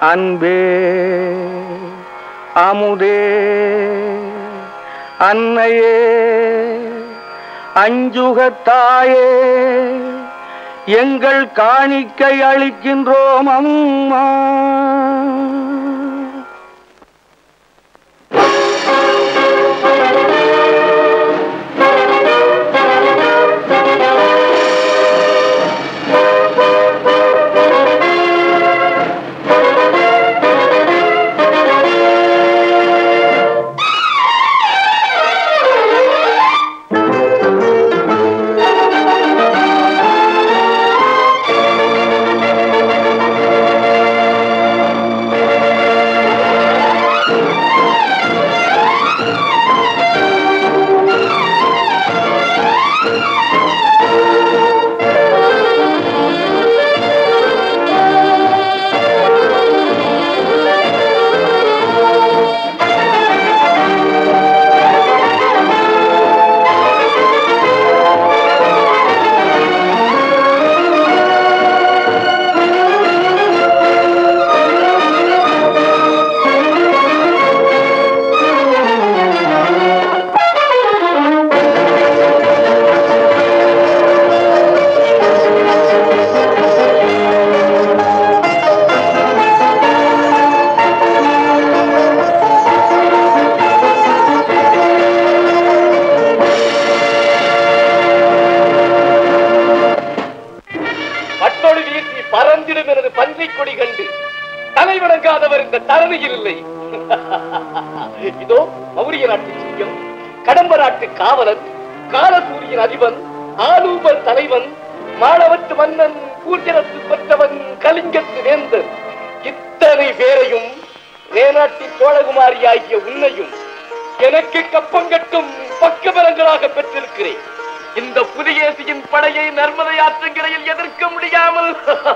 அன்பே அமுதே அன்னையே அஞ்சுகத்தாயே எங்கள் காணிக்கை அளிக்கின்றோம் அம்மா பட்டொழி வீசி பறந்திடும் எனது பன்றை கொடி கண்டு தலை வணங்காதவர் இந்த தரணியில் இல்லை இதோ மௌரிய நாட்டு சிங்கம் கடம்ப நாட்டு காவலன் காலசூரியன் அதிபன் ஆலூபர் தலைவன் மாளவத்து மன்னன் கூர்ஜனத்து பெற்றவன் கலிங்கத்து வேந்தன் இத்தனை பேரையும் வேநாட்டி சோழகுமாரி ஆகிய உன்னையும் எனக்கு கப்பம் கட்டும் பக்கபலங்களாக பெற்றிருக்கிறேன் இந்த புலிகேசியின் படையை நர்மதை ஆற்றங்கரையில் எதிர்க்க முடியாமல்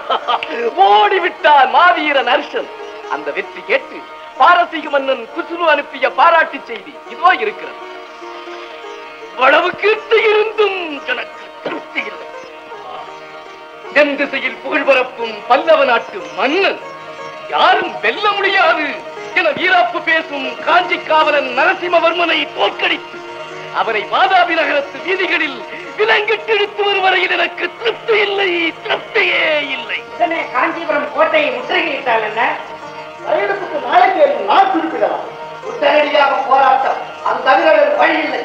ஓடிவிட்டார் மாவீரன் அர்ஷன் அந்த வெற்றி கேட்டு பாரசீக மன்னன் குசுனு அனுப்பிய பாராட்டு செய்தி இதோ இருக்கிறது இவ்வளவு கீர்த்தி இருந்தும் எனக்கு திருப்தி இல்லை தென் திசையில் புகழ் பரப்பும் பல்லவ நாட்டு மன்னன் யாரும் வெல்ல முடியாது என வீராப்பு பேசும் காஞ்சி காவலன் நரசிம்மவர்மனை தோற்கடித்து அவரை வாதாபி நகரத்து வீதிகளில் விலங்கிட்டு இழுத்து வரும் வரையில் எனக்கு திருப்தி இல்லை திருப்தியே இல்லை உடனே காஞ்சிபுரம் கோட்டையை முற்றுகையிட்டால் என்ன கையெழுத்துக்கு நாளைக்கு நான் குறிப்பிடலாம் உடனடியாக போராட்டம் அது தவிர வேறு வழி இல்லை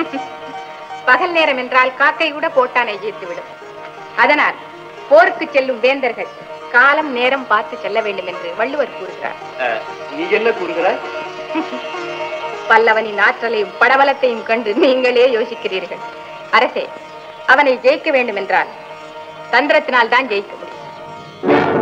பகல் நேரம் என்றால் காக்கை கூட போட்டானை ஜீர்த்துவிடும் அதனால் போருக்கு செல்லும் வேந்தர்கள் காலம் நேரம் பார்த்து செல்ல வேண்டும் என்று வள்ளுவர் கூறுகிறார் நீ என்ன கூறுகிறாய் பல்லவனின் ஆற்றலையும் படபலத்தையும் கண்டு நீங்களே யோசிக்கிறீர்கள் அரசே அவனை ஜெயிக்க வேண்டும் என்றால் தந்திரத்தினால் தான் ஜெயிக்க முடியும்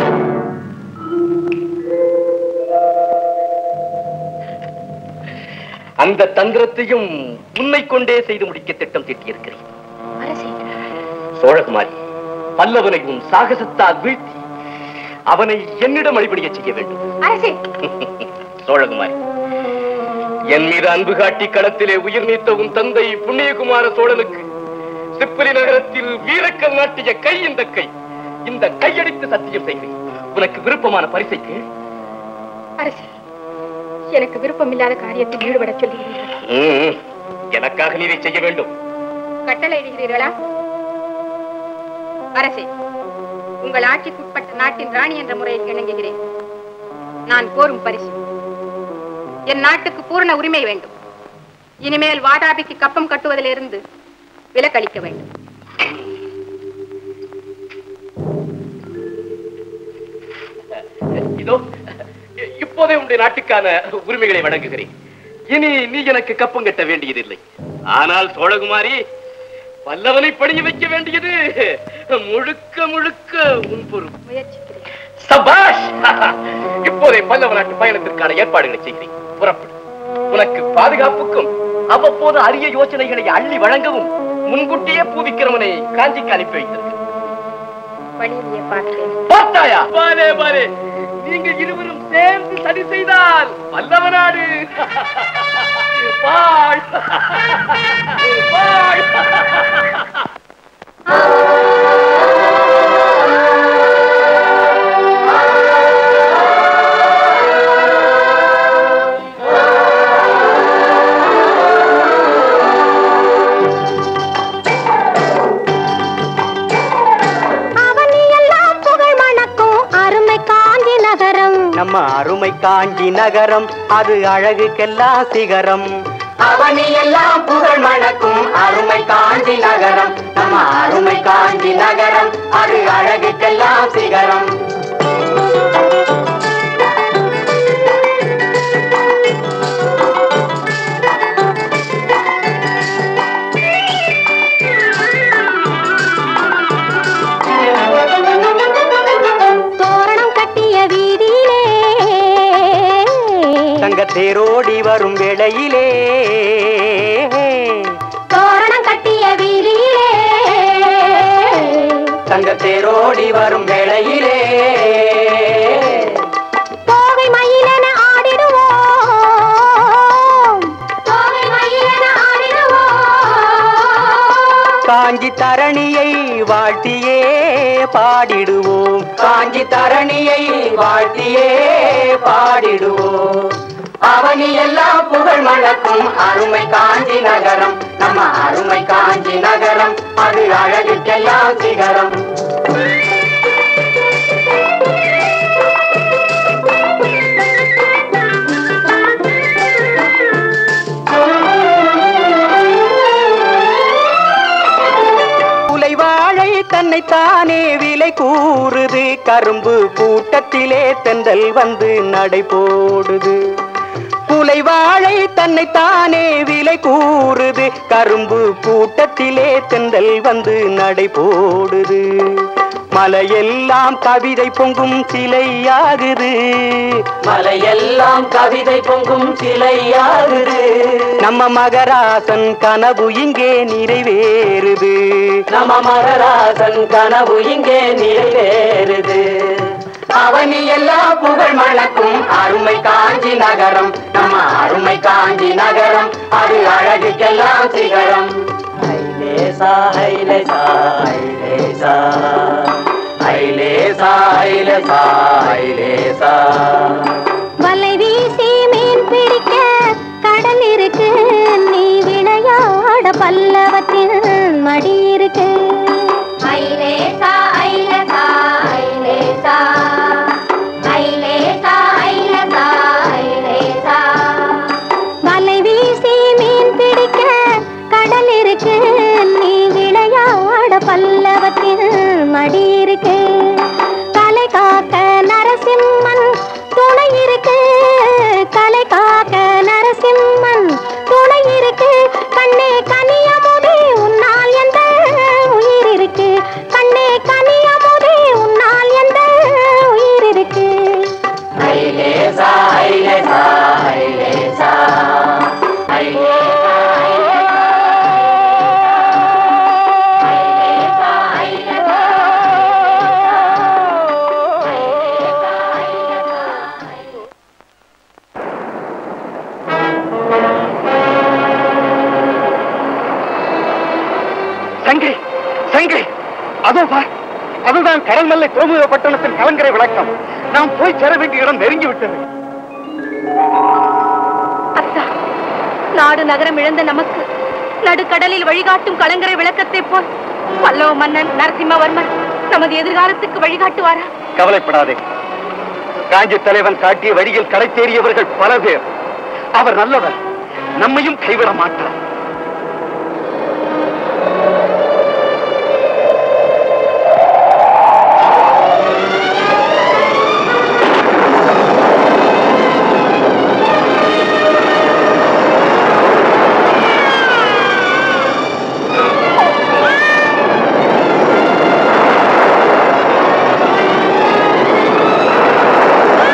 அந்த தந்திரத்தையும் உன்னை கொண்டே செய்து முடிக்க திட்டம் தீட்டியிருக்கிறேன் அரசே சோழகுமாரி பல்லவனை உன் சாகசத்தால் வீழ்த்தி அவனை என்னிடம் அடிபடிய செய்ய வேண்டும் அரசே சோழகுமாரி என் மீது அன்பு காட்டி களத்திலே உயிர் நீத்த உன் தந்தை புண்ணியகுமார சோழனுக்கு சிப்பிலி நகரத்தில் வீரக்கல் நாட்டிய கை இந்த கை இந்த கையடித்து சத்தியம் செய்கிறேன் உனக்கு விருப்பமான பரிசைக்கு அரசே எனக்கு விருப்பமில்லாத காரியத்தில் ஈடுபடச் சொல்லுகிறீர்கள் எனக்காக நீ இதை செய்ய வேண்டும் கட்டளை இடுகிறீர்களா அரசே உங்கள் ஆட்சிக்குட்பட்ட நாட்டின் ராணி என்ற முறையில் இணங்குகிறேன் நான் கோரும் பரிசு என் நாட்டுக்கு பூரண உரிமை வேண்டும் இனிமேல் வாதாபிக்கு கப்பம் கட்டுவதிலிருந்து விலக்களிக்க வேண்டும் இதோ இப்போதே உன்னுடைய நாட்டுக்கான உரிமைகளை வழங்குகிறேன் இனி நீ எனக்கு கப்பம் கட்ட வேண்டியதில்லை ஆனால் சோழகுமாரி பல்லவனை பணிய வைக்க வேண்டியது முழுக்க முழுக்க உன் பொறுப்பு முயற்சிக்கிறேன் சபாஷ் இப்போதே பல்லவ நாட்டு பயணத்திற்கான ஏற்பாடுகளை செய்கிறேன் புறப்படு உனக்கு பாதுகாப்புக்கும் அவ்வப்போது அரிய யோசனைகளை அள்ளி வழங்கவும் முன்கூட்டியே பூவிக்கிரமனை காஞ்சிக்கு அனுப்பி வைத்திருக்கிறேன் வழியிலேயே பார்த்தேன் பார்த்தாயா பாரே பாரே நீங்கள் இருவரும் சேர்ந்து சதி செய்தால் வல்லவ நாடு வாழ் வாழ் ஆ நம்ம அருமை காஞ்சி நகரம் அது அழகுக்கெல்லாம் சிகரம் அவனி எல்லாம் புகழ் மணக்கும் அருமை காஞ்சி நகரம் நம்ம அருமை காஞ்சி நகரம் அது அழகுக்கெல்லாம் சிகரம் தோரணம் கட்டிய வீதியிலே தங்க தேரோடி வரும் வேளையிலே தோரணம் கட்டிய வீதியிலே தங்க தேரோடி வரும் வேளையிலே தோகை மயிலென ஆடிடுவோம் தோகை மயிலென ஆடிடுவோம் காஞ்சி தரணியை வாழ்த்தியே பாடிடுவோம் காஞ்சி தரணியை வாழ்த்தியே பாடிடுவோம் அவனி எல்லாம் புகழ் மணக்கும் அருமை காஞ்சி நகரம் நம்ம அருமை காஞ்சி நகரம் அது அழகுக்கெல்லாம் சிகரம் குலை வாழை தன்னைத்தானே விலை கூறுது கரும்பு கூட்டத்திலே தென்றல் வந்து நடை போடுது குலை வாழை தன்னைத்தானே விலை கூறுது கரும்பு கூட்டத்திலே தென்றல் வந்து நடை போடுது மலையெல்லாம் கவிதை பொங்கும் சிலையாகுது மலையெல்லாம் கவிதை பொங்கும் சிலையாகுது நம்ம மகராசன் கனவு இங்கே நிறைவேறுது நம்ம மகராசன் கனவு இங்கே நிறைவேறுது அவனி எல்லாம் புகழ் மணக்கும் அருமை காஞ்சி நகரம் நம்ம அருமை காஞ்சி நகரம் அது அழகுக்கெல்லாம் சிகரம் ஐலேசா ஐலேசா ஐலேசா ஐலேசா ஐலேசா ஐலேசா வலை வீசி மீன் பிடிக்க கடல் இருக்கு நீ விளையாட பல்லவத்தின் மடி இருக்கு ஐலேசா ஐலேசா ஐலேசா ஐலேசா ஐலேசா ஐலேசா வலை வீசி மீன் பிடிக்க கடல் இருக்கு நீ விளையாட பல்லவத்தின் மடி இருக்கு கலை காக்க நரசிம்மன் துணை இருக்கு கலை காக்க நரசிம்மன் துணை இருக்கு கண்ணே கனியமுதே உன்னால் எந்த உயிர் இருக்கு கண்ணே கனியமுதே உன்னால் எந்த உயிர் இருக்கு ஐலேசா ஐலேசா ஐலேசா சங்கை சங்கை அதோ பார் அதுதான் கடல்மல்லை துறைமுக பட்டணத்தின் கலங்கரை விளக்கம் நாம் போய் சேர வேண்டிய இடம் நெருங்கி விட்டது அத்தா நாடு நகரம் இழந்த நமக்கு நடுக்கடலில் வழிகாட்டும் கலங்கரை விளக்கத்தைப் போல் பல்லவ மன்னன் நரசிம்மவர்மன் நமது எதிர்காலத்துக்கு வழிகாட்டுவாரா கவலைப்படாதே காஞ்சி தலைவன் காட்டிய வழியில் கடை தேறியவர்கள் பல பேர் அவர் நல்லவர் நம்மையும் கைவிட மாட்டார்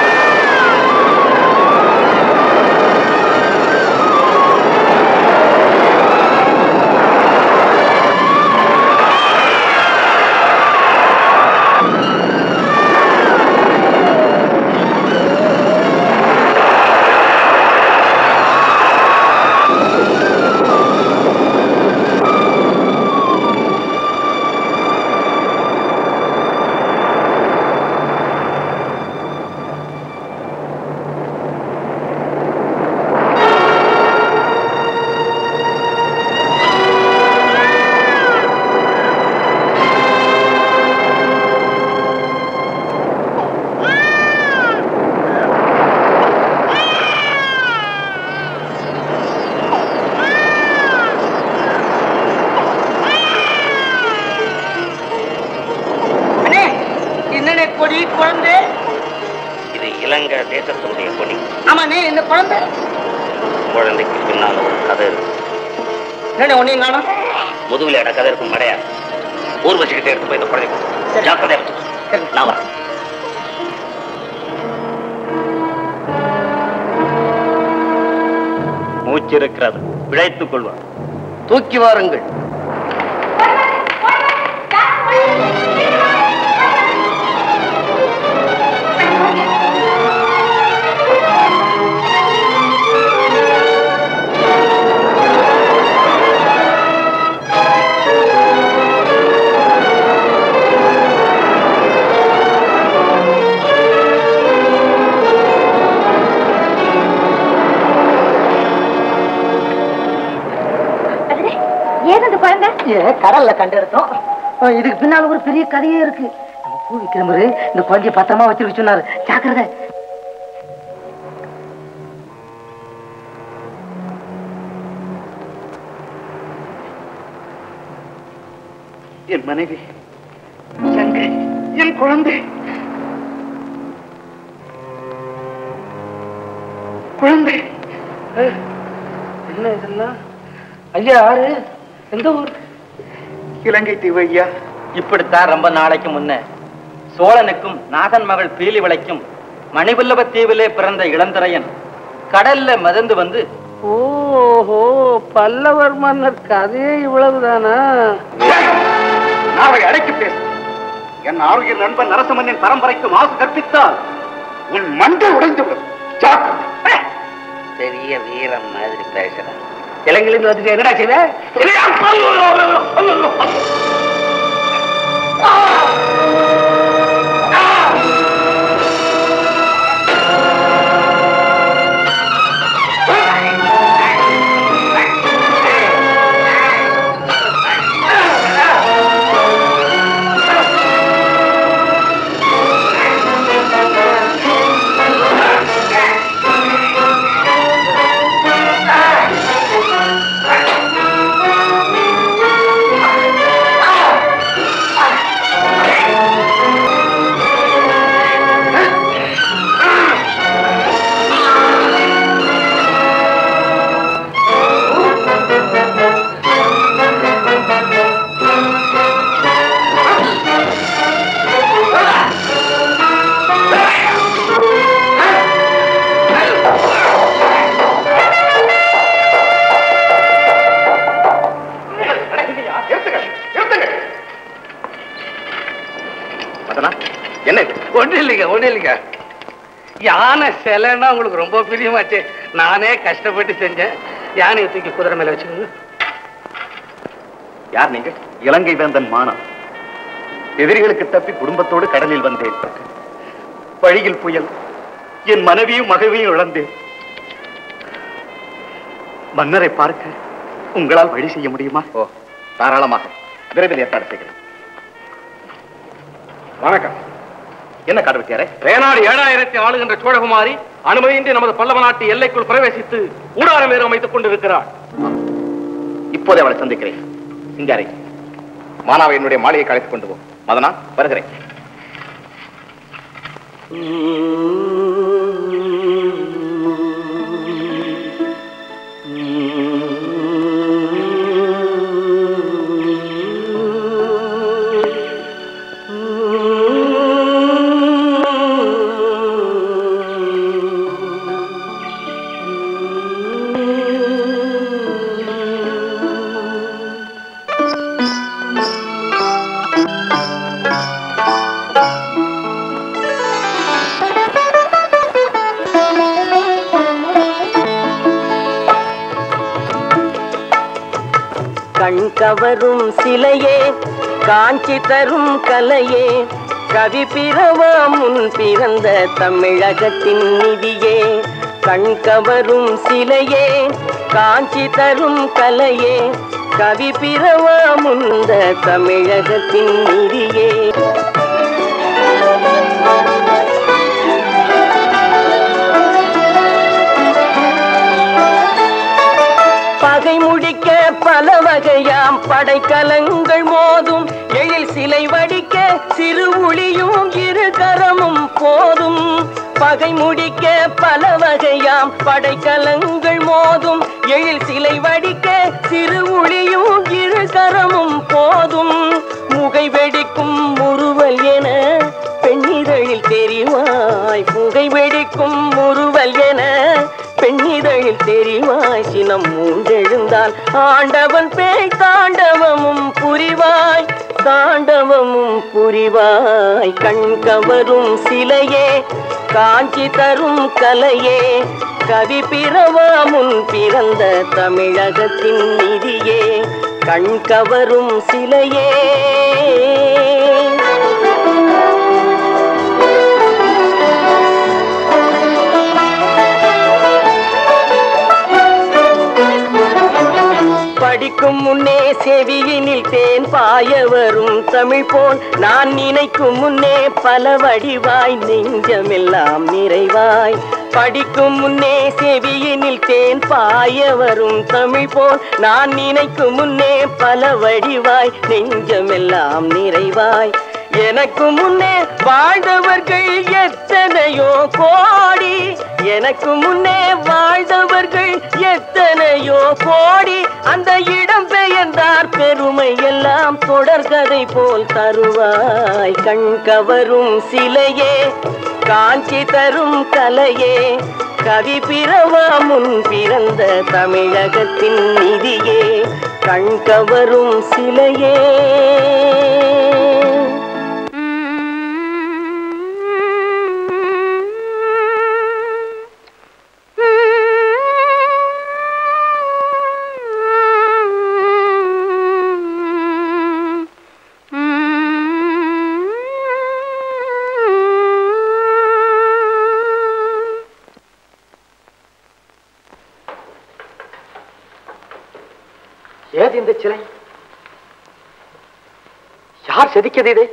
ஐலேசா கொடி குழந்தை இது இலங்கை தேசத்தினுடைய கொடி ஆமா நீ இந்த குழந்தை குழந்தைக்கு பின்னால் ஒரு கதை இருக்கு என்ன ஒன்னையும் காணும் முதுகுல இட கதை இருக்கும் மடையா ஊர்வசிக்கிட்டே எடுத்து போய் இந்த குழந்தை கொடுத்து ஜாக்கிரதையா வச்சுக்கோ. நான் வரேன் மூச்சு இருக்கிறது பிழைத்துக் கொள்வார் தூக்கி வாருங்கள் ஏது அந்த குழந்தை கடல்ல கண்டெடுத்தோம் அஹ் இதுக்கு பின்னால ஒரு பெரிய கதையே இருக்கு நம்ம பூ விக்ரமரு இந்த குழந்தைய பத்திரமா வச்சிருக்க சொன்னாரு ஜாக்கிரதை என் மனைவி சங்கை என் குழந்தை குழந்தை என்ன இதெல்லாம் ஐயா யாரு எந்த ஊர் இலங்கை தீவு ஐயா இப்படித்தான் ரொம்ப நாளைக்கு முன்ன சோழனுக்கும் நாகன் மகள் பீலி விளைக்கும் மணிவல்லப தீவிலே பிறந்த இளந்திரையன் கடல்ல மிதந்து வந்து ஓஹோ பல்லவர் மன்னர் கதையே இவ்வளவுதானா நாவை அடைக்கி பேசு என் ஆரோக்கிய நண்பன் நரசமன்னின் பரம்பரைக்கு மாசு கற்பித்தால் உன் மண்டை உடைந்து விடும் ஜாக்கிரதை. பெரிய வீரம் மாதிரி பேசுறேன் இலங்கையிலிருந்து வந்துட்டு என்னடா செய்வ மதனா என்ன இது ஒண்ணு இல்லைங்க ஒண்ணு இல்லைங்க யானை சிலைன்னா உங்களுக்கு ரொம்ப பிரியமாச்சு நானே கஷ்டப்பட்டு செஞ்சேன் யானையை தூக்கி குதிரை மேல வச்சுக்கோங்க யார் நீங்க இலங்கை வேந்தன் மானம் எதிரிகளுக்கு தப்பி குடும்பத்தோடு கடலில் வந்தேன் வழியில் புயல் என் மனைவியும் மகவையும் இழந்தேன் மன்னரை பார்க்க உங்களால் வழி செய்ய முடியுமா ஓ தாராளமாக விரைவில் ஏற்பாடு செய்கிறேன் வணக்கம் என்ன காடுவெட்டியாரே வேணாடு ஏழாயிரத்தி ஆளுகின்ற சோழகுமாரி அனுமதியின்றி நமது பல்லவ நாட்டு எல்லைக்குள் பிரவேசித்து ஊடாரம் வேறு அமைத்துக் கொண்டிருக்கிறார் இப்போதே அவளை சந்திக்கிறேன் சிங்காரி மானாவை என்னுடைய மாளிகை கழைத்துக் கொண்டு போ மதனா வருகிறேன் கண் கவரும் சிலையே காஞ்சி தரும் கலையே கவி பிறவா முன் பிறந்த தமிழகத்தின் நிதியே கண் கவரும் சிலையே காஞ்சி தரும் கலையே கவி பிறவா முந்த தமிழகத்தின் நிதியே பகை முடிக்க பல வகையாம் படைக்கலங்கள் மோதும் எழில் சிலை வடிக்க சிறு ஒளியும் இரு கர பகை முடிக்க பல வகையாம் படைக்கலங்கள் மோதும் எழில் சிலை வடிக்க சிறு ஒளியும் இரு கரமும் போதும் முகை வெடிக்கும் முறுவல் என பெண்ணிதழில் தெரிவாய் புகை வெடிக்கும் முறுவல் என பெண்ணிதழில் தெரிவாய் சினம் மூண்டெழுந்தால் ஆண்டவன் பேய் தாண்டவமும் புரிவாய் தாண்டவமும் புரிவாய் கண் கவரும் சிலையே காஞ்சி தரும் கலையே கவி பிறவா முன் பிறந்த தமிழகத்தின் நிதியே கண் கவரும் சிலையே படிக்கும் முன்னே செவியினில் தேன் பாய வரும் தமிழ் போல் நான் நினைக்கும் முன்னே பல வடிவாய் நெஞ்சமெல்லாம் நிறைவாய் படிக்கும் முன்னே செவியினில் தேன் பாய வரும் தமிழ் போல் நான் நினைக்கும் முன்னே பல வடிவாய் நெஞ்சமெல்லாம் நிறைவாய் எனக்கு முன்னே வாழ்ந்தவர்கள் எத்தனையோ கோடி எனக்கு முன்னே வாழ்ந்தவர்கள் எத்தனையோ கோடி அந்த இடம் பெயர்ந்தார் பெருமை எல்லாம் தொடர்கதை போல் தருவாய் கண் கவரும் சிலையே காஞ்சி தரும் கலையே கவி பிறவா முன் பிறந்த தமிழகத்தின் நிதியே கண் கவரும் சிலையே ஏது இந்த சிலை யார் செதுக்கியது இது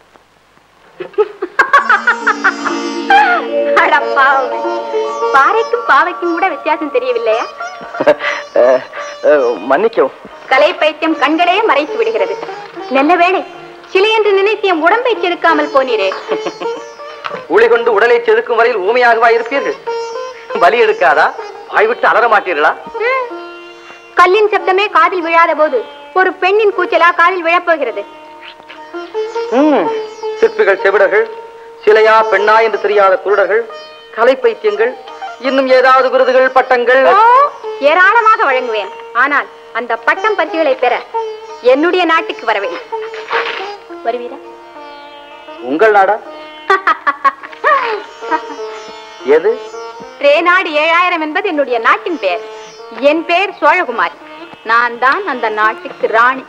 அட பாவமே. பாறைக்கும் பாவைக்கும் கூட வித்தியாசம் தெரியவில்லையா மன்னிக்கவும் கலை பைத்தியம் கண்களே மறைத்து விடுகிறது நல்ல வேளை சிலை என்று நினைத்து என் உடம்பை செதுக்காமல் போனீரே உளி கொண்டு உடலை செதுக்கும் வரையில் ஊமையாகவா இருப்பீர்கள் பலி எடுக்காதா வாய்விட்டு அலற மாட்டீர்களா ம். கல்லின் சப்தமே காதில் விழாத போது ஒரு பெண்ணின் கூச்சலா காதில் விழப்போகிறது ம், சிற்பிகள் செவிடர்கள் சிலையா பெண்ணா என்று தெரியாத குருடர்கள் கலை பைத்தியங்கள் இன்னும் ஏதாவது விருதுகள் பட்டங்கள் ஓ ஏராளமாக வழங்குவேன் ஆனால் அந்த பட்டம் பரிசுகளை பெற என்னுடைய நாட்டுக்கு வர வேண்டும் வருவீரா உங்கள் நாடா எது ரேநாடு ஏழாயிரம் என்பது என்னுடைய நாட்டின் பெயர் என் பெயர் சோழகுமாரி நான் தான் அந்த நாட்டுக்கு ராணி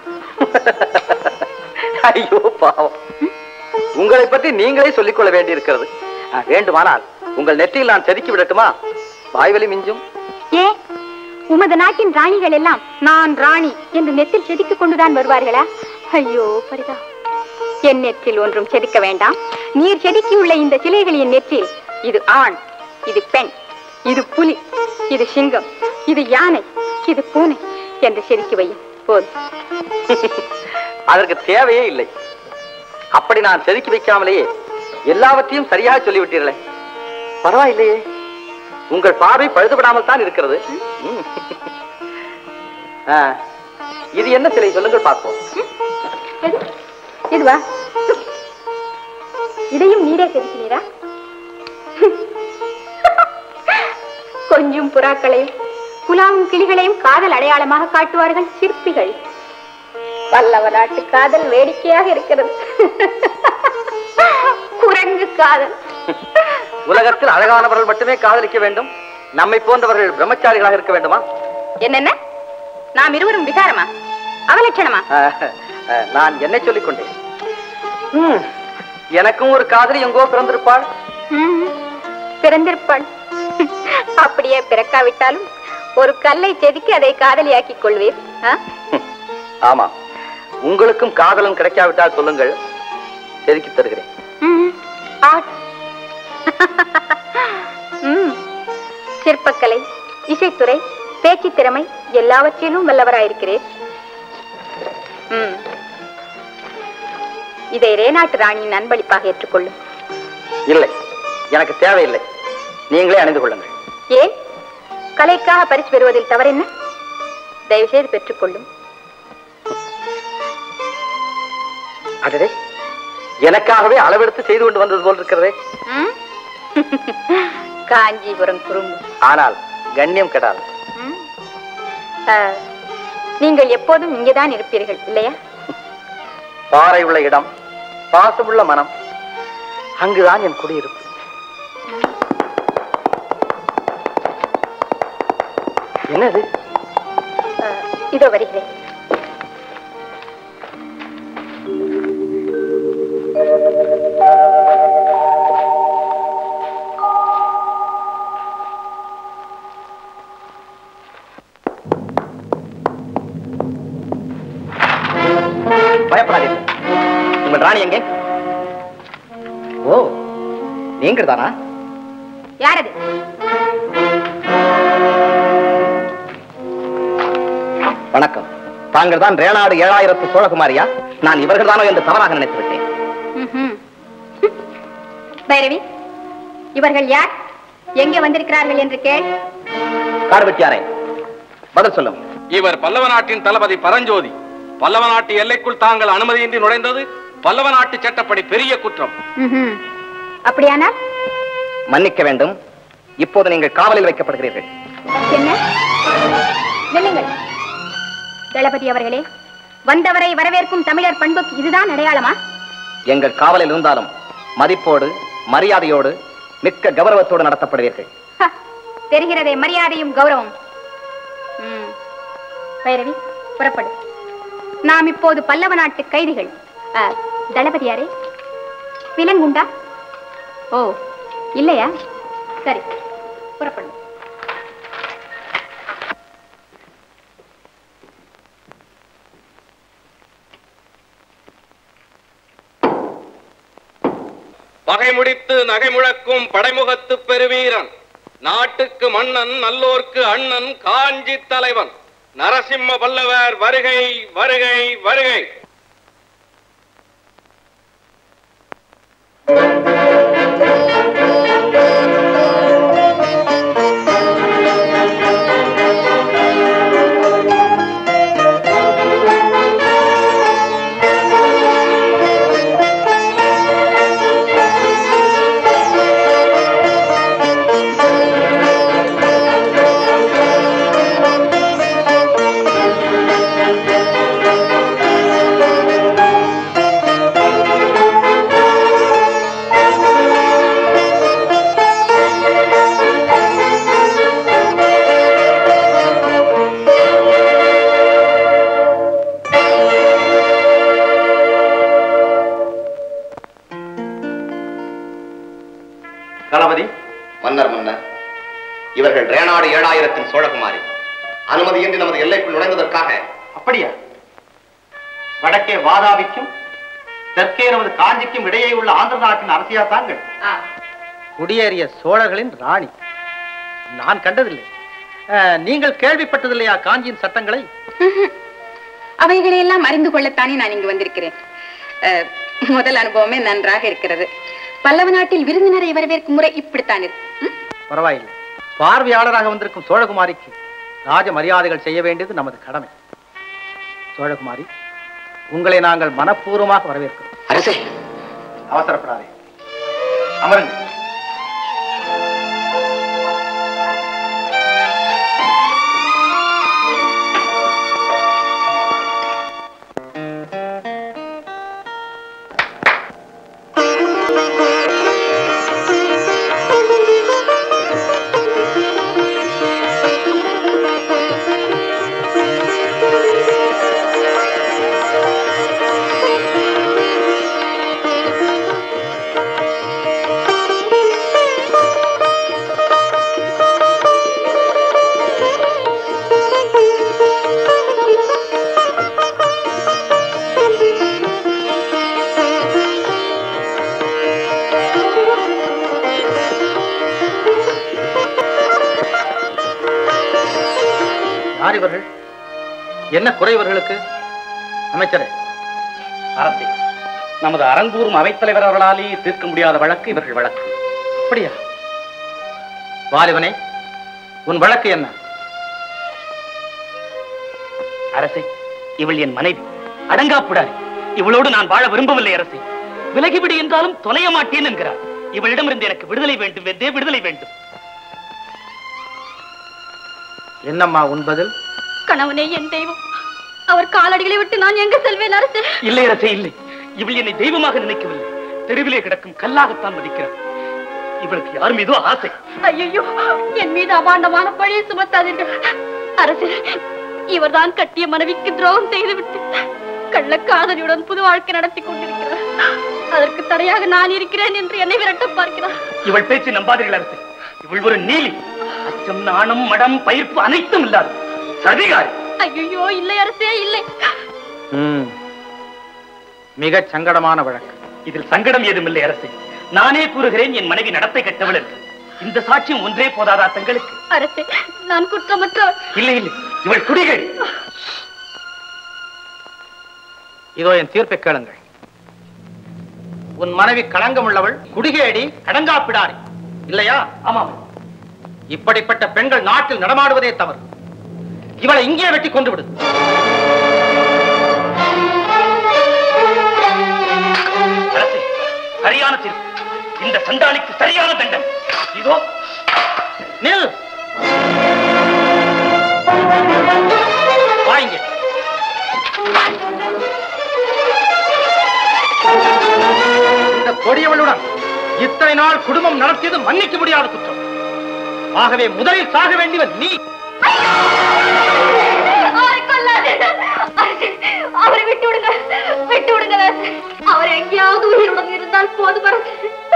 ஐயோ பாவம் உங்களை பற்றி நீங்களே சொல்லிக் கொள்ள வேண்டியிருக்கிறது ஆ, வேண்டுமானால் உங்கள் நெற்றியில் நான் செதுக்கி விடட்டுமா வாய்வலி மிஞ்சும் ஏ உமது நாட்டின் ராணிகள் எல்லாம் நான் ராணி என்று நெத்தில் செதுக்கிக் கொண்டுதான் வருவார்களா ஐயோ பரிதா என் நெற்றில் ஒன்றும் செதுக்க வேண்டாம் நீர் செதுக்கியுள்ள இந்த சிலைகளின் நெற்றில் இது ஆண் இது பெண் இது புலி இது சிங்கம் இது யானை இது பூனை என்று செதுக்கி வையும் போதும் அதற்கு தேவையே இல்லை அப்படி நான் செதுக்கி வைக்காமலேயே எல்லாவற்றையும் சரியாக சொல்லிவிட்டீர்களே பரவாயில்லையே உங்கள் பார்வை பழுதுபடாமல் தான் இருக்கிறது ம். ஆ, இது என்ன சிலை சொல்லுங்கள் பார்ப்போம் எது? இதுவா இதையும் நீரே செதுக்கினீரா கொஞ்சம் புறாக்களையும் குலாவும் கிளிகளையும் காதல் அடையாளமாக காட்டுவார்கள் சிற்பிகள் பல்லவ நாட்டு காதல் வேடிக்கையாக இருக்கிறது குரங்கு காதல் உலகத்தில் அழகானவர்கள் மட்டுமே காதலிக்க வேண்டும் நம்மை போன்றவர்கள் பிரம்மச்சாரிகளாக இருக்க வேண்டுமா என்னென்ன நாம் இருவரும் விகாரமா அவலட்சணமா ஆ, ஆ, நான் என்னை சொல்லிக் கொண்டேன் ம், எனக்கும் ஒரு காதலி எங்கோ பிறந்திருப்பாள் ம், பிறந்திருப்பாள் அப்படியே பிறக்காவிட்டாலும் ஒரு கல்லை செதுக்கி அதை காதலியாக்கிக் கொள்வீர் ஆ? ஆமா உங்களுக்கும் காதலும் கிடைக்காவிட்டால் சொல்லுங்கள் செதுக்கி தருகிறேன் ம், ஆட். ம், சிற்பக்கலை இசைத்துறை பேச்சுத் திறமை எல்லாவற்றிலும் வல்லவராயிருக்கிறேன் ம். இதை ரேநாட்டு ராணியின் அன்பளிப்பாக ஏற்றுக்கொள்ளும் இல்லை எனக்கு தேவையில்லை நீங்களே அணிந்து கொள்ளுங்கள் ஏன் கலைக்காக பரிசு பெறுவதில் தவறென்ன தயவு செய்து பெற்றுக்கொள்ளும் அடடே எனக்காகவே அளவெடுத்து செய்து கொண்டு வந்தது போல் இருக்கிறதே ம்? காஞ்சிபுரம் குறும்பு ஆனால் கண்ணியம் கெடாது ம்? ஆ, நீங்கள் எப்போதும் இங்கேதான் இருப்பீர்கள் இல்லையா பாறை உள்ள இடம் பாசமுள்ள மனம் அங்குதான் என் குடியிருப்பு என்னது ஆ, இதோ வருகிறேன் பயப்படாதீர்கள் உங்கள் ராணி எங்கே ஓ நீங்கள் தானா யார் அது வணக்கம் தாங்கள் தான் ரேனாடு ஏழாயிரத்து சோழகுமாரியா நான் இவர்கள் தானோ என்று தவறாக நினைத்து விட்டேன் ம்ஹும். பைரவி இவர்கள் யார் எங்கே வந்திருக்கிறார்கள் என்று கேள் காடுவெட்டியாரே பதில் சொல்லும் இவர் பல்லவ நாட்டின் தளபதி பரஞ்சோதி பல்லவ நாட்டு எல்லைக்குள் தாங்கள் அனுமதியின்றி நுழைந்தது பல்லவ நாட்டு சட்டப்படி பெரிய குற்றம் ம்ஹும். அப்படியானால் மன்னிக்க வேண்டும் இப்போது நீங்கள் காவலில் வைக்கப்படுகிறீர்கள் என்ன நில்லுங்கள் தளபதி அவர்களே வந்தவரை வரவேற்கும் தமிழர் பண்புக்கு இதுதான் அடையாளமா எங்கள் காவலில் இருந்தாலும் மதிப்போடு மரியாதையோடு மிக்க கௌரவத்தோடு நடத்தப்படுவீர்கள் ஹ, தெரிகிறதே மரியாதையும் கௌரவம் ம். பைரவி புறப்படு நாம் இப்போது பல்லவ நாட்டு கைதிகள் அ, தளபதியாரே விலங்குண்டா ஓ இல்லையா சரி புறப்படு பகை முடித்து நகை முழக்கும் படைமுகத்து பெருவீரன் நாட்டுக்கு மன்னன் நல்லோர்க்கு அண்ணன் காஞ்சி தலைவன் நரசிம்ம பல்லவர் வருகை வருகை வருகை தளபதி மன்னர் மன்னர் இவர்கள் ரேனாடு ஏழாயிரத்தின் சோழகுமாரி அனுமதியின்றி நமது எல்லைக்குள் நுழைந்ததற்காக அப்படியா வடக்கே வாதாபிக்கும் தெற்கே நமது காஞ்சிக்கும் இடையே உள்ள ஆந்திர நாட்டின் அரசியா தாங்கள் குடியேறிய சோழர்களின் ராணி நான் கண்டதில்லை அஹ், நீங்கள் கேள்விப்பட்டதில்லையா காஞ்சியின் சட்டங்களை அவைகளையெல்லாம் அறிந்து கொள்ளத்தானே நான் இங்கு வந்திருக்கிறேன் அஹ், முதல் அனுபவமே நன்றாக இருக்கிறது பல்லவ நாட்டில் விருந்தினரை வரவேற்கும் முறை இப்படித்தான் இருக்கு ம்? பரவாயில்லை பார்வையாளராக வந்திருக்கும் சோழகுமாரிக்கு ராஜ மரியாதைகள் செய்ய வேண்டியது நமது கடமை சோழகுமாரி உங்களை நாங்கள் மனப்பூர்வமாக வரவேற்கிறோம் அரசே அவசரப்படாதே அமருங்க யார் இவர்கள் என்ன குறை இவர்களுக்கு அமைச்சரே அரசே நமது அரங்கூரும் அவைத்தலைவர் அவர்களாலேயே தீர்க்க முடியாத வழக்கு இவர்கள் வழக்கு அப்படியா வாலிபனே உன் வழக்கு என்ன அரசே இவள் என் மனைவி அடங்காப்புடாரி இவளோடு நான் வாழ விரும்பவில்லை அரசே விலகிவிடு என்றாலும் தொலைய மாட்டேன் என்கிறார் இவளிடமிருந்து எனக்கு விடுதலை வேண்டும் என்றே விடுதலை வேண்டும் என்னம்மா உன் பதில் கணவனே என் தெய்வம் அவர் காலடிகளை விட்டு நான் எங்க செல்வேன் அரசே இல்லை அரசே இல்லை இவள் என்னை தெய்வமாக நினைக்கவில்லை தெருவிலே கிடக்கும் கல்லாகத்தான் மதிக்கிறார் இவளுக்கு யார் மீதோ ஆசை ஐயோ என் மீது அபாண்டமான பழியை சுமத்தாதீர்கள் அரசே இவர்தான் கட்டிய மனைவிக்கு துரோகம் செய்துவிட்டு கள்ளக்காதலியுடன் புது வாழ்க்கை நடத்தி கொண்டிருக்கிறார் அதற்கு தடையாக நான் இருக்கிறேன் என்று என்னை விரட்ட பார்க்கிறார் இவள் பேச்சு நம்பாதீர்கள் அரசே இவள் ஒரு நீலி அச்சம் நாணம் மடம் பயிர்ப்பு அனைத்தும் இல்லாது சதிகாரி ஐயோ இல்லை அரசே இல்லை ம். மிகச் சங்கடமான வழக்கு இதில் சங்கடம் ஏதுமில்லை அரசே நானே கூறுகிறேன் என் மனைவி நடத்தை கெட்டவள் என்று இந்த சாட்சியம் ஒன்றே போதாதா தங்களுக்கு அரசே நான் குற்றமற்றவர் இல்லை இல்லை இவள் குடிகள் இதோ என் தீர்ப்பை கேளுங்கள் உன் மனைவி களங்கம் உள்ளவள் குடிகேடி கடங்காப்பிடாரி இல்லையா ஆமாம் இப்படிப்பட்ட பெண்கள் நாட்டில் நடமாடுவதே தவறு இவளை இங்கே வெட்டி கொண்டு விடு அரசே சரியான தீர்ப்பு இந்த சண்டாளிக்கு சரியான தண்டம் இதோ நில் வாங்க இந்த கொடியவளுடன் இத்தனை நாள் குடும்பம் நடத்தியது மன்னிக்க முடியாத குற்றம் ஆகவே முதலில் சாக வேண்டியவன் நீ அவரை கொல்லாதீர்கள். அரசே, அவரை விட்டு விடுங்க விட்டு விடுங்க அரசே. அவர் எங்கேயாவது உயிருடன் இருந்தால் போதும் அரசே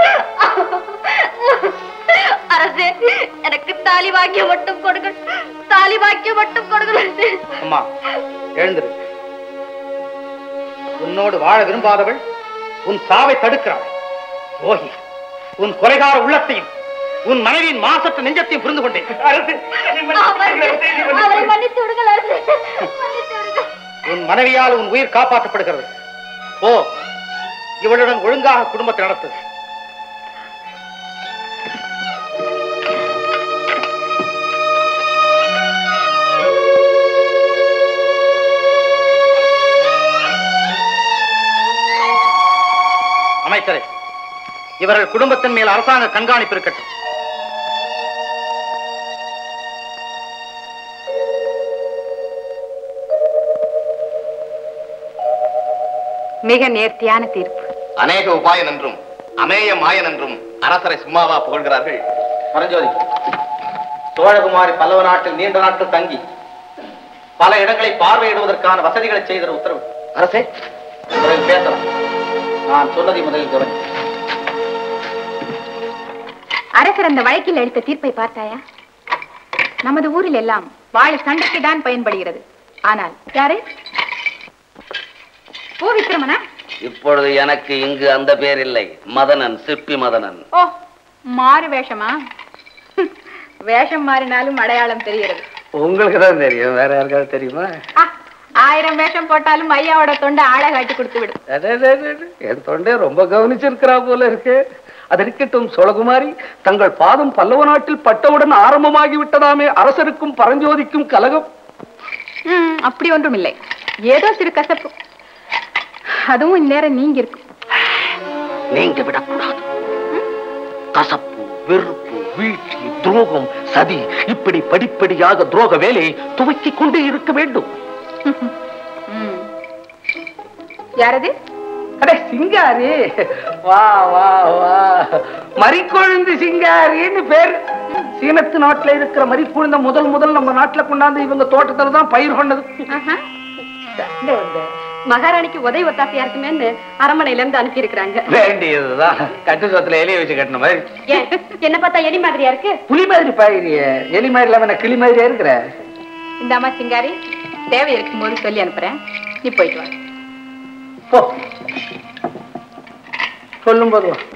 அரசே எனக்கு தாலி வாக்கியம் மட்டும் கொடுங்கள் தாலி வாக்கியம் மட்டும் கொடுங்கள் அரசே அம்மா எழுந்திரு உன்னோடு வாழ விரும்பாதவள் உன் சாவை தடுக்கிறாள் துரோகி உன் கொலைகார உள்ளத்தையும் உன் மனைவியின் மாசற்ற நெஞ்சத்தையும் புரிந்து கொண்டேன் அரசே அவரை அவரை மன்னித்து விடுங்கள் அரசே மன்னித்து விடுங்கள் உன் மனைவியால் உன் உயிர் காப்பாற்றப்படுகிறது ஓ இவளுடன் ஒழுங்காக குடும்பத்தை நடத்து அமைச்சரே இவர்கள் குடும்பத்தின் மேல் அரசாங்க கண்காணிப்பு இருக்கட்டும் மிக நேர்த்தியான தீர்ப்பு அநேக உபாயன் என்றும் அமேய மாயன் என்றும் அரசரை சும்மாவா புகழ்கிறார்கள் பரஞ்சோதி சோழகுமாரி பல்லவ நாட்டில் நீண்ட நாட்கள் தங்கி பல இடங்களை பார்வையிடுவதற்கான வசதிகளை செய்த உத்தரவு அரசே முதலில் பேசலாம் நான் சொன்னதை முதலில் கவனி அரசர் அந்த வழக்கில் அளித்த தீர்ப்பை பார்த்தாயா நமது ஊரில் எல்லாம் வாழை சண்டைக்கு தான் பயன்படுகிறது ஆனால் யாரு ஓ விக்ரமனா இப்பொழுது எனக்கு இங்கு அந்த பேர் இல்லை மதனன் சிற்பி மதனன் ஓ மாறு வேஷமா வேஷம் மாறினாலும் அடையாளம் தெரிகிறது உங்களுக்கு தான் தெரியும் வேற யாருக்காவது தெரியுமா ஆ, ஆயிரம் வேஷம் போட்டாலும் ஐயாவோட தொண்டை ஆளை காட்டி கொடுத்து விடும் அடே, அடே, அடே, அடே. என் தொண்டை ரொம்ப கவனிச்சிருக்கிறா போல இருக்கு அது இருக்கட்டும் சோழகுமாரி தங்கள் பாதம் பல்லவ நாட்டில் பட்டவுடன் ஆரம்பமாகி விட்டதாமே அரசருக்கும் பரஞ்சோதிக்கும் கலகம் ம், அப்படி ஒன்றும் இல்லை ஏதோ சிறு கசப்பு அதுவும் இந்நேரம் நீங்க இருக்கு நீங்க விடக்கூடாது கசப்பு வெறுப்பு வீழ்ச்சி துரோகம் சதி இப்படி படிப்படியாக துரோக வேலையை துவக்கிக் கொண்டே இருக்க வேண்டும் ம். யாரது அடே சிங்காரி வா வா வா மறிக்கொழுந்து சிங்காரின்னு பேர் சீனத்து நாட்டுல இருக்கிற மறிக்குழுந்த முதல் முதல் நம்ம நாட்டுல கொண்டாந்து இவங்க தோட்டத்துல தான் பயிர் கொண்டது ஆஹா. மகாராணிக்கு உதவி ஒத்தாசையா இருக்குமேன்னு அரமனையில இருந்து அனுப்பி இருக்கிறாங்க வேண்டியதுதான் கட்டு சொத்துல எலிய வச்சு கட்டின மாதிரி ஏன் என்ன பார்த்தா எலி மாதிரியா இருக்கு புலி மாதிரி பாயிரிய எலி மாதிரி இல்லாம கிளி மாதிரியா இருக்கிற இந்த அம்மா சிங்காரி தேவை இருக்கும்போது சொல்லி அனுப்புறேன் நீ போயிட்டு வா போ சொல்லும் போது வா.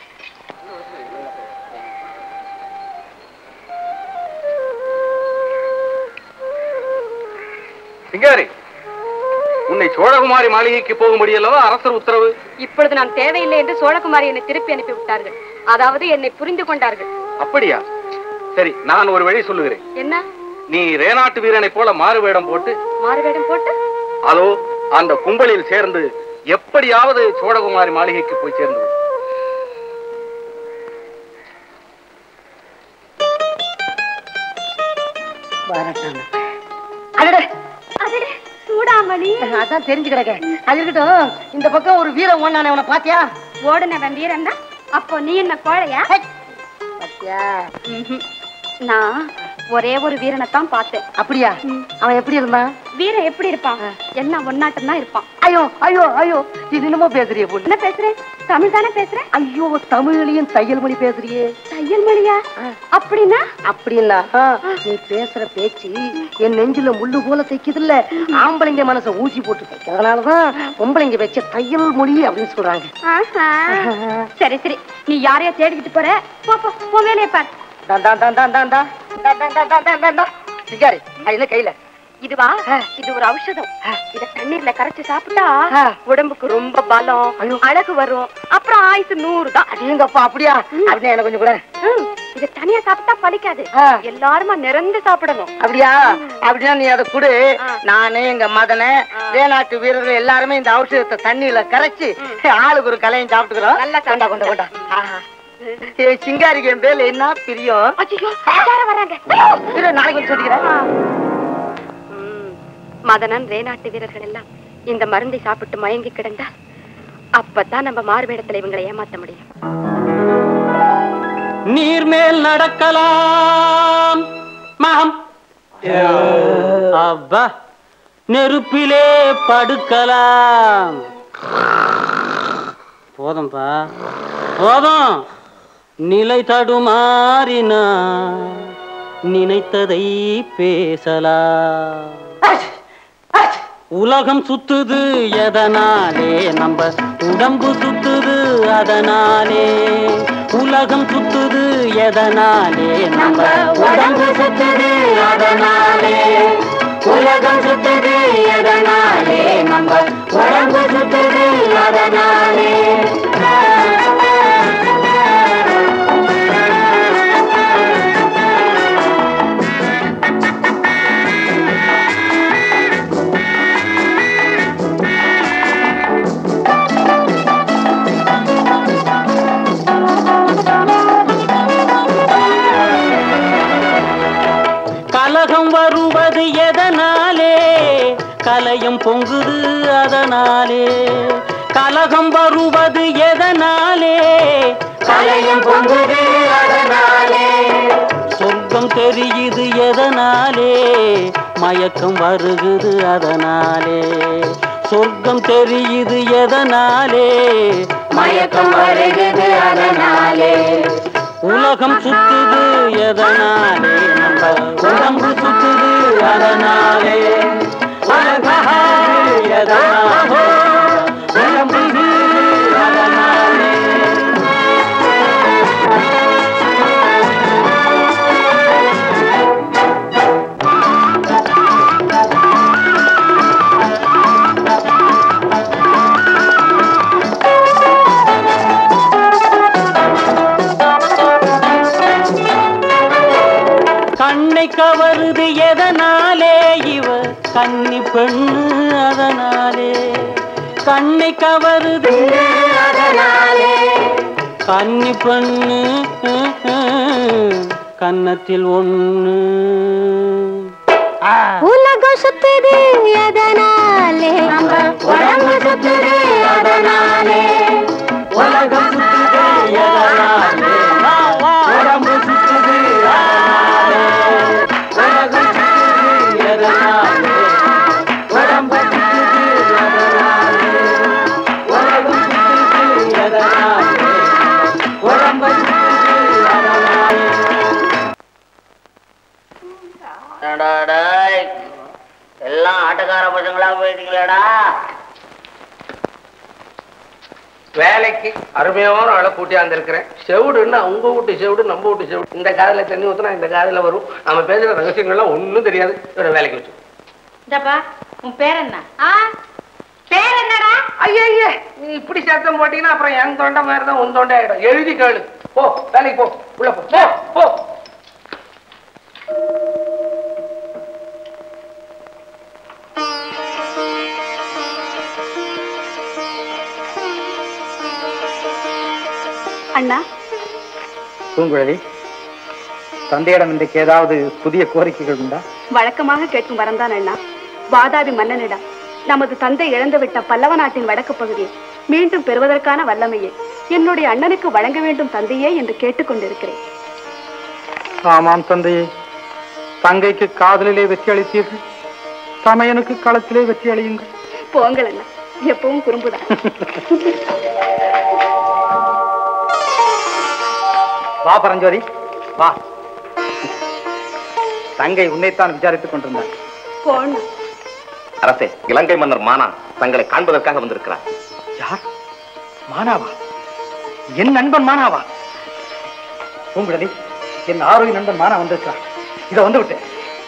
சிங்காரி உன்னை சோழகுமாரி மாளிகைக்கு போகும்படி அல்லவா அரசர் உத்தரவு இப்பொழுது நான் தேவையில்லை என்று சோழகுமாரி என்னை திருப்பி அனுப்பி விட்டார்கள் அதாவது என்னை புரிந்து கொண்டார்கள் அப்படியா சரி நான் ஒரு வழி சொல்லுகிறேன் என்ன நீ ரேனாட்டு வீரனை போல மாறு வேடம் போட்டு மாறுவேடம் போட்டு அதோ அந்த கும்பலில் சேர்ந்து எப்படியாவது சோழகுமாரி மாளிகைக்கு போய் சேர்ந்து விடு. அடடே அடடே சூடாமணி அதான் தெரிஞ்சு கிடக்க அது இருக்கட்டும் இந்த பக்கம் ஒரு வீரம் ஓடானே உன பாத்தியா ஓடுனவன் வீரன் தான் அப்போ நீ என்ன கோழையா பாத்தியா ம்ஹும். நான் ஒரே ஒரு வீரனை தான் பார்த்தேன் அப்படியா அவன் எப்படி இருந்தான் வீரன் எப்படி இருப்பான் எல்லாம் ஒன்னாட்டம் தான் இருப்பான் ஐயோ ஐயோ ஐயோ இது என்னமோ பேசுறியே பொண்ணு என்ன பேசுறேன் தமிழ் தானே பேசுறேன் ஐயோ தமிழ்லயும் தையல் மொழி பேசுறியே தையல் மொழியா அப்படின்னா அப்படின்னா நீ பேசுற பேச்சு என் நெஞ்சில முள்ளு போல தைக்குதுல்ல ஆம்பளைங்க மனச ஊசி போட்டு தைக்கிறதுனாலதான் பொம்பளைங்க வச்ச தையல் மொழி அப்படின்னு சொல்றாங்க ஆஹா. சரி சரி நீ யாரையா தேடிக்கிட்டு போற போ போ உன் வேலையை பார் தான் தான் தான் தான் தான் தான் தான் தான் தான் தான் தான் தான் சிகாரி அது என்ன கையில இதுவா இது ஒரு ஔஷதம் இத தண்ணீர்ல கரைச்சு சாப்பிட்டா ஆ. உடம்புக்கு ரொம்ப பலம் அழகு வரும் அப்புறம் ஆயுசு நூறு தான் அடேங்கப்பா அப்படியா அப்படின்னா எனக்கு கொஞ்சம் கூட ம், இத தனியா சாப்பிட்டா பலிக்காது ஆ. எல்லாருமா நிறந்து சாப்பிடணும் அப்படியா அப்படின்னா நீ அதை கொடு நானு எங்க மதனை வேநாட்டு வீரர்கள் எல்லாருமே இந்த ஔஷதத்தை தண்ணியில கரைச்சு ஆளுக்கு ஒரு கலையும் சாப்பிட்டுக்கிறோம் நல்லா கொண்டா கொண்டா கொண்டா ஆஹா. ஏய், சிங்காரிக்கு என் பேர்ல என்ன பிரியம் ஐயோ யாரும் வராங்க இரு, நாளைக்கு வந்து சொல்லிக்கிறேன் ம், மதனன் ரேநாட்டு வீரர்கள் எல்லாம் இந்த மருந்தை சாப்பிட்டு மயங்கி கிடந்தால் அப்பதான் நம்ம மாறுவேடத்துல இவங்களை ஏமாத்த முடியும் நீர்மேல் நடக்கலாம் மகம் அப்பா நெருப்பிலே படுக்கலாம் போதும்பா போதும் நிலை தடுமாறினா நினைத்ததை பேசலாம் உலகம் சுத்துது எதனாலே நம்ம உடம்பு சுத்துது அதனாலே உலகம் சுத்துது எதனாலே நம்ம உடம்பு சுத்துது அதனாலே உலகம் சுத்துது எதனாலே நம்ம உடம்பு சுத்துது அதனாலே கலகம் வருவது எதனாலே கலையும் பொங்குது அதனாலே கலகம் வருவது எதனாலே கலையும் பொங்குது அதனாலே சொர்க்கம் தெரியுது எதனாலே மயக்கம் வருகுது அதனாலே சொர்க்கம் தெரியுது எதனாலே மயக்கம் வருகுது அதனாலே உலகம் சுத்துது எதனாலே நம்ம உடம்பு சுத்துது அதனாலே உலகம் எதனாலே உடம்பு சுத்துது அதனாலே கண்ணை கவருது எதனாலே இவ கன்னி பெண்ணு அதனாலே கண்ணை கவருது அதனாலே கன்னி பெண்ணு கன்னத்தில் ஒண்ணு உலகம் சுத்துது எதனாலே உடம்பு சுத்துது அதனாலே உலகம் சுத்துது எதனாலே உடம்பு சுத்துது அதனாலே உலகம் சுத்துது எதனாலே உடம்பு சுத்துது அதனாலே உலகம் சுத்துது எதனாலே உடம்பு சுத்துது அதனாலே எல்லாம் ஆட்டக்கார பசங்களா போயிட்டீங்களாடா வேலைக்கு அருமையான ஆளை கூட்டியாந்து இருக்கிறேன் செவிடுன்னா உங்க வீட்டு செவிடு நம்ம வீட்டு செவிடு இந்த காதுல தண்ணி ஊத்துனா இந்த காதுல வரும் நம்ம பேசுற ரகசியங்கள்லாம் ஒண்ணும் தெரியாது இவரை வேலைக்கு வச்சு இந்தப்பா உன் பேர் என்ன பேர் என்னடா ஐயா நீ இப்படி சத்தம் போட்டீங்கன்னா அப்புறம் என் தொண்டை மாதிரி தான் உன் தொண்டை ஆயிடும் எழுதி கேளு போ வேலைக்கு போ உள்ள போ போ போ அண்ணா பூங்குழலி தந்தையிடம் இன்றைக்கு ஏதாவது புதிய கோரிக்கைகள் உண்டா வழக்கமாக கேட்கும் வரந்தான் அண்ணா வாதாபி மன்னனிடம் நமது தந்தை இழந்துவிட்ட பல்லவ நாட்டின் வடக்கு பகுதியை மீண்டும் பெறுவதற்கான வல்லமையை என்னுடைய அண்ணனுக்கு வழங்க வேண்டும் தந்தையே என்று கேட்டுக்கொண்டிருக்கிறேன் ஆமாம் தந்தையே தங்கைக்கு காதலிலே வெற்றி அளித்தீர்கள் தமையனுக்கு களத்திலே வெற்றி அளியுங்கள் போங்கள் அண்ணா எப்பவும் குறும்புதான் வா பரஞ்சோதி வா தங்கை உன்னைத்தான் விசாரித்துக் கொண்டிருந்தார் போண்ணா அரசே இலங்கை மன்னர் மானா தங்களை காண்பதற்காக வந்திருக்கிறார் யார் மானாவா என் நண்பன் மானாவா பூங்குழலி என் ஆரோக்கிய நண்பன் மானா வந்திருக்கிறார் இதை வந்து விட்டேன்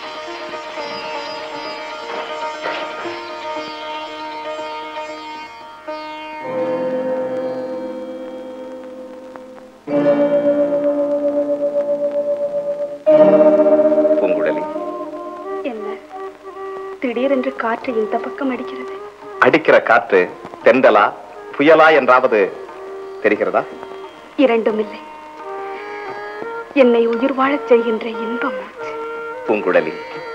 பூங்குழலி என்ன திடீரென்று காற்று இந்த பக்கம் அடிக்கிறது அடிக்கிற காற்று தெண்டலா புயலா என்றாவது தெரிகிறதா இரண்டும் இல்லை என்னை உயிர் வாழச் செய்கின்ற இன்பம் மூச்சு. பூங்குழலி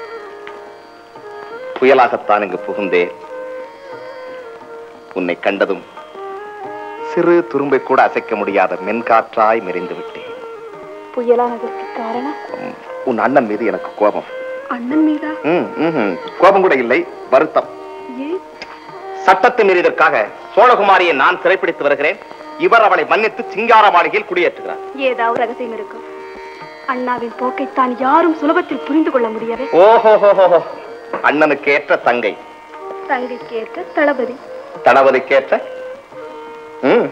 புயலாகத்தான் இங்கு புகுந்தேன் உன்னை கண்டதும் சிறு துரும்பை கூட அசைக்க முடியாத மென்காற்றாய் மெரிந்து விட்டேன் புயலானதற்கு காரணம் உம், உன் அண்ணன் மீது எனக்கு கோபம் அண்ணன் மீதா ம், ம்ஹும். கோபம் கூட இல்லை வருத்தம் ஏன் சட்டத்தை மீறியதற்காக சோழகுமாரியை நான் சிறைப்பிடித்து வருகிறேன் இவர் அவளை மன்னித்து சிங்கார மாளிகையில் குடியேற்றுகிறார் ஏதாவது ரகசியம் இருக்கும் அண்ணாவின் போக்கைத்தான் யாரும் சுலபத்தில் புரிந்து கொள்ள முடியவே ஓஹோ அண்ணனுக்கு ஏற்ற தங்கை தங்கைக்கு ஏற்ற தளபதி தளபதிக்கேற்ற ம்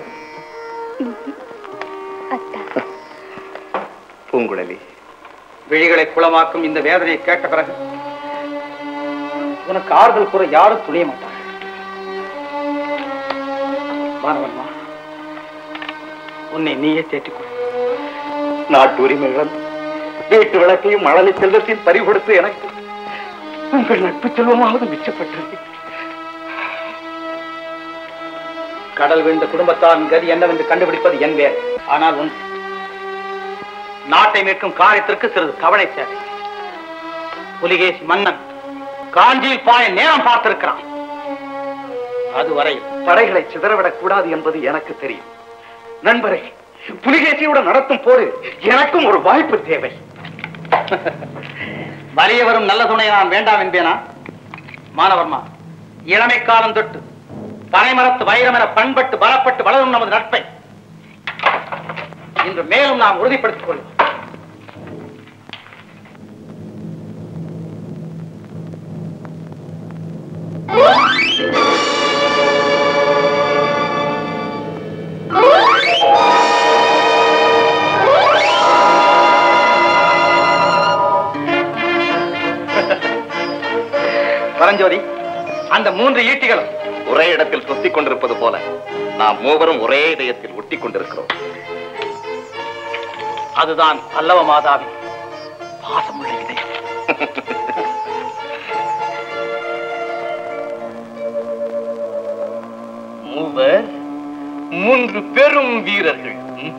அத்தான் பூங்குழலி விழிகளை குளமாக்கும் இந்த வேதனையை கேட்ட பிறகு உனக்கு ஆறுதல் கூற யாரும் துணிய மாட்டார்கள் மாணவன்மா உன்னை நீயே தேற்றிக்கொள் நாட்டு உரிமைகள் வீட்டு விளக்கையும் மழலை செல்வத்தையும் பறிகொடுத்து எனக்கு உங்கள் நட்பு செல்வமாவது மிச்சப்பட்டது கடல் விழுந்த குடும்பத்தாரின் கதி என்னவென்று கண்டுபிடிப்பது என் வேலை ஆனால் உன் நாட்டை மீட்கும் காரியத்திற்கு சிறிது கவலை தேவை புலிகேசி மன்னன் காஞ்சியில் பாய நேரம் பார்த்திருக்கிறான் அதுவரை படைகளை சிதறவிடக் கூடாது என்பது எனக்கு தெரியும் நண்பரே புலிகேசியுடன் நடத்தும் போது எனக்கும் ஒரு வாய்ப்பு தேவை வலிய வரும் நல்ல துணையை நான் வேண்டாம் என்பேனா மாணவர்மா இளமை காலம் தொட்டு பனைமரத்து வைரம் என பண்பட்டு பலப்பட்டு வளரும் நமது நட்பை இன்று மேலும் நாம் உறுதிப்படுத்திக் கொள்வோம் பரஞ்சோதி அந்த மூன்று ஈட்டிகளும் ஒரே இடத்தில் சுத்திக் கொண்டிருப்பது போல நாம் மூவரும் ஒரே இதயத்தில் ஒட்டிக் கொண்டிருக்கிறோம் அதுதான் பல்லவ மாதாவின் பாசமுள்ள இதயம் மூவர் மூன்று பெரும் வீரர்கள்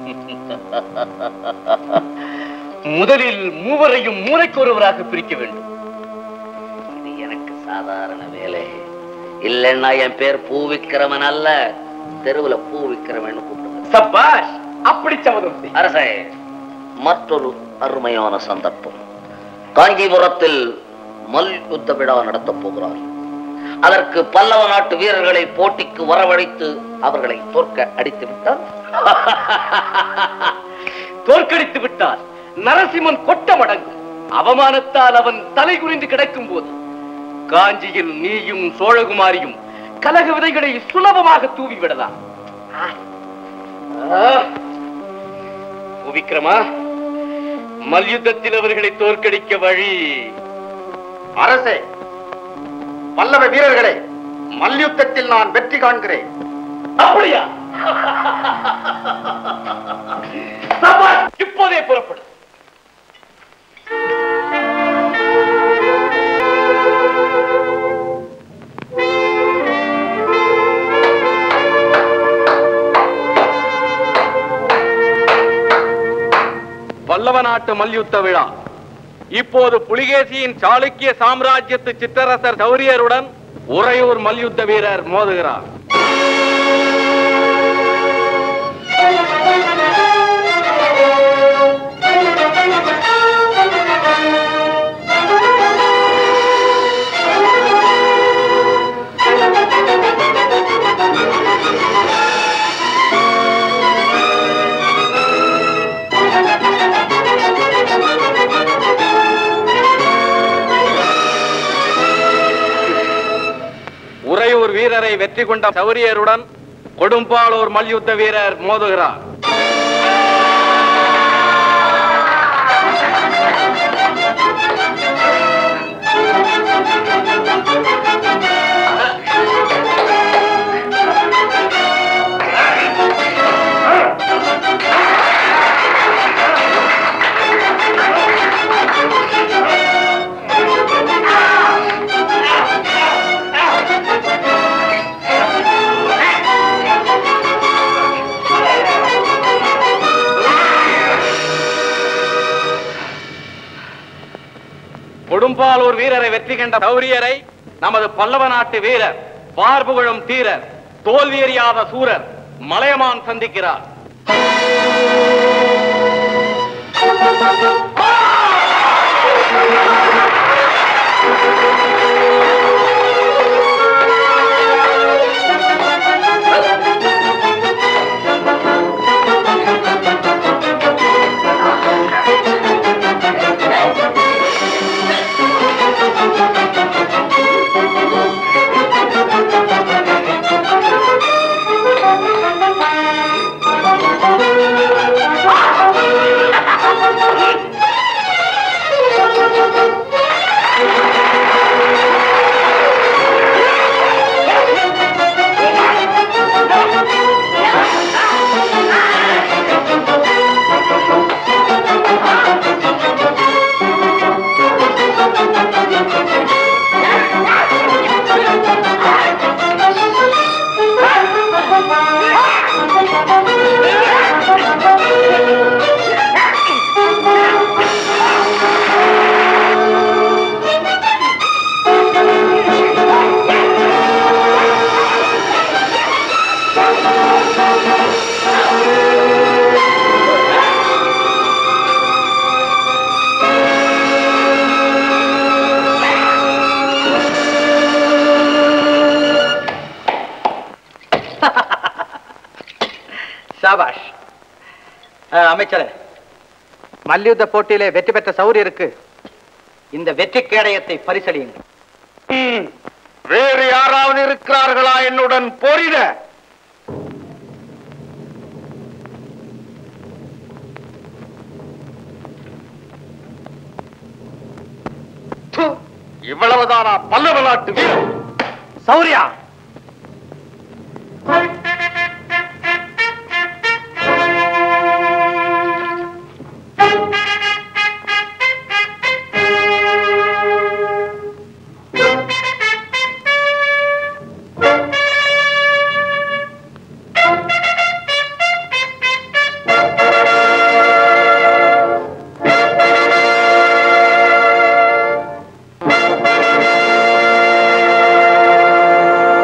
முதலில் மூவரையும் மூளைக்கொருவராக பிரிக்க வேண்டும் இது எனக்கு சாதாரண வேலை இல்லைன்னா என் பேர் பூ விக்கிரமன் அல்ல தெருவுல பூ விக்கிரமன் கூப்பிடுங்க சபாஷ் அப்படி சமதம் செய். அரசே மற்றொரு அருமையான சந்தர்ப்பம் காஞ்சிபுரத்தில் மல்யுத்த விழா நடத்தப் போகிறார் அதற்கு பல்லவ நாட்டு வீரர்களை போட்டிக்கு வரவழைத்து அவர்களை தோற்க அடித்து விட்டால் தோற்கடித்து விட்டார் நரசிம்மன் கொட்ட மடங்கு அவமானத்தால் அவன் தலை குறிந்து கிடக்கும் போது காஞ்சியில் நீயும் சோழகுமாரியும் கலக விதைகளை சுலபமாக தூவி விடலாம் ஆ. விக்ரமா மல்யுத்தத்தில் அவர்களை தோற்கடிக்க வழி அரசே பல்லவ வீரர்களே மல்யுத்தத்தில் நான் வெற்றி காண்கிறேன் அப்படியா சபாஷ்! இப்போதே புறப்படும் பல்லவ நாட்டு மல்யுத்த விழா இப்போது புலிகேசியின் சாளுக்கிய சாம்ராஜ்யத்து சிற்றரசர் சௌரியருடன் உறையூர் மல்யுத்த வீரர் மோதுகிறார் உறையூர் வீரரை வெற்றி கொண்ட சௌரியருடன் கொடும்பாளூர் மல்யுத்த வீரர் மோதுகிறார் கொடும்பாலூர் வீரரை வெற்றி கண்ட சௌரியரை நமது பல்லவ நாட்டு வீரர் பார்புகழும் தீரர் தோல்வி அறியாத சூரர் மலையமான் சந்திக்கிறார் சாபாஷ் அஹ், அமைச்சரே மல்யுத்த போட்டியிலே வெற்றி பெற்ற சௌரியருக்கு இந்த வெற்றி கேடயத்தை பரிசளியுங்கள் வேறு யாராவது இருக்கிறார்களா என்னுடன் போரிட து, இவ்வளவுதானா பல்லவ நாட்டு வீரம் சௌரியா ஆ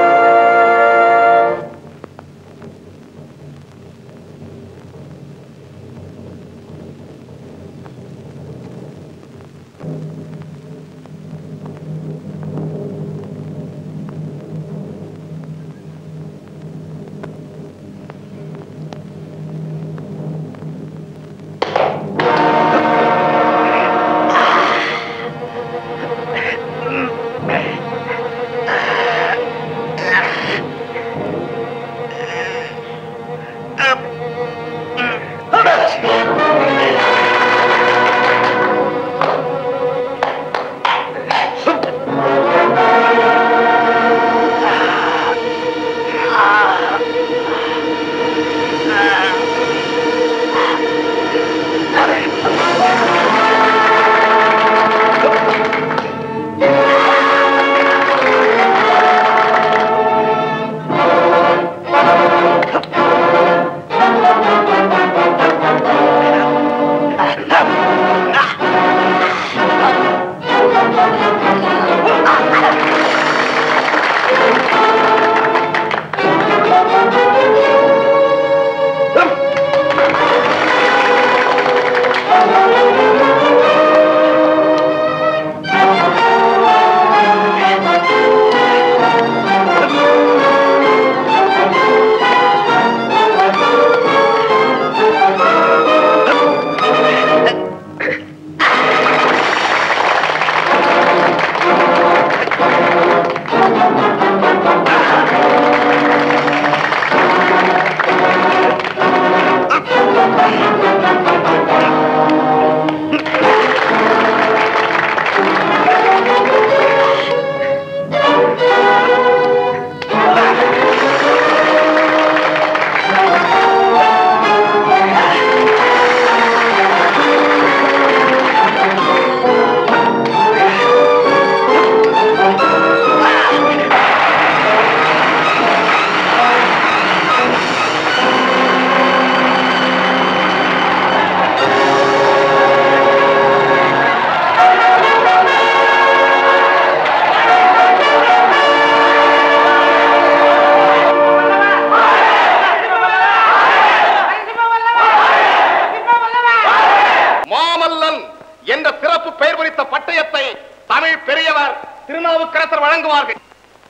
மாமல்லன் என்ற சிறப்பு பெயர் குறித்த பட்டயத்தை தமிழ் பெரியவர் திருநாவுக்கரசர் வழங்குவார்கள்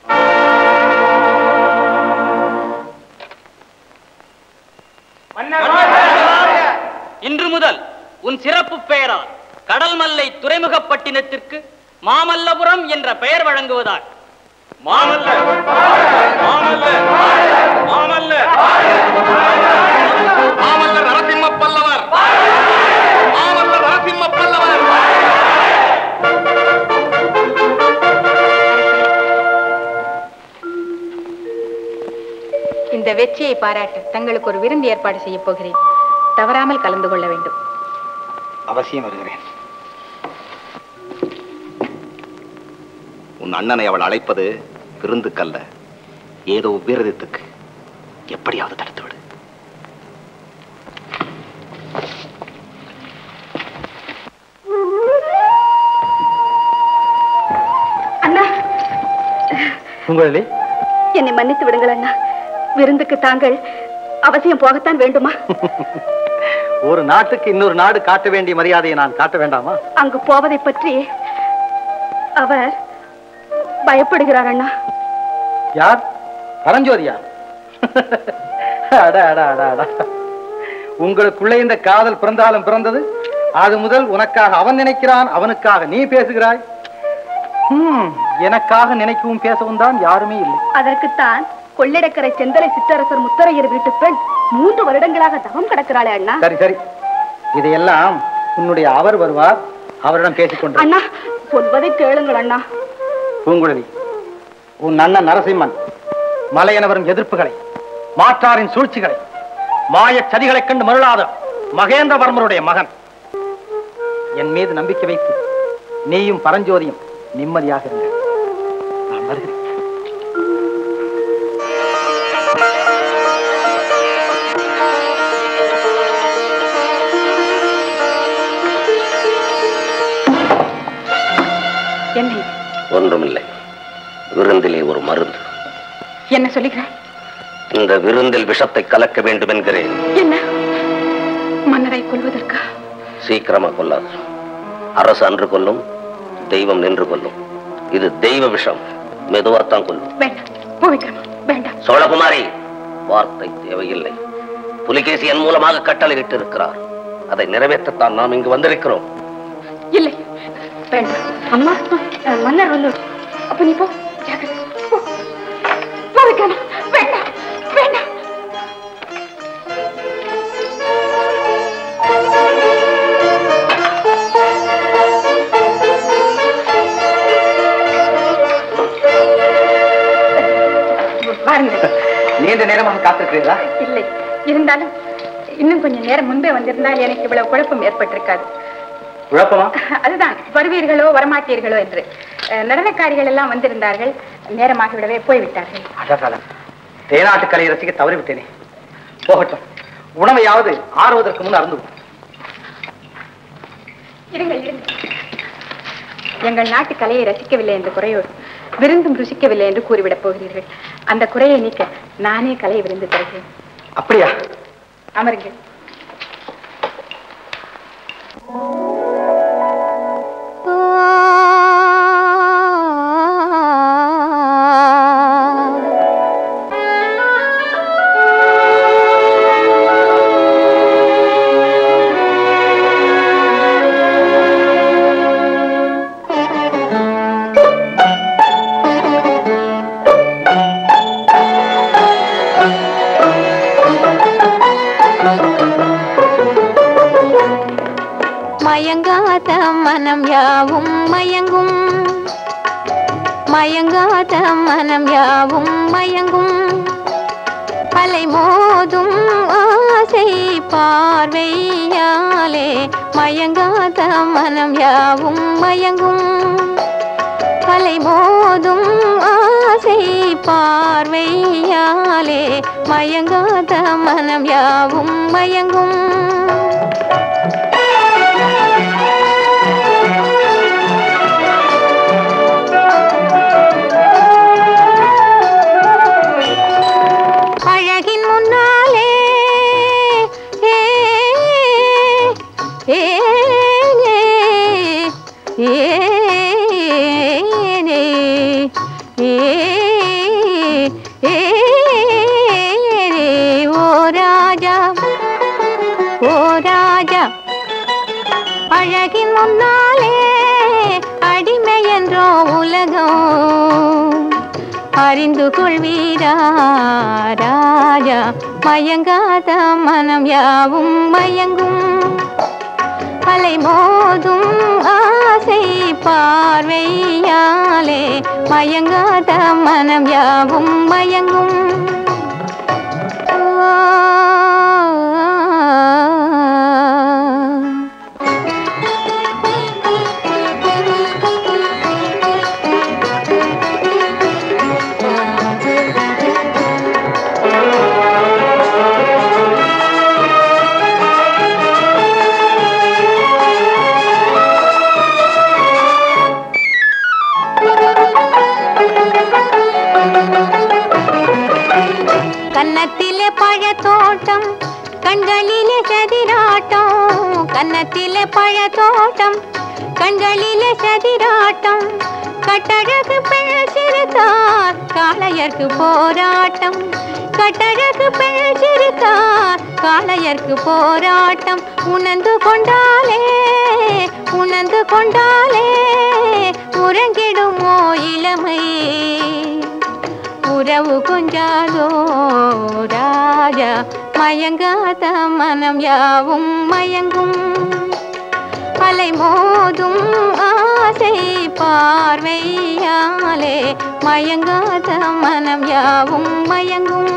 இன்று முதல் உன் சிறப்பு பெயரால் கடல் மல்லை துறைமுகப்பட்டினத்திற்கு மாமல்லபுரம் என்ற பெயர் வழங்குவதால் மாமல்ல மாமல்ல மாமல்ல மாமல்ல நரசிம்ம பல்லவர் மாமல்ல நரசிம்ம பல்லவர் இந்த வெற்றியை பாராட்ட தங்களுக்கு ஒரு விருந்து ஏற்பாடு செய்ய போகிறேன் தவறாமல் கலந்து கொள்ள வேண்டும் அவசியம் வருகிறேன் உன் அண்ணனை அவள் அழைப்பது விருந்துக்கல்ல ஏதோ விரதத்துக்கு எப்படியாவது தடுத்து விடு அண்ணா உங்களே என்னை மன்னித்து விடுங்கள் அண்ணா விருந்துக்கு தாங்கள் அவசியம் போகத்தான் வேண்டுமா ஒரு நாட்டுக்கு இன்னொரு நாடு காட்ட வேண்டிய மரியாதையை நான் காட்ட வேண்டாமா அங்கு போவதை பற்றி அவர் பயப்படுகிறார் அண்ணா யார் பரஞ்சோதியா அட அட அட அட உங்களுக்குள்ளே இந்த காதல் பிறந்தாலும் பிறந்தது அது முதல் உனக்காக அவன் நினைக்கிறான் அவனுக்காக நீ பேசுகிறாய் ஹம், எனக்காக நினைக்கவும் பேசவும் தான் யாருமே இல்லை அதற்குத்தான் கொள்ளிடக்கரை செந்தலை சிற்றரசர் முத்தரையர் வீட்டு பெண் மூன்று வருடங்களாக தவம் கிடக்கிறாளே அண்ணா சரி சரி இதையெல்லாம் உன்னுடைய அவர் வருவார் அவரிடம் பேசிக்கொண்டு அண்ணா சொல்வதை கேளுங்கள் அண்ணா பூங்குழலி உன் அண்ணன் நரசிம்மன் மலையென வரும் எதிர்ப்புகளை மாற்றாரின் சூழ்ச்சிகளை மாயச் சதிகளைக் கண்டு மருளாத மகேந்திரவர்மருடைய மகன் என் மீது நம்பிக்கை வைத்து நீயும் பரஞ்சோதியும் நிம்மதியாக இருங்கள் நான் வருகிறேன் என்ன இது? ஒன்றுமில்லை விருந்திலே ஒரு மருந்து என்ன சொல்லுகிறாய் இந்த விருந்தில் விஷத்தை கலக்க வேண்டும் என்கிறேன் என்ன மன்னரை கொல்வதற்கா சீக்கிரமா கொல்லாது அரசு அன்று கொல்லும் தெய்வம் நின்று கொல்லும் இது தெய்வ விஷம் மெதுவாத்தான் கொல்லும் வேண்டாம் பூவிக்ரமா வேண்டாம் சோழகுமாரி வார்த்தை தேவையில்லை புலிகேசி என் மூலமாக கட்டளையிட்டு இருக்கிறார் அதை நிறைவேற்றத்தான் நாம் இங்கு வந்திருக்கிறோம் இல்லை வேண்டாம் அம்மா அஹ், மன்னர் வந்து அப்ப நீ போ ஜாக்கிரதை. போ. போ விக்ரமா வேண்டாம் வேண்டாம் வாருங்கள் நீண்ட நேரமாக காத்திருக்கிறீர்களா இல்லை இருந்தாலும் இன்னும் கொஞ்சம் நேரம் முன்பே வந்திருந்தால் எனக்கு இவ்வளவு குழப்பம் ஏற்பட்டிருக்காது குழப்பமா அதுதான் வருவீர்களோ வரமாட்டீர்களோ என்று அஹ், நடனக்காரிகள் எல்லாம் வந்திருந்தார்கள் நேரமாகிவிடவே போய்விட்டார்கள் அடடட. தேனாட்டு கலையை ரசிக்க தவறிவிட்டேனே போகட்டும் உணவையாவது ஆறுவதற்கு முன் அருந்து இருங்கள் இருங்கள் எங்கள் நாட்டு கலையை ரசிக்கவில்லை என்ற குறையோடு விருந்தும் ருசிக்கவில்லை என்று கூறிவிடப் போகிறீர்கள் அந்த குறையை நீக்க நானே கலை விருந்து தருகிறேன் அப்படியா அமருங்கள் மயங்காத மனம் யாவும் மயங்கும் மயங்காத மனம் யாவும் மயங்கும் அலை மோதும் ஆசை பார்வையாலே மயங்காத மனம் யாவும் மயங்கும் அலை மோதும் ஆசை பார்வையாலே மயங்காத மனம் யாவும் மயங்கும் அழகின் முன்னாலே ஏ, ஏ, அழகின் முன்னாலே அடிமை என்றோ உலகம் அறிந்து கொள்வீரா ராஜா மயங்காத மனம் யாவும் மயங்கும் அலை மோதும் ஆசை பார்வையாலே மயங்காத மனம் யாவும் மயங்கும் கன்னத்திலே பழத்தோட்டம் கண்களிலே சதிராட்டம் கன்னத்திலே பழத்தோட்டம் கண்களிலே சதிராட்டம் கட்டழகு பெண் சிறுத்தார் காளையர்க்கு போராட்டம் கட்டழகு பெண் சிறுத்தார் காளையர்க்கு போராட்டம் உணர்ந்து கொண்டாலே உணர்ந்து கொண்டாலே உறங்கிடுமோ இளமை உறவு கொஞ்சாதோ ராஜா மயங்காத மனம் யாவும் மயங்கும் அலை மோதும் ஆசை பார்வையாலே மயங்காத மனம் யாவும் மயங்கும்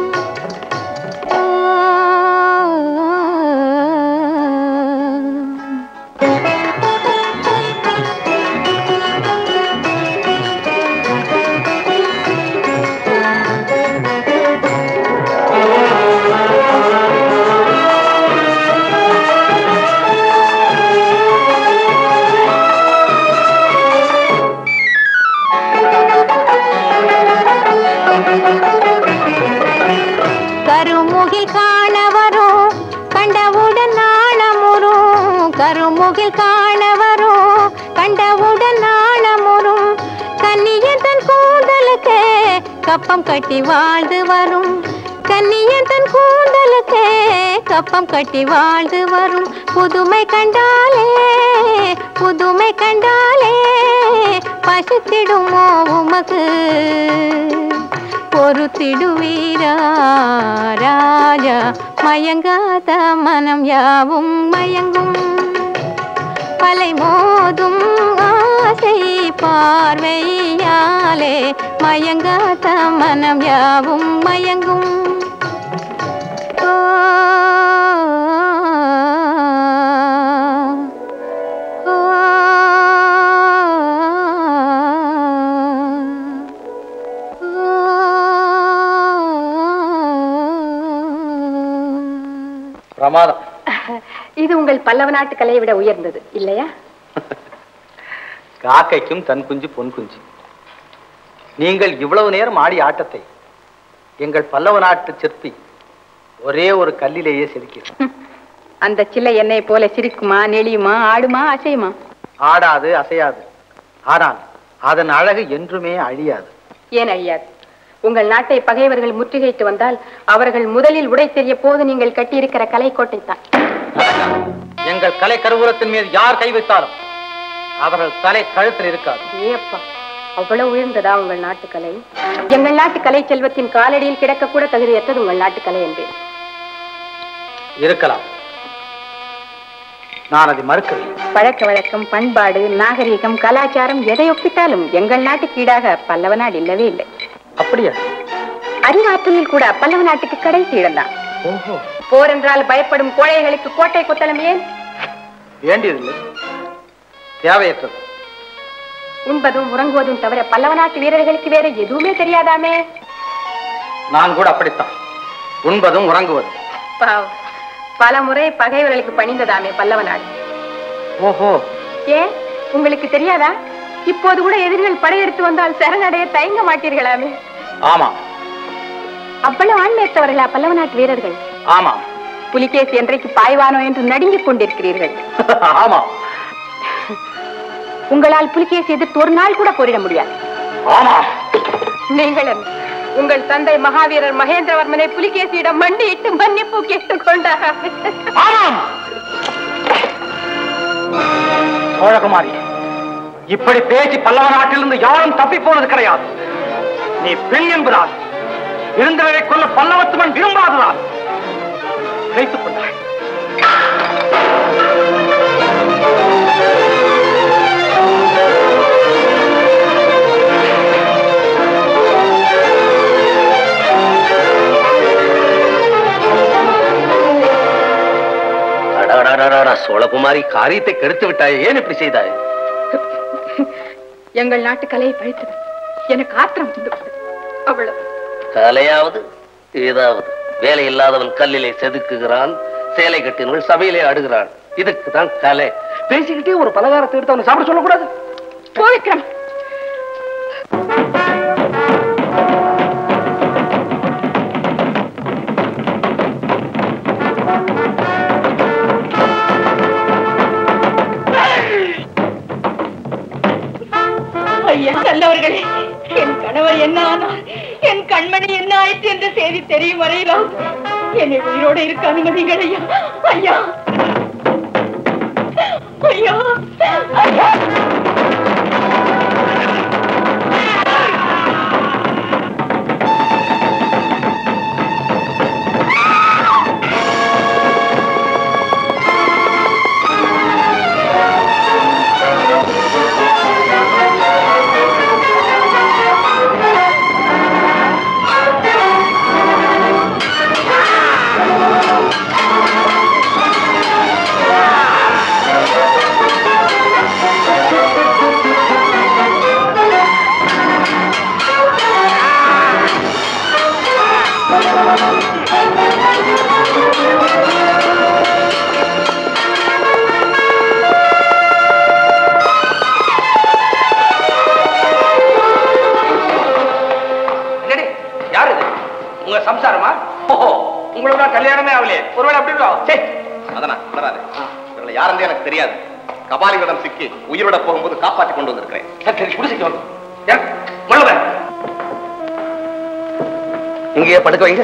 கருமுகில் காண வரும் கண்டவுடன் நாணமுறும் கருமுகில் காண வரும் கண்டவுடன் நாணமுறும் கன்னியன் தன் கூந்தலுக்கு கப்பம் கட்டி வாழ்ந்து வரும் கன்னியன் தன் கூந்தலுக்கு கப்பம் கட்டி வாழ்ந்து வரும் புதுமை கண்டாலே புதுமை கண்டாலே பசித்திடுமோ உமக்கு பொறுத்திடுவீரா ராஜா மயங்காத மனம் யாவும் மயங்கும் அலை மோதும் ஆசை பார்வையாலே மயங்காத மனம் யாவும் மயங்கும் ஓ, ஓ, பிரமாதம் இது உங்கள் பல்லவ நாட்டு கலையை விட உயர்ந்தது இல்லையா காக்கைக்கும் தன் குஞ்சு பொன் குஞ்சு நீங்கள் இவ்வளவு நேரம் ஆடிய ஆட்டத்தை எங்கள் பல்லவ நாட்டு சிற்பி ஒரே ஒரு கல்லிலேயே செதுக்கிறார் அந்த சில்லை என்னை போல சிரிக்குமா நெளியுமா ஆடுமா அசையுமா ஆடாது அசையாது ஆனால் அதன் அழகு என்றுமே அழியாது ஏன் அழியாது உங்கள் நாட்டை பகைவர்கள் முற்றுகையிட்டு வந்தால் அவர்கள் முதலில் உடை தெரிய போது நீங்கள் கட்டியிருக்கிற கலைக்கோட்டை தான் எங்கள் கலை கருவூலத்தின் மீது யார் கை வைத்தாலும் அவர்கள் தலை கழுத்தில் இருக்காது ஏப்பா அவ்வளவு உயர்ந்ததா உங்கள் நாட்டு கலை எங்கள் நாட்டு கலை செல்வத்தின் காலடியில் கிடக்க கூட தகுதியற்றது உங்கள் நாட்டு கலை என்பேன் இருக்கலாம் நான் அதை மறுக்கவில்லை பழக்க வழக்கம் பண்பாடு நாகரிகம் கலாச்சாரம் எதை ஒப்பிட்டாலும் எங்கள் நாட்டுக்கு ஈடாக பல்லவ நாடு இல்லவே இல்லை அப்படியா அறிவாற்றலில் கூட பல்லவ நாட்டுக்கு கடைசி இடம்தான் ஓஹோ போர் என்றால் பயப்படும் கோழைகளுக்கு கோட்டை கொத்தளம் ஏன் வேண்டியதில்லை தேவையற்றது உண்பதும் உறங்குவதும் தவிர பல்லவ நாட்டு வீரர்களுக்கு வேற எதுவுமே தெரியாதாமே நான் கூட அப்படித்தான் உண்பதும் உறங்குவதும் பாவம். பல முறை பகைவர்களுக்கு பணிந்ததாமே பல்லவ நாடு ஓஹோ ஏன் உங்களுக்கு தெரியாதா இப்போது கூட எதிரிகள் படையெடுத்து வந்தால் சரணடைய தயங்க மாட்டீர்களாமே ஆமா அவ்வளவு ஆண்மையற்றவர்களா பல்லவ நாட்டு வீரர்கள் ஆமா புலிகேசி என்றைக்கு பாய்வானோ என்று நடுங்கிக் கொண்டிருக்கிறீர்கள் ஆமா உங்களால் புலிகேசி எதிர்த்து ஒரு நாள் கூட போரிட முடியாது ஆமா நீங்கள் என்ன? உங்கள் தந்தை மகாவீரர் மகேந்திரவர்மனை புலிகேசியிடம் மண்டியிட்டு மன்னிப்பு கேட்டுக் கொண்டார் ஆமாம் சோழகுமாரி இப்படி பேச்சு பல்லவ நாட்டிலிருந்து யாரும் தப்பி போனது கிடையாது நீ பெண் என்பதால் இருந்தவரை கொல்ல பல்லவத்துமன் விரும்பாததால் நினைத்துக் கொண்டாய் அடாடாடாடா சோழகுமாரி காரியத்தை கெடுத்து விட்டாய் ஏன் இப்படி செய்தாய் எங்கள் நாட்டு கலையை பழித்தது எனக்கு ஆத்திரம் வந்து விட்டது. அவ்வளவு கலையாவது ஏதாவது வேலை இல்லாதவன் கல்லிலே செதுக்குகிறான் சேலை கட்டினவள் சபையிலே அடுகிறான் இதுக்கு தான் கலை பேசிக்கிட்டே ஒரு பலகாரத்தை எடுத்து அவனை சாப்பிட சொல்லக்கூடாது போவிக்ரம் ஐயா நல்லவர்களே என் கணவர் என்ன ஆனார் என் கண்மணி என்ன ஆயிற்று என்ற செய்தி தெரியும் வரையிலும் என்னை உயிரோடு இருக்க அனுமதிகள் ஐயா ஐயா ஐயா ஐயா என்னடி யார் இது உங்க சம்சாரமா ஓஹோ உங்களுக்கு தான் கல்யாணமே ஆகலையே ஒருவேளை அப்படி இருக்கோ சே அதனா வராது இவர்களை யாருன்னு எனக்கு தெரியாது கபாலிகளிடம் சிக்கி உயிரோட போகும்போது காப்பாற்றி கொண்டு வந்திருக்கிறேன் சரி சரி குடிசைக்கு வந்து மழுவ இங்கேயே படுக்க வைங்க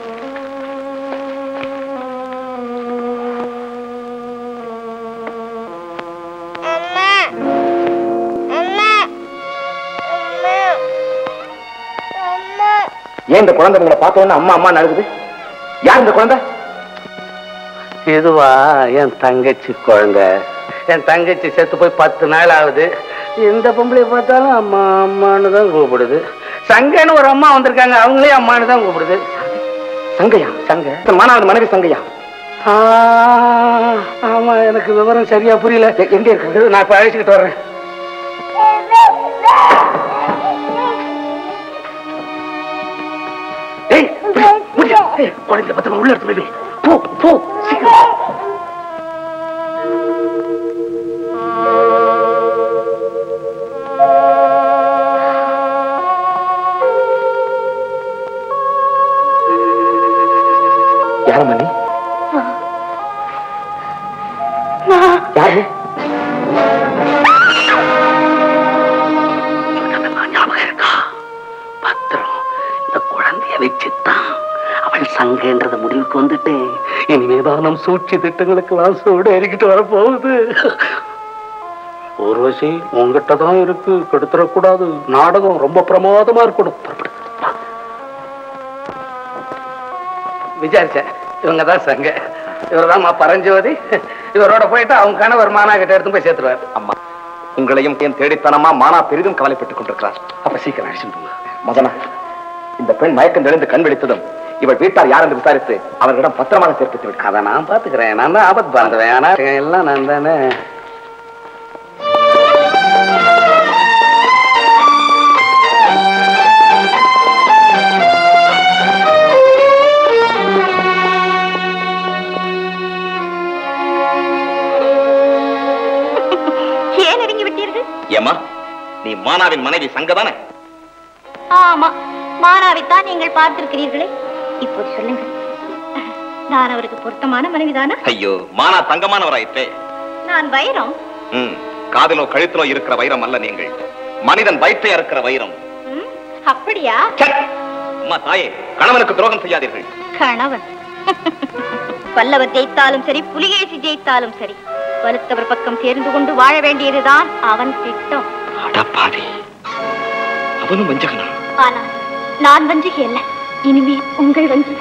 ஏன் இந்த குழந்தை உங்களை பார்த்த உடனே அம்மா அம்மா நடக்குது யார் இந்த குழந்தை இதுவா என் தங்கச்சி குழந்தை என் தங்கச்சி செத்து போய் பத்து நாள் ஆகுது எந்த பொம்பளை பார்த்தாலும் அம்மா அம்மான்னு தான் கூப்பிடுது சங்கன்னு ஒரு அம்மா வந்திருக்காங்க அவங்களே அம்மான்னு தான் கூப்பிடுது சங்கையா சங்க மானாவது மனைவி சங்கையா ஆ, ஆமா எனக்கு விவரம் சரியா புரியல எ- எங்க இருக்கு நான் இப்ப அழைச்சிக்கிட்டு வர்றேன் ஏய், முடியா. ஏய், குழந்தை பத்திரமா உள்ள எடுத்து போய் வை. போ போ சீக்கிரம் யாரம்மா நீ யாரு ஞாபகம் இருக்கா பத்திரம் இந்த குழந்தைய வச்சுத்தான் அவள் சங்கன்றத முடிவுக்கு வந்துட்டேன் இனிமேதான் நம் சூழ்ச்சி திட்டங்களுக்கெல்லாம் சூடு எறிக்கிட்டு வரப்போகுது ஊர்வசி உங்ககிட்ட தான் இருக்கு கெடுத்துடக்கூடாது நாடகம் ரொம்ப பிரமாதமா இருக்கணும் புறப்படு. விசாரிச்சேன் இவங்க தான் சங்க இவர் தான் பரஞ்சோதி இவரோட போயிட்டு அவங்க கணவர் மானா கிட்ட எடுத்து போய் சேர்த்துருவாரு அம்மா உங்களையும் என் தேடித்தனமா மானா பெரிதும் கவலைப்பட்டுக் கொண்டிருக்கிறார் அப்ப சீக்கிரம் அழைச்சிட்டு போங்க மதனா இந்த பெண் மயக்கம் தெளிந்து கண் விழித்ததும் இவள் வீட்டார் யார் என்று விசாரித்து அவர்களிடம் பத்திரமாக சேர்ப்பித்து விட்டார் அதை நான் பாத்துக்கிறேன் நான் தான் ஆபத்து பாருந்தவன் ஆனா எல்லாம் நான் தானே ஏன் நெருங்கி விட்டீர்கள் ஏம்மா நீ மானாவின் மனைவி சங்கதானே ஆமா மானாவைத்தான் நீங்கள் பார்த்திருக்கிறீர்களே இப்போது சொல்லுங்கள் நான் அவருக்கு பொருத்தமான மனைவிதானா ஐயோ மானா தங்கமானவராயிற்றே நான் வைரம் ம் காதிலோ கழுத்திலோ இருக்கிற வைரம் அல்ல நீங்கள் மனிதன் வயிற்றை அறுக்கிற வைரம் ம், அப்படியா ச்சே! அம்மா தாயே கணவனுக்கு துரோகம் செய்யாதீர்கள் கணவன் பல்லவர் ஜெயித்தாலும் சரி புலிகேசி ஜெயித்தாலும் சரி வலுத்தவர் பக்கம் சேர்ந்து கொண்டு வாழ வேண்டியதுதான் அவன் திட்டம் அடப்பாவி அவனும் வஞ்சகனா ஆனால் நான் வஞ்சிகை அல்ல இனிமே உங்கள் வஞ்சி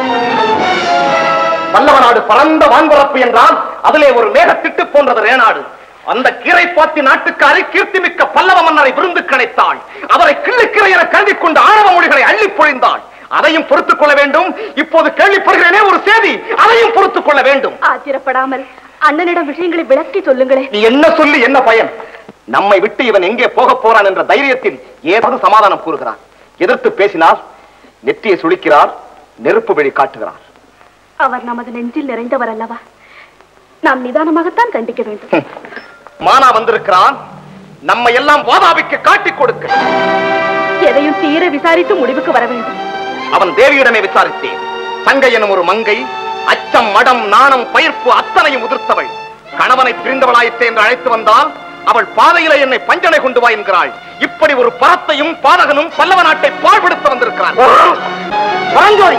பல்லவ நாடு பரந்த வான்பரப்பு என்றால் அதிலே ஒரு மேகத்திட்டு போன்றது ரேநாடு அந்த கீரைப்பாத்தி நாட்டுக்காரி கீர்த்திமிக்க பல்லவ மன்னரை விருந்து கிடைத்தாள் அவரை கிள்ளுக்கிறை என கருதி கொண்டு ஆணவ மொழிகளை அள்ளி பொழிந்தாள் அதையும் பொறுத்துக் கொள்ள வேண்டும் இப்போது கேள்விப்படுகிறேனே ஒரு செய்தி அதையும் பொறுத்துக் கொள்ள வேண்டும் ஆத்திரப்படாமல் அண்ணனிடம் விஷயங்களை விளக்கி சொல்லுங்களேன் நீ என்ன சொல்லி என்ன பயன் நம்மை விட்டு இவன் எங்கே போக போறான் என்ற தைரியத்தில் ஏதாவது சமாதானம் கூறுகிறான் எதிர்த்து பேசினால் நெற்றியை சுளிக்கிறார் நெருப்பு வழி காட்டுகிறார் அவர் நமது நெஞ்சில் நிறைந்தவர் அல்லவா நாம் நிதானமாகத்தான் கண்டிக்க வேண்டும் மானா வந்திருக்கிறான் நம்மை எல்லாம் வாதாபிக்கு காட்டிக் கொடுக்க எதையும் தீர விசாரித்து முடிவுக்கு வர வேண்டும் அவன் தேவியிடமே விசாரித்தேன் சங்கை எனும் ஒரு மங்கை அச்சம் மடம் நாணம் பயிர்ப்பு அத்தனையும் உதிர்த்தவள் கணவனை பிரிந்தவளாயிற்றே என்று அழைத்து வந்தால் அவள் பாதையில என்னை பஞ்சனை கொண்டு வா என்கிறாள் இப்படி ஒரு பரத்தையும் பாதகனும் பல்லவ நாட்டை பாழ்படுத்த வந்திருக்கிறான் பரஞ்சோதி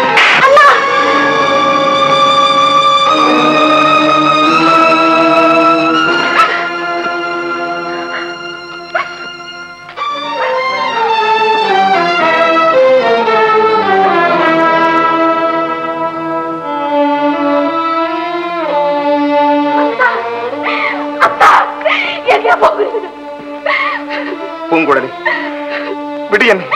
எங்கே போகிறீர்கள் பூங்குழலி விடு என்னை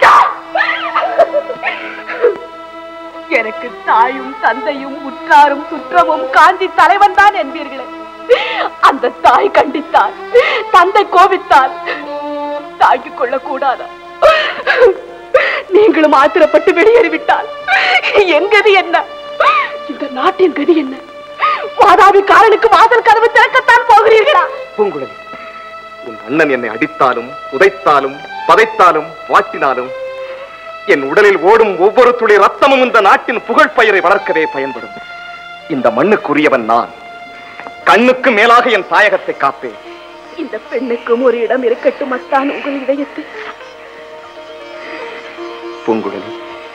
எனக்கு தாயும் தந்தையும் உற்றாரும் சுற்றமும் காஞ்சி தலைவன் தான் என்பீர்களே அந்த தாய் கண்டித்தார் தந்தை கோபித்தார் தாங்கிக் கொள்ள கூடாதா நீங்களும் ஆத்திரப்பட்டு வெளியேறிவிட்டால் என் கதி என்ன இந்த நாட்டின் கதி என்ன வாதாபி காரனுக்கு வாசல் கதவு திறக்கத்தான் போகிறீர்களா பூங்குழலி உன் அண்ணன் என்னை அடித்தாலும் உதைத்தாலும் பதைத்தாலும் வாட்டினாலும் என் உடலில் ஓடும் ஒவ்வொரு துளி ரத்தமும் இந்த நாட்டின் புகழ் பெயரை வளர்க்கவே பயன்படும் இந்த மண்ணுக்குரியவன் நான் கண்ணுக்கு மேலாக என் தாயகத்தை காப்பேன் இந்த பெண்ணுக்கும் ஒரு இடம் இருக்கட்டும் அத்தான் உங்கள் இதயத்தில் பூங்குழலி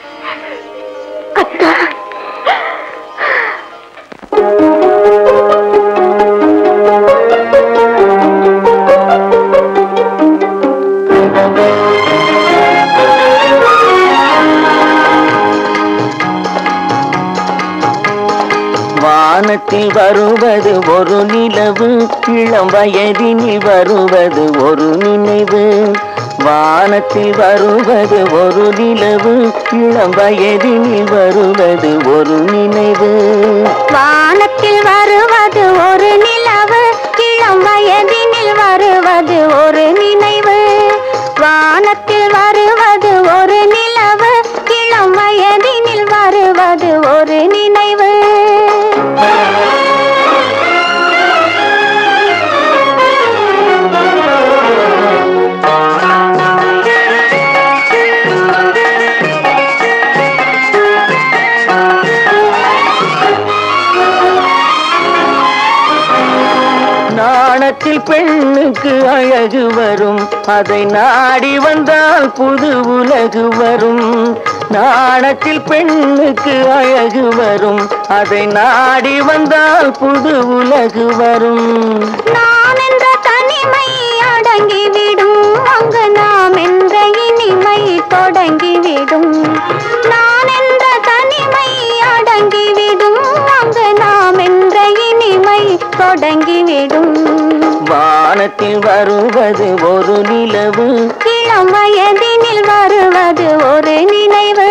வானத்தில் வருவது ஒரு நிலவு இளம் வயதினில் வருவது ஒரு நினைவு வானத்தில் வருவது ஒரு நிலவு இளம் வயதினில் வருவது ஒரு நினைவு வானத்தில் வருவது ஒரு நிலவு இளம் வயதினில் வருவது ஒரு நினைவு வானத்தில் வருவது ஒரு நிலவு இளம் வயதினில் வருவது ஒரு நினைவு நாணத்தில் பெண்ணுக்கு அழகு வரும் அதை நாடி வந்தால் புது உலகு வரும் நாணத்தில் பெண்ணுக்கு அழகு வரும் அதை நாடி வந்தால் புது உலகு வரும் நான் என்ற தனிமை அடங்கிவிடும் அங்கு நாம் என்ற இனிமை தொடங்கிவிடும் நான் என்ற தனிமை அடங்கிவிடும் அங்கு நாம் என்ற இனிமை தொடங்கிவிடும் வானத்தில் வருவது ஒரு நிலவு இளம் வயதினில் வருவது ஒரு நினைவு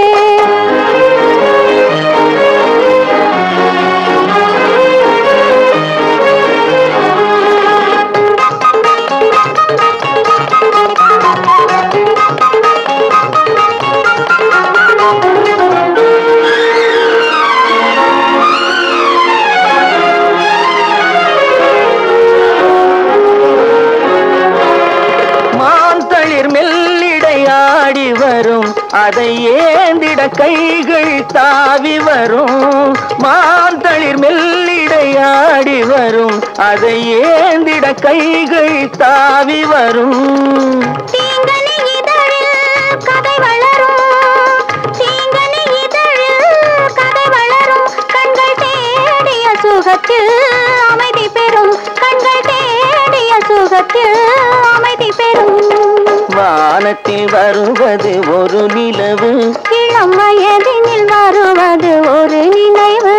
மான் தளிர் மெல்லிடை ஆடி வரும் அதை ஏந்திட கைகள் தாவி வரும் மான் தளிர் மெல்லிடை ஆடி வரும் அதை ஏந்திட கைகள் தாவி வரும் தீங்கனி இதழில் கதை வளரும் தீங்கனி இதழில் கதை வளரும் கண்கள் சுகத்தில் அமைதி பெறும் கண்கள் தேடிய சுகத்தில் அமைதி பெறும் வானத்தில் வருவது ஒரு நிலவு இளம் வயதினில் வருவது ஒரு நினைவு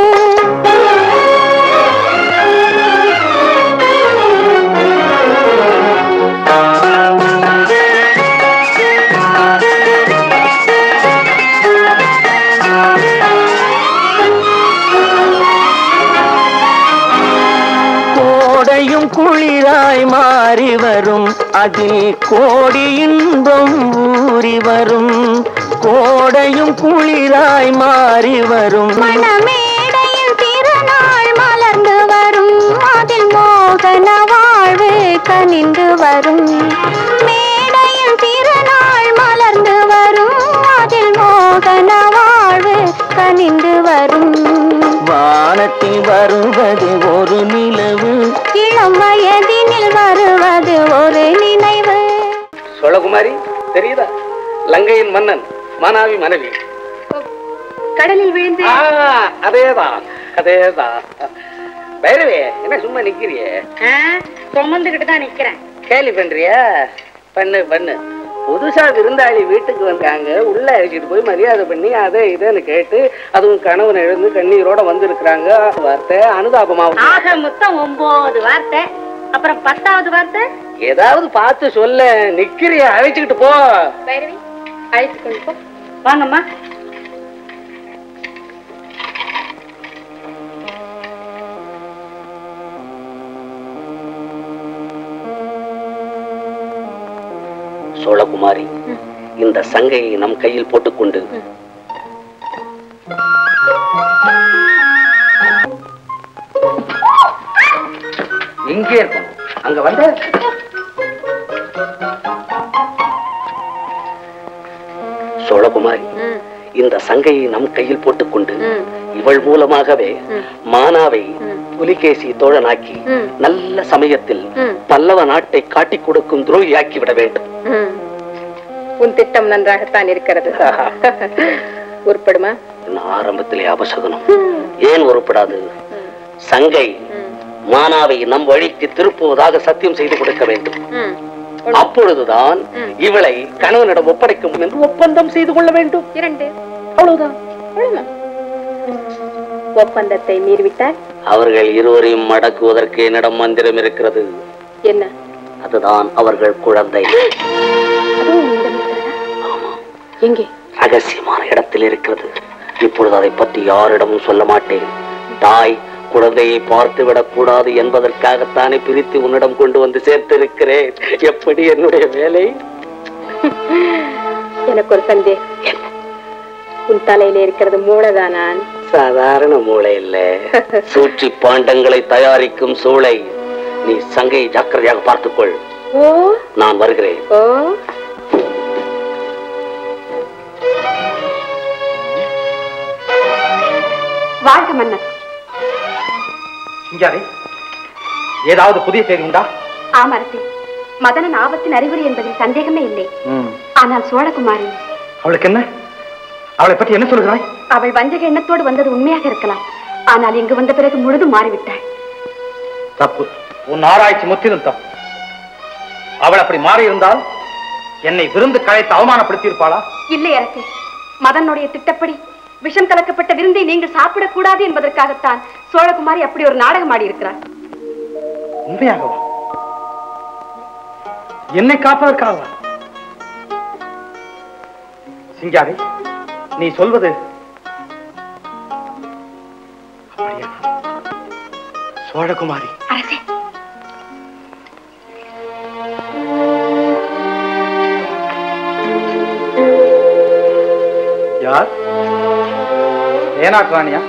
கோடையும் குளிராய் மாறி வரும் அதில் கோடி இன்பம் ஊறி வரும் கோடையும் குளிராய் மாறி வரும் மணமேடையில் திருநாள் மலர்ந்து வரும் அதில் மோகன வாழ்வு கனிந்து வரும் மேடையில் திருநாள் மலர்ந்து வரும் அதில் மோகன வாழ்வு கனிந்து வரும் வானத்தில் வருவது ஒரு நிலவு இளம் வயதினில் வருவது ஒரு நினைவு சோழகுமாரி தெரியுதா லங்கையின் மன்னன் மானாவி மனைவி கடலில் விழுந்து ஆ, அதேதான் அதேதான் பைரவே என்ன சும்மா நிக்கிறியே சுமந்துகிட்டு தான் நிக்கிறேன் கேலி பண்றியா பண்ணு பண்ணு புதுசா விருந்தாளி வீட்டுக்கு வந்தாங்க உள்ள அழைச்சிட்டு போய் மரியாதை பண்ணி அதை இதுன்னு கேட்டு அதுவும் கணவன் எழுந்து கண்ணீரோட வந்திருக்கிறாங்க வார்த்தை அனுதாபமாவும் ஆக மொத்தம் ஒன்பது வார்த்தை அப்புறம் பத்தாவது வார்த்தை ஏதாவது பார்த்து சொல்ல நிக்கிறிய அழைச்சுக்கிட்டு போ பைரவி அழைத்து கொண்டு போ வாங்கம்மா சோழகுமாரி இந்த சங்கையை நம் கையில் போட்டுக்கொண்டு எங்கே இருக்கும் அங்க வந்து சோழகுமாரி இந்த சங்கையை நம் கையில் போட்டுக்கொண்டு இவள் மூலமாகவே மானாவை புலிகேசி தோழனாக்கி நல்ல சமயத்தில் பல்லவ நாட்டை காட்டிக் கொடுக்கும் துரோகியாக்கி விட வேண்டும் உன் திட்டம் நன்றாகத்தான் இருக்கிறது உருப்படுமா இன்னும் ஆரம்பத்திலே அபசகுனம் ஏன் உருப்படாது சங்கை மானாவை நம் வழிக்கு திருப்புவதாக சத்தியம் செய்து கொடுக்க வேண்டும் அப்பொழுதுதான் இவளை கணவனிடம் ஒப்படைக்கும் என்று ஒப்பந்தம் செய்து கொள்ள வேண்டும் இரண்டு அவ்வளவுதான் அவ்வளவுதான். ஒப்பந்தத்தை மீறிவிட்டால் அவர்கள் இருவரையும் மடக்குவதற்கு என்னிடம் மந்திரம் இருக்கிறது என்ன அதுதான் அவர்கள் குழந்தை அதுவும் உன்னிடம் இருக்கிறதா? எங்கே ரகசியமான இடத்தில் இருக்கிறது இப்பொழுது அதை பற்றி யாரிடமும் சொல்ல மாட்டேன் தாய் குழந்தையை பார்த்து விடக்கூடாது என்பதற்காகத்தானே பிரித்து உன்னிடம் கொண்டு வந்து சேர்த்திருக்கிறேன் எப்படி என்னுடைய வேலை எனக்கு ஒரு சந்தேகம் உன் தலையில இருக்கிறது மூளைதானான் சாதாரண மூளை இல்ல சூழ்ச்சி பாண்டங்களை தயாரிக்கும் சூளை நீ சங்கையை ஜாக்கிரதையாக பார்த்துக்கொள் ஓ நான் வருகிறேன் ஓ வாழ்க மன்னர் சிங்காரி ஏதாவது புதிய செய்தி உண்டா ஆமரசி மதனன் ஆபத்தின் அறிகுறி என்பதில் சந்தேகமே இல்லை ஆனால் சோழகுமாரி அவளுக்கு என்ன அவளை பற்றி என்ன சொல்கிறாய் அவள் வஞ்சக எண்ணத்தோடு வந்தது உண்மையாக இருக்கலாம் ஆனால் இங்கு வந்த பிறகு முழுதும் மாறிவிட்டாள் தப்பு உன் ஆராய்ச்சி முற்றிலும் தப்பு அவள் அப்படி மாறி இருந்தால் என்னை விருந்து கழைத்து அவமானப்படுத்தி இருப்பாளா இல்லை அரசே மதனுடைய திட்டப்படி விஷம் கலக்கப்பட்ட விருந்தை நீங்கள் சாப்பிடக்கூடாது என்பதற்காகத்தான் சோழகுமாரி அப்படி ஒரு நாடகம் ஆடி இருக்கிறார் உண்மையாகவா என்னை காப்பதற்காகவா சிங்காரி நீ சொல்வது அப்படியா சோழகுமாரி அரசே யார் ஏனாட் ராணியா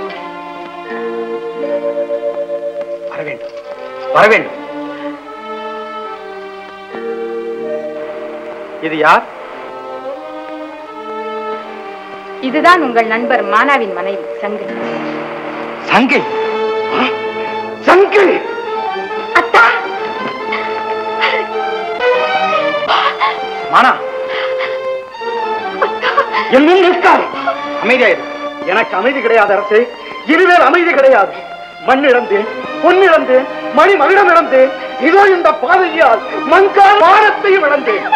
வர வேண்டும் வர வேண்டும் இது யார் இதுதான் உங்கள் நண்பர் மானாவின் மனைவி சங்கு சங்கை ஆ? சங்கை மானா எங்கும் நிற்காது அமைதியாயிரு எனக்கு அமைதி கிடையாது அரசே இருவேர் அமைதி கிடையாது மண் இழந்தேன் பொன் இழந்தேன் மணி மகிடம் இழந்தேன் இதோ இந்த பாதையால் மண்கால் வாரத்தையும் இழந்தேன்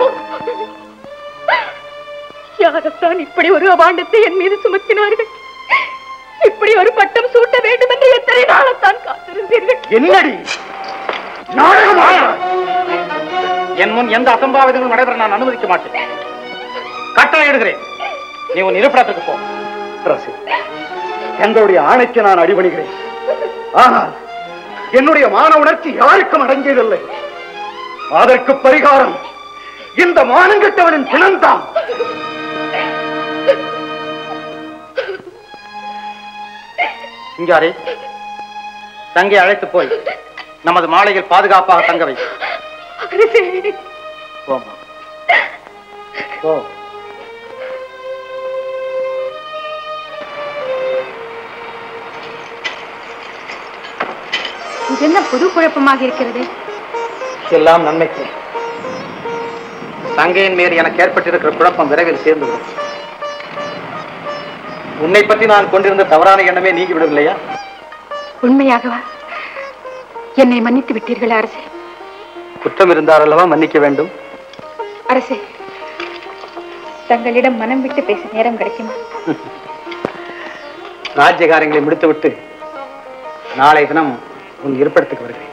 யாரத்தான் இப்படி ஒரு அபாண்டத்தை என் மீது சுமத்தினார்கள் இப்படி ஒரு பட்டம் சூட்ட வேண்டும் என்று எத்தனை நாளத்தான் காத்திருந்தீர்கள் என்னடி நாடகமா என் முன் எந்த அசம்பாவிதங்களும் நடைபெற நான் அனுமதிக்க மாட்டேன் கட்டளை இடுகிறேன் நீ உன் இருப்பிடத்துக்கு போ அரசு எங்களுடைய ஆணைக்கு நான் அடிபணிகிறேன் ஆனால் என்னுடைய மான உணர்ச்சி யாருக்கும் அடங்கியதில்லை அதற்கு பரிகாரம் இந்த மானங்கெட்டவனின் பிணம்தான் சிங்காரி தங்கை அழைத்து போய் நமது மாலையில் பாதுகாப்பாக தங்க வை போம்மா. போ இது என்ன புது குழப்பமாக இருக்கிறது எல்லாம் நன்மைக்கு தங்கையின் மீது எனக்கு ஏற்பட்டிருக்கிற குழப்பம் விரைவில் சேர்ந்து விடும் உன்னை பற்றி நான் கொண்டிருந்த தவறான எண்ணமே நீங்கி விடவில்லையா உண்மையாகவா என்னை மன்னித்து விட்டீர்கள் அரசே குற்றம் இருந்தார் அல்லவா மன்னிக்க வேண்டும் அரசே தங்களிடம் மனம் விட்டு பேச நேரம் கிடைக்குமா ராஜ்ய காரியங்களை முடித்துவிட்டு நாளை தினம் உன் இருப்பிடத்துக்கு வருகிறேன்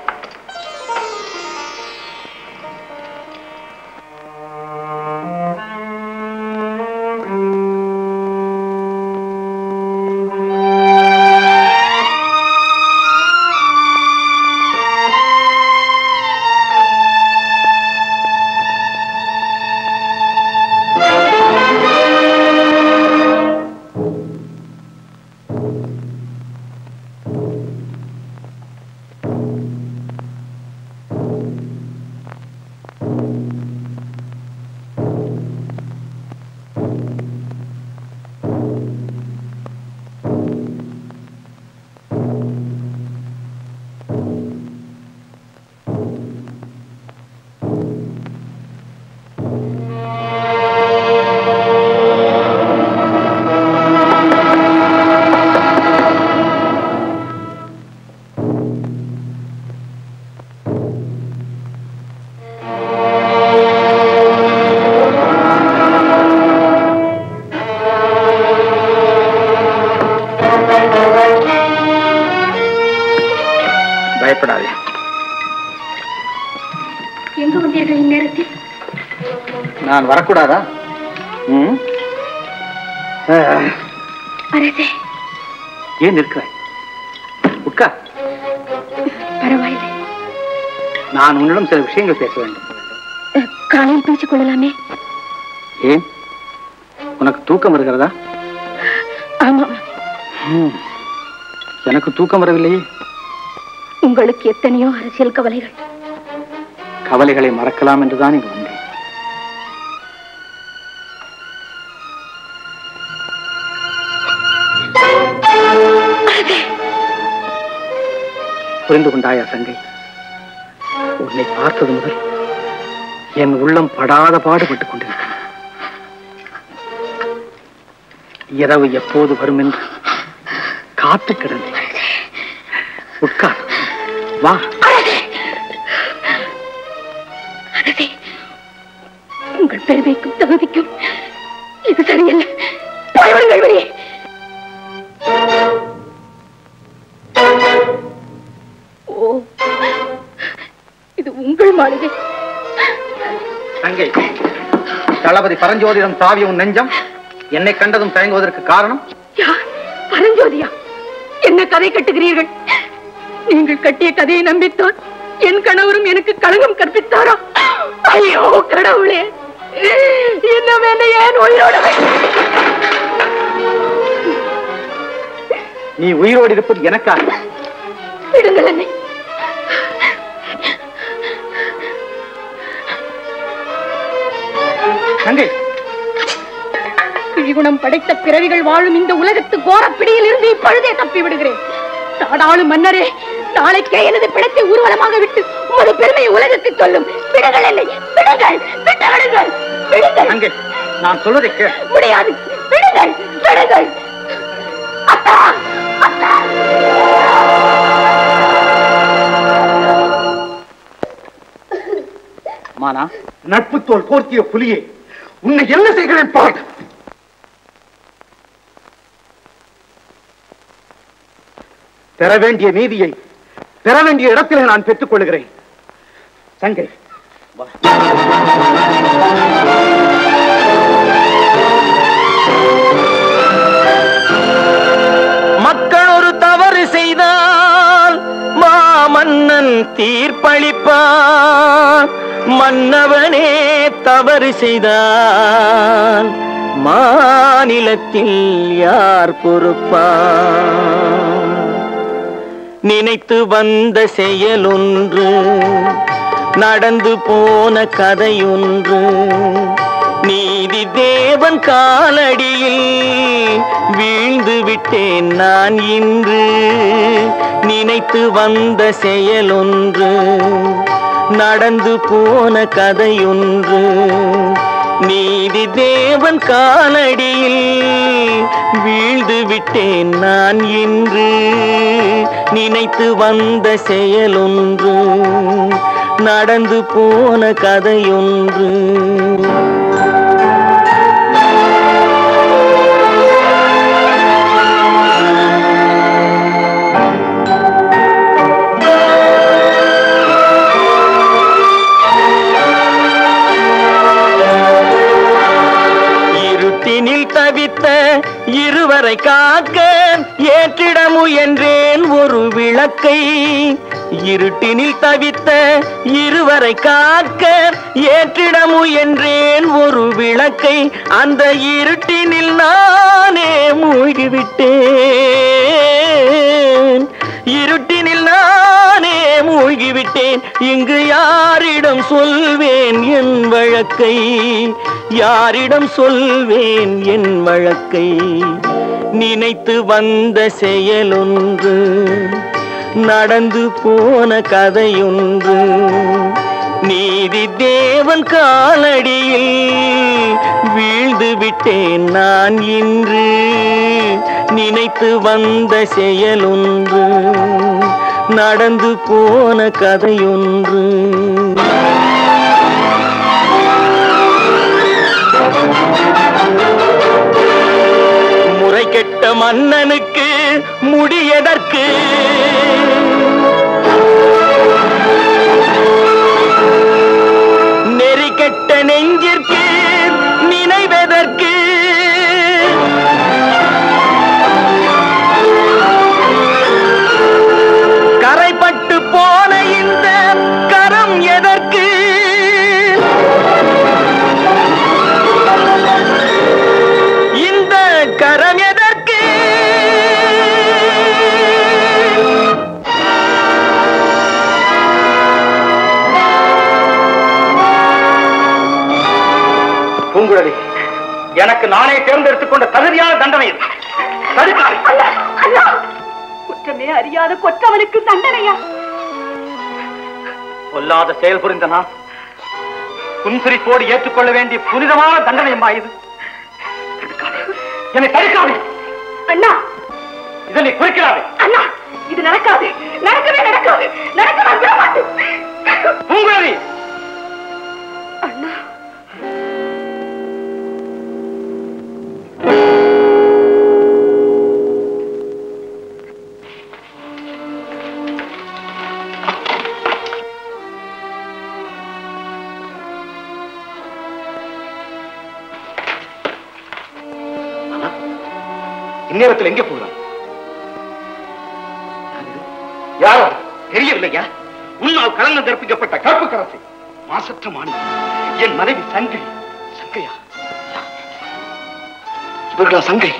பயப்படாதே எங்கு வந்தீர்கள் இந்நேரத்தில் நான் வரக்கூடாதா ம்? அஹ், அரசே ஏன் இருக்கிறாய் உட்கார் பரவாயில்லை நான் உன்னிடம் சில விஷயங்கள் பேச வேண்டும் அஹ், காலையில் பேசிக் கொள்ளலாமே ஏன் உனக்கு தூக்கம் வருகிறதா ஆமாம் ம். எனக்கு தூக்கம் வரவில்லையே உங்களுக்கு எத்தனையோ அரசியல் கவலைகள் கவலைகளை மறக்கலாம் என்றுதான் இங்கு வந்தேன் புரிந்து கொண்டாயா சங்கை உன்னை பார்த்தது முதல் என் உள்ளம் படாத பாடுபட்டுக் கொண்டிருக்கிறது இரவு எப்போது வரும் என்று காத்து கிடந்தேன் உட்கார் வா அரசே உங்கள் பெருமைக்கும் தகுதிக்கும் இது சரியல்ல போய்விடுங்கள் வெளியே ஓ இது உங்கள் மாளிகை தங்கை தளபதி பரஞ்சோதிடம் தாவிய உன் நெஞ்சம் என்னை கண்டதும் தயங்குவதற்கு காரணம் யார் பரஞ்சோதியா என்ன கதை கட்டுகிறீர்கள் நீங்கள் கட்டிய கதையை நம்பித்தான் என் கணவரும் எனக்கு களங்கம் கற்பித்தாரா ஐயோ கடவுளே இன்னும் என்ன ஏன் உயிரோட வை- நீ உயிரோடு இருப்பது எனக்காக விடுங்கள் என்னை தங்கை கிழிகுணம் படைத்த பிறவிகள் வாழும் இந்த உலகத்து கோரப்பிடியில் இருந்து இப்பொழுதே தப்பி விடுகிறேன் நாடாளும் மன்னரே நாளைக்கே எனது பிணத்தை ஊர்வலமாக விட்டு உமது பெருமையை உலகத்துக்கு சொல்லும் விடுங்கள் என்னை விடுங்கள் விட்டு விடுங்கள் விடுங்கள் தங்கை நான் சொல்வதை கேள் முடியாது விடுங்கள் விடுங்கள் அத்தா அத்தா மானா நட்பு தோல் போர்த்திய புலியே உன்னை என்ன செய்கிறேன் பார் பெற வேண்டிய நீதியை பெற வேண்டிய இடத்திலே நான் பெற்றுக் கொள்கிறேன் சங்கை மக்கள் ஒரு தவறு செய்தால் மாமன்னன் தீர்ப்பளிப்பான் மன்னவனே தவறு செய்தால் மாநிலத்தில் யார் பொறுப்பான் நினைத்து வந்த செயலொன்று நடந்து போன கதையொன்று நீதி தேவன் காலடியில் வீழ்ந்து விட்டேன் நான் இன்று நினைத்து வந்த செயலொன்று நடந்து போன கதையொன்று நீதி தேவன் காலடியில் வீழ்ந்து விட்டேன் நான் இன்று நினைத்து வந்த செயலொன்று நடந்து போன கதையொன்று இருட்டினில் தவித்த இருவரை காக்க ஏற்றிட முயன்றேன் ஒரு விளக்கை இருட்டினில் தவித்த இருவரை காக்க ஏற்றிட முயன்றேன் ஒரு விளக்கை அந்த இருட்டினில் நானே மூழ்கிவிட்டேன் இருட்டினில் நானே மூழ்கிவிட்டேன் இங்கு யாரிடம் சொல்வேன் என் வழக்கை யாரிடம் சொல்வேன் என் வழக்கை நினைத்து வந்த செயலொன்று நடந்து போன கதையொன்று நீதி தேவன் காலடியில் வீழ்ந்து விட்டேன் நான் இன்று நினைத்து வந்த செயலொன்று நடந்து போன கதையொன்று முறை கெட்ட மன்னனுக்கு முடியதற்கு நெறி கெட்ட நெஞ்சிற்கு நினைவதற்கு கரைப்பட்டு போன இந்த கரம் எதற்கு இந்த கரம் எதற்கு பூங்குழலி எனக்கு நானே தேர்ந்தெடுத்துக் கொண்ட தகுதியான தண்டனை இது தடுக்காதே. குற்றமே அறியாத கொற்றவனுக்கு தண்டனையா பொல்லாத செயல் புரிந்த நான் புன்சிரிப்போடு ஏற்றுக்கொள்ள வேண்டிய புனிதமான தண்டனையுமா இது தடுக்காதே. என்னை தடுக்காதே அண்ணா இதை நீ குறிக்கிறாதே அண்ணா இது நடக்காது நடக்கவே நடக்காது நடக்க நான் விட மாட்டேன் பூங்குழலி அண்ணா இந்நேரத்தில் எங்கே போகிறான் யாரோ தெரியவில்லையா உன்னால் கலந்து கற்பிக்கப்பட்ட கற்பு கரசை மாசற்ற மாணி என் மனைவி சங்கை சங்கையா இவர்களா சங்கை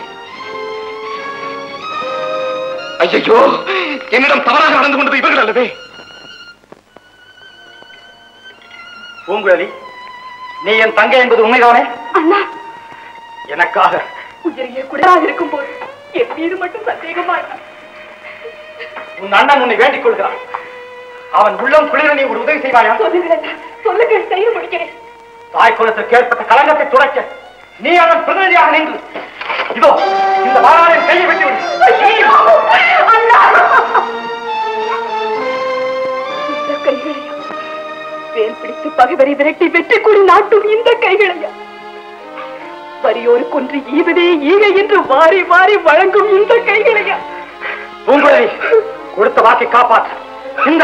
ஐயோ என்னிடம் தவறாக நடந்து கொண்டது இவர்கள் அல்லவே பூங்குழலி நீ என் தங்கை என்பது உண்மைதானே அண்ணா எனக்காக உயிரையே குடராக இருக்கும் போது என் மீது மட்டும் சந்தேகமாய் உன் அண்ணன் உன்னை வேண்டிக் கொள்கிறான் அவன் உள்ளம் குளிர நீ ஒரு உதவி செய்வாயா சொல்லுங்கள் சொல்லுங்கள் செய்து முடிக்கிறேன் தாய் குலத்திற்கு ஏற்பட்ட களங்கத்தை துடைக்க நீ அவன் பிரதிநிதியாக நின்று இதோ இந்த வாராளின் கையை வெட்டி விடு அண்ணா இந்த கைகளையும் வேல் பிடித்து பகைவரை விரட்டி வெற்றி கூறி நாட்டும் இந்த கைகளையா வரியோரு கொன்று ஈவதே ஈகை என்று வாரி வாரி வழங்கும் இந்த கைகளையா பூங்குழலி கொடுத்த வாக்கை காப்பாற்று இந்த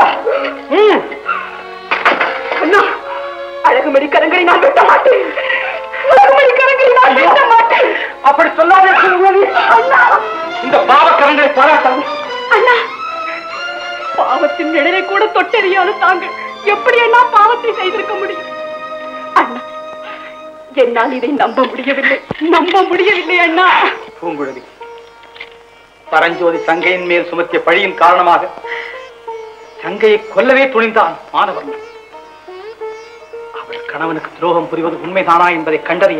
அண்ணா அழகுமணி கரங்களை நான் வெட்ட மாட்டேன் அழகுமணி கரங்களை நான் வெட்ட மாட்டேன் அப்படி சொல்லாதே பூங்குழலி அண்ணா இந்த பாவக்கரங்களை பாராட்டாது அண்ணா பாவத்தின் நிழலை கூட தொட்டறியாத தாங்கள் எப்படி அண்ணா பாவத்தை செய்திருக்க முடியும் அண்ணா என்னால் இதை நம்ப முடியவில்லை நம்ப முடியவில்லை அண்ணா பூங்குழலி பரஞ்சோதி சங்கையின் மேல் சுமத்திய பழியின் காரணமாக சங்கையை கொல்லவே துணிந்தான் மாணவன் அவள் கணவனுக்கு துரோகம் புரிவது உண்மைதானா என்பதை கண்டறிய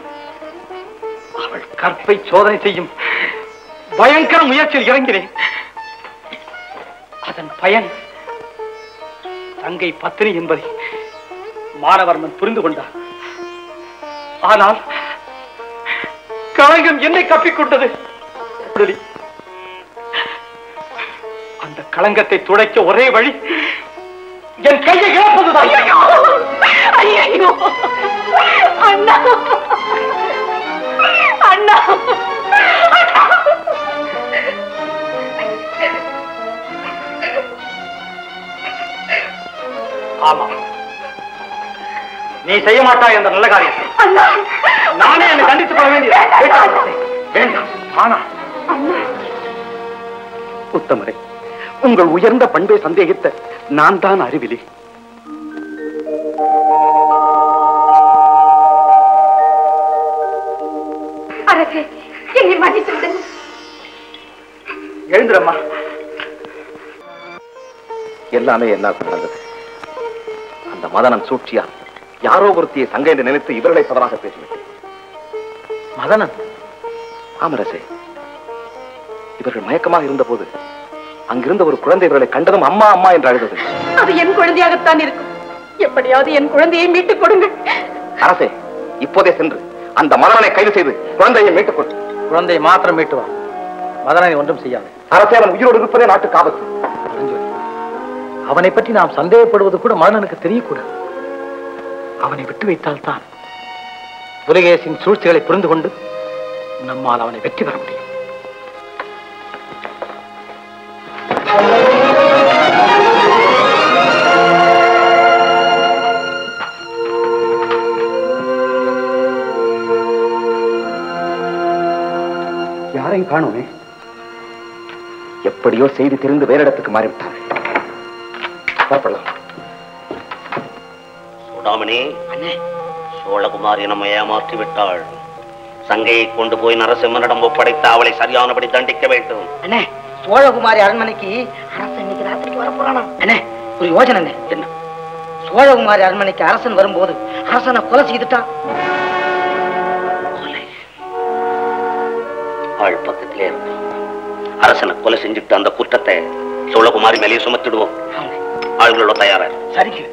அவள் கற்பை சோதனை செய்யும் பயங்கர முயற்சியில் இறங்கினேன் அதன் பயன் தங்கை பத்தினி என்பதை மாணவர்மன் புரிந்து கொண்டார் ஆனால் களங்கம் என்னை கப்பிக்கொண்டது குழலி அந்த களங்கத்தை துடைக்க ஒரே வழி என் கையை இழப்பதுதான் ஐயோ அண்ணா அண்ணா ஆமா நீ செய்ய மாட்டாய் அந்த நல்ல காரியத்தை நானே என்னை தண்டித்துக் கொள்ள வேண்டியது வேண்டாம் ஆனா உத்தமரே உங்கள் உயர்ந்த பண்பை சந்தேகித்த நான் தான் அறிவிலி அரசே என்னை மன்னித்து விடுங்க எழுந்துடம்மா எல்லாமே என்னால் நடந்தது அந்த மதனன் சூழ்ச்சியா யாரோ ஒருத்தியை சங்கை என்று நினைத்து இவர்களை தவறாக பேசிவிட்டேன் மதனன் ஆமரசே இவர்கள் மயக்கமாக இருந்தபோது அங்கிருந்த ஒரு குழந்தை இவர்களை கண்டதும் அம்மா அம்மா என்று அழுதது அது என் குழந்தையாகத்தான் இருக்கும் எப்படியாவது என் குழந்தையை மீட்டுக் கொடுங்கள் அரசே இப்போதே சென்று அந்த மதனனை கைது செய்து குழந்தையை மீட்டுக் கொண்டு குழந்தையை மாத்திரம் மீட்டு வா மதனனை ஒன்றும் செய்யாது அரசே அவன் உயிரோடு இருப்பதே நாட்டுக்கு ஆபத்து பரஞ்சோதி அவனை பற்றி நாம் சந்தேகப்படுவது கூட மதனனுக்கு தெரியக்கூடாது அவனை விட்டு வைத்தால் தான் புலிகேசின் சூழ்ச்சிகளை புரிந்து கொண்டு நம்மால் அவனை வெற்றி பெற முடியும் யாரையும் காணுமே எப்படியோ செய்தி தெரிந்து வேற இடத்துக்கு மாறிவிட்டார்கள் புறப்படலாம் சூடாமணி சோழகுமாரி நம்மை ஏமாற்றி விட்டாள் சங்கையை கொண்டு போய் நரசிம்மனிடம் ஒப்படைத்து அவளை சரியானபடி தண்டிக்க வேண்டும் அண்ணே சோழகுமாரி அரண்மனைக்கு அரசன் இன்னைக்கு ராத்திரிக்கு வர போறானா அண்ணே ஒரு யோசனை அண்ணே. என்ன சோழகுமாரி அரண்மனைக்கு அரசன் வரும்போது அரசனை கொலை செய்துட்டான் அவள் பக்கத்திலே இருப்பான் அரசனை கொலை செஞ்சுட்டு அந்த குற்றத்தை சோழகுமாரி மேலேயே சுமத்திடுவோம் ஆள்களோட தயாரா இரு. சரிங்க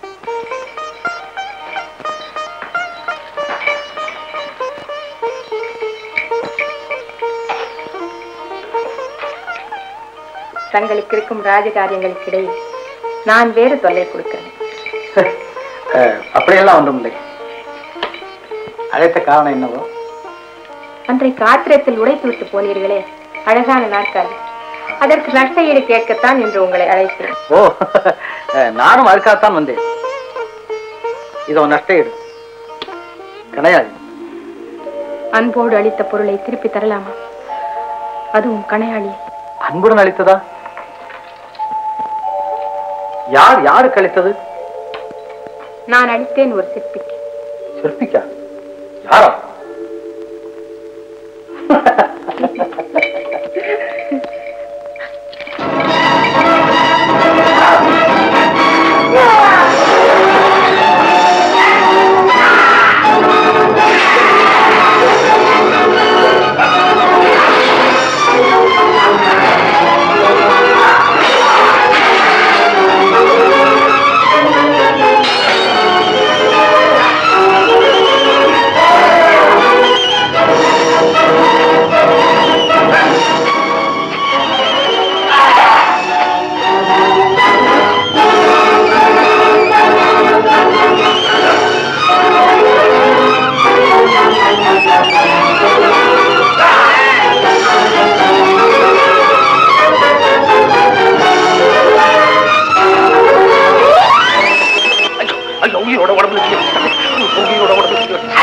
தங்களுக்கு இருக்கும் ராஜகாரியங்களுக்கு இடையில் நான் வேறு தொல்லை கொடுக்கிறேன் அப்படியெல்லாம் ஒன்றும் இல்லை அழைத்த காரணம் என்னவோ அன்றைக்கு ஆத்திரத்தில் உடைத்து விட்டு போனீர்களே அழகான நாட்காலி அதற்கு நஷ்ட ஈடு கேட்கத்தான் என்று உங்களை அழைத்தேன் ஓ நானும் அதுக்காகத்தான் வந்தேன் இதோ நஷ்ட ஈடு கிடையாது அன்போடு அளித்த பொருளை திருப்பி தரலாமா அதுவும் கணையாளி அன்புடன் அளித்ததா யார் யாருக்கு அளித்தது நான் அளித்தேன் ஒரு சிற்பிக்கு சிற்பிக்கா யாரா ஆ பூமியோட உடம்புல தீ வச்சுட்டாங்க. பூமியோட உடம்புல தீ வச்சுட்டாங்க.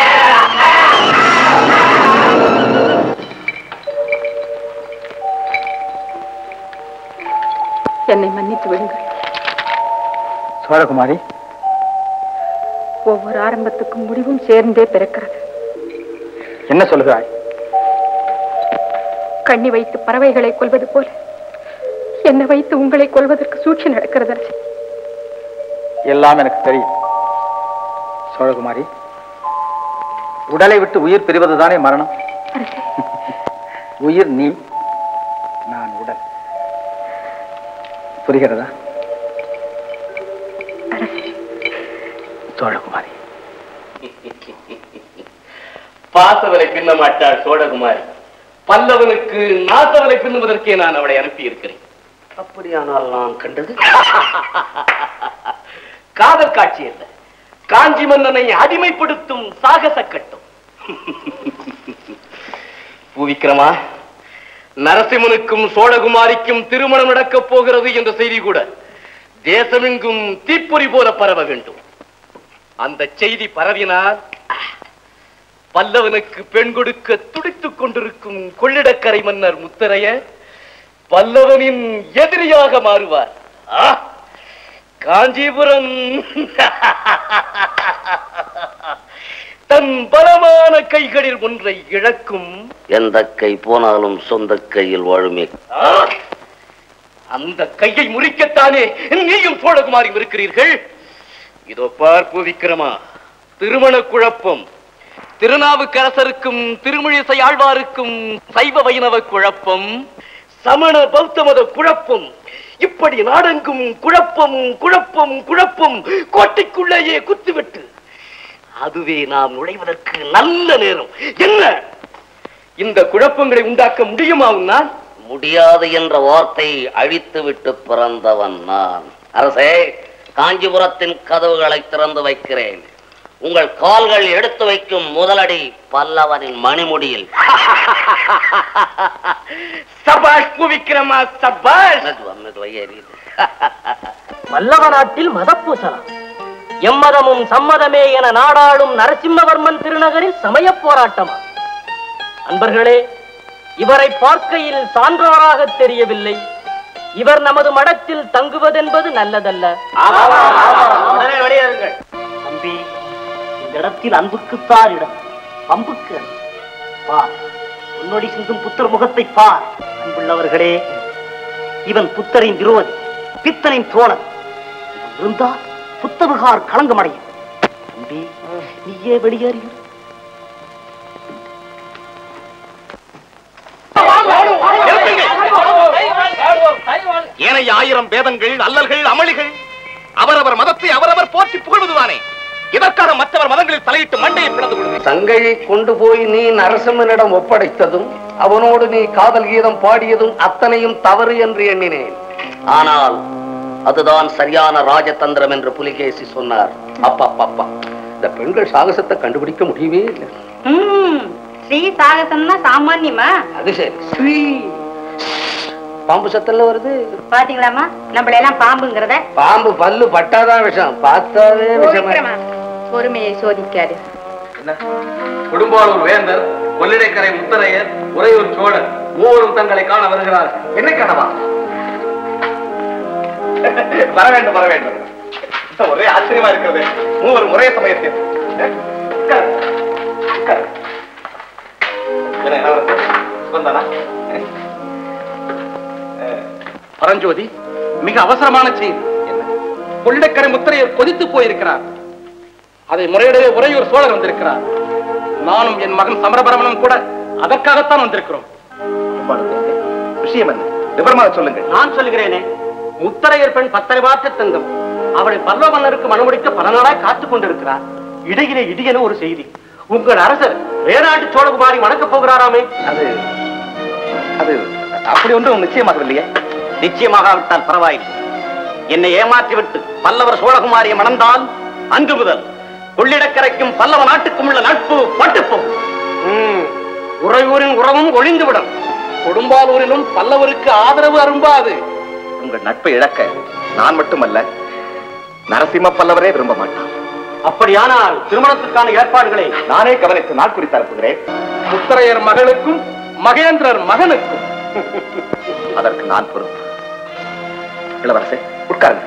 என்னை மன்னித்து விடுங்கள் சோழகுமாரி ஒவ்வொரு ஆரம்பத்துக்கும் முடிவும் சேர்ந்தே பிறக்கிறது என்ன சொல்லுகிறாய் கண்ணி வைத்து பறவைகளை கொல்வது போல என்னை வைத்து உங்களை கொல்வதற்கு சூழ்ச்சி நடக்கிறது அரசே. எல்லாம் எனக்கு தெரியும் சோழகுமாரி உடலை விட்டு உயிர் பிரிவதுதானே மரணம் அரசே உயிர் நீ நான் உடல் புரிகிறதா சோழகுமாரி பாசவனை பின்ன மாட்டாள் சோழகுமாரி பல்லவனுக்கு நாசவனை பின்னுவதற்கே நான் அவளை அனுப்பி இருக்கிறேன் அப்படியானால் நான் கண்டது காதல் காட்சி அல்ல காஞ்சி மன்னனை அடிமைப்படுத்தும் சாகச கட்டம் பூவிக்கிரமா நரசிம்மனுக்கும் சோழகுமாரிக்கும் திருமணம் நடக்கப் போகிறது என்ற செய்தி கூட தேசமெங்கும் தீப்பொறி போல பரவ வேண்டும் அந்த செய்தி பரவினால் பல்லவனுக்கு பெண் கொடுக்க துடித்துக் கொண்டிருக்கும் கொள்ளிடக்கரை மன்னர் முத்தரைய பல்லவனின் எதிரியாக மாறுவார் ஆ! காஞ்சிபுரம் தன் பலமான கைகளில் ஒன்றை இழக்கும் எந்த கை போனாலும் சொந்த கையில் வாழுமே ஆ! அந்த கையை முறிக்கத்தானே நீயும் சோழகுமாரியும் இருக்கிறீர்கள் இதோ பார்ப்பு விக்கிரமா திருமண குழப்பம் திருநாவுக்கரசருக்கும் திருமழிசை ஆழ்வாருக்கும் சைவ வைணவ குழப்பம் சமண பௌத்த மத குழப்பம் இப்படி நாடெங்கும் குழப்பம் குழப்பம் குழப்பம் கோட்டைக்குள்ளேயே குத்துவிட்டு அதுவே நாம் நுழைவதற்கு நல்ல நேரம் என்ன இந்த குழப்பங்களை உண்டாக்க முடியுமா உன்னால் முடியாது என்ற வார்த்தை அழித்துவிட்டு பிறந்தவன் நான் அரசே காஞ்சிபுரத்தின் கதவுகளை திறந்து வைக்கிறேன் உங்கள் கால்கள் எடுத்து வைக்கும் முதலடி பல்லவனின் மணிமுடியில் சபாஷ் புவிக்கிரமா சபாஷ் மெதுவா, மெதுவா ஏறியது. வல்லவ நாட்டில் மதப்பூசலாம் எம்மதமும் சம்மதமே என நாடாளும் நரசிம்மவர்மன் திருநகரில் சமய போராட்டமா அன்பர்களே இவரை பார்க்கையில் சான்றோராக தெரியவில்லை இவர் நமது மடத்தில் தங்குவதென்பது நல்லதல்ல உடனே வெளியேறுங்கள் தம்பி இந்த இடத்தில் அன்புக்குத்தான் இடம் அம்புக்கு அல்ல. பார் உன்னொடி சிந்தும் புத்தர் முகத்தை பார் அன்புள்ளவர்களே இவன் புத்தரின் விரோதி பித்தனின் தோழன் இவன் இருந்தால் புத்தவிகார் களங்கமடையும் தம்பி நீயே வெளியேறிய ஏனைய ஆயிரம் வேதங்கள் அல்லல்கள் அமளிகள் அவரவர் மதத்தை அவரவர் போற்றி புகழ்வதுதானே இதற்காக மற்றவர் மதங்களில் தலையிட்டு மண்டையை பிளந்து விடுவது சங்கையை கொண்டு போய் நீ நரசிம்மனிடம் ஒப்படைத்ததும் அவனோடு நீ காதல் கீதம் பாடியதும் அத்தனையும் தவறு என்று எண்ணினேன் ஆனால் அதுதான் சரியான ராஜதந்திரம் என்று புலிகேசி சொன்னார் அப்பா அப்பா, அப்பா இந்த பெண்கள் சாகசத்தை கண்டுபிடிக்க முடியவே இல்லை ஸ்ரீ சாகசம்னா சாமான்யமா அது சரி ஸ்ரீ பாம்பு சத்தல்ல வருது பாத்தீங்களாமா நம்மள எல்லாம் பாம்புங்கிறத பாம்பு பல்லு பட்டாதான் விஷம் பார்த்தாவே விஷம் பொறுமையை சோதிக்காது குடும்பாளூர் வேந்தர் கொள்ளிடக்கரை முத்தரையர் உறையூர் சோழர் மூவரும் தங்களை காண வருகிறார் என்ன கனவா வர வேண்டும் வர வேண்டும் ஒரே ஆச்சரியமா இருக்கிறது மூவரும் ஒரே சமயத்தில் உட்காரு, உட்காரு. என்ன, இளவரசர், சுகந்தானா? பரஞ்சோதி மிக அவசரமான செய்தி கொள்ளிடக்கரை முத்திரையர் கொதித்து போயிருக்கிறார் அதை முறையிடவே உறையூர் சோழர் வந்திருக்கிறார் நானும் என் மகன் சமரபரமனும் கூட அதற்காகத்தான் வந்திருக்கிறோம் விஷயம் என்ன விவரமாக சொல்லுங்கள் நான் சொல்கிறேனே முத்தரையர் பெண் பத்தரை மாற்ற தங்கம் அவளை பல்லவ மன்னருக்கு மனமுடிக்க பல நாளாய் காத்துக் கொண்டிருக்கிறார் இடையிலே இடியென ஒரு செய்தி உங்கள் அரசர் வேறாட்டு சோழகுமாரி மணக்கப் போகிறாராமே அது அது அப்படி ஒன்றும் நிச்சயமாகவில்லையே நிச்சயமாகாவிட்டால் பரவாயில்லை என்னை ஏமாற்றிவிட்டு பல்லவர் சோழகுமாரியை மணந்தால் அன்று முதல் கொள்ளிடக்கரைக்கும் பல்லவ நாட்டுக்கும் உள்ள நட்பு பட்டுப்போம் உறையூரின் உறவும் ஒழிந்துவிடும் கொடும்பாலூரிலும் பல்லவருக்கு ஆதரவு அரும்பாது உங்கள் நட்பை இழக்க நான் மட்டுமல்ல நரசிம்ம பல்லவரே விரும்ப மாட்டான் அப்படியானால் திருமணத்துக்கான ஏற்பாடுகளை நானே கவனித்து நாள் குறித்து அனுப்புகிறேன் முத்தரையர் மகளுக்கும் மகேந்திரர் மகனுக்கும் அதற்கு நான் பொறுப்பு இளவரசே உட்காருங்க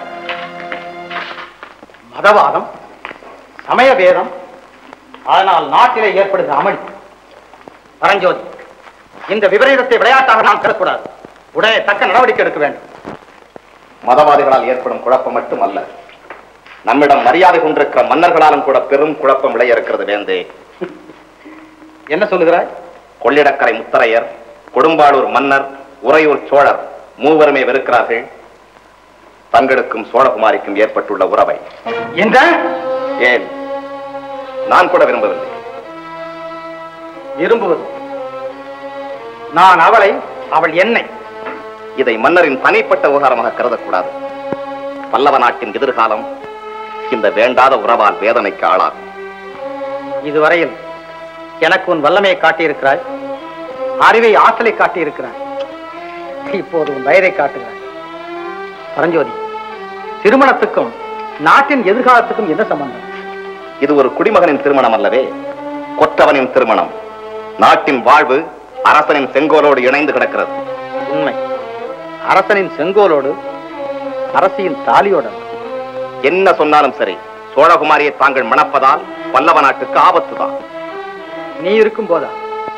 மதவாதம் சமய பேதம் அதனால் நாட்டிலே ஏற்படுகிற அமளி பரஞ்சோதி இந்த விபரீதத்தை விளையாட்டாக நாம் கருக்கூடாது உடனே தக்க நடவடிக்கை எடுக்க வேண்டும் மதவாதிகளால் ஏற்படும் குழப்பம் மட்டுமல்ல நம்மிடம் மரியாதை கொண்டிருக்கிற மன்னர்களாலும் கூட பெரும் குழப்பம் விளைய இருக்கிறது வேந்தே என்ன சொல்லுகிறாய் கொள்ளிடக்கரை முத்தரையர் கொடும்பாளூர் மன்னர் உறையூர் சோழர் மூவருமே வெறுக்கிறார்கள் தங்களுக்கும் சோழகுமாரிக்கும் ஏற்பட்டுள்ள உறவை என்ற ஏன் நான் கூட விரும்பவில்லை விரும்புவது நான் அவளை அவள் என்னை இதை மன்னரின் தனிப்பட்ட விவகாரமாக கருதக்கூடாது பல்லவ நாட்டின் எதிர்காலம் இந்த வேண்டாத உறவால் வேதனைக்கு ஆளாகும் இதுவரையில் எனக்கு உன் வல்லமையை காட்டியிருக்கிறாய் அறிவை ஆற்றலை காட்டியிருக்கிறாய் இப்போது உன் வயதை காட்டுகிறாய் பரஞ்சோதி திருமணத்துக்கும் நாட்டின் எதிர்காலத்துக்கும் என்ன சம்பந்தம் இது ஒரு குடிமகனின் திருமணம் அல்லவே கொற்றவனின் திருமணம் நாட்டின் வாழ்வு அரசனின் செங்கோலோடு இணைந்து கிடக்கிறது உண்மை அரசனின் செங்கோலோடு அரசியின் தாலியோடு அல்ல. என்ன சொன்னாலும் சரி சோழகுமாரியை தாங்கள் மணப்பதால் பல்லவ நாட்டுக்கு ஆபத்துதான் நீ இருக்கும் போதா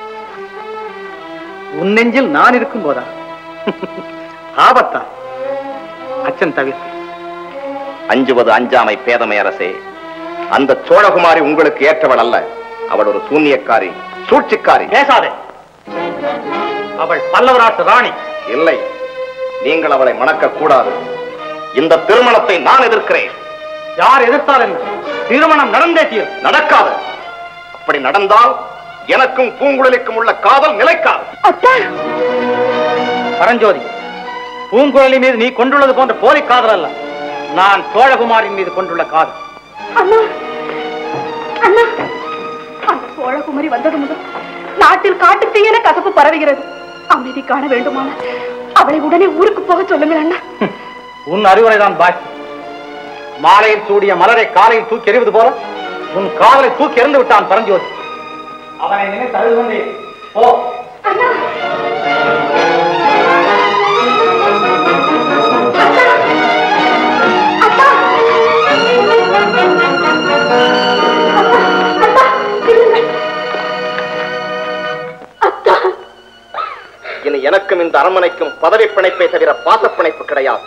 உன் நெஞ்சில் நான் இருக்கும் போதா ஆபத்தா அச்சன் தவிர்த்து அஞ்சுவது அஞ்சாமை பேதமை அரசே அந்த சோழகுமாரி உங்களுக்கு ஏற்றவள் அல்ல அவள் ஒரு சூன்யக்காரி சூழ்ச்சிக்காரி பேசாதே அவள் பல்லவ நாட்டு ராணி இல்லை நீங்கள் அவளை மணக்க கூடாது இந்த திருமணத்தை நான் எதிர்க்கிறேன் யார் எதிர்த்தால் என்ன திருமணம் நடந்தே தீரும் நடக்காது அப்படி நடந்தால் எனக்கும் பூங்குழலிக்கும் உள்ள காதல் நிலைக்காது பரஞ்சோதி பூங்குழலி மீது நீ கொண்டுள்ளது போன்ற போலி காதல் அல்ல நான் சோழகுமாரின் மீது கொண்டுள்ள காதல் அண்ணா அண்ணா அந்த சோழகுமரி வந்தது முதல் நாட்டில் காட்டுத் தீயென கசப்பு பரவுகிறது அமைதி காண வேண்டுமானால் அவளை உடனே ஊருக்கு போக சொல்லுங்கள் அண்ணா உன் அறிவுரைதான் பாக்கி மாலையில் சூடிய மலரை காலையில் தூக்கி எறிவது போல உன் காதலை தூக்கி எறிந்து விட்டான் பரஞ்சோதி அவனை நினைத்து அழுது கொண்டே போ இனி எனக்கும் இந்த அரண்மனைக்கும் பதவி பிணைப்பை தவிர பாசப் பிணைப்பு கிடையாது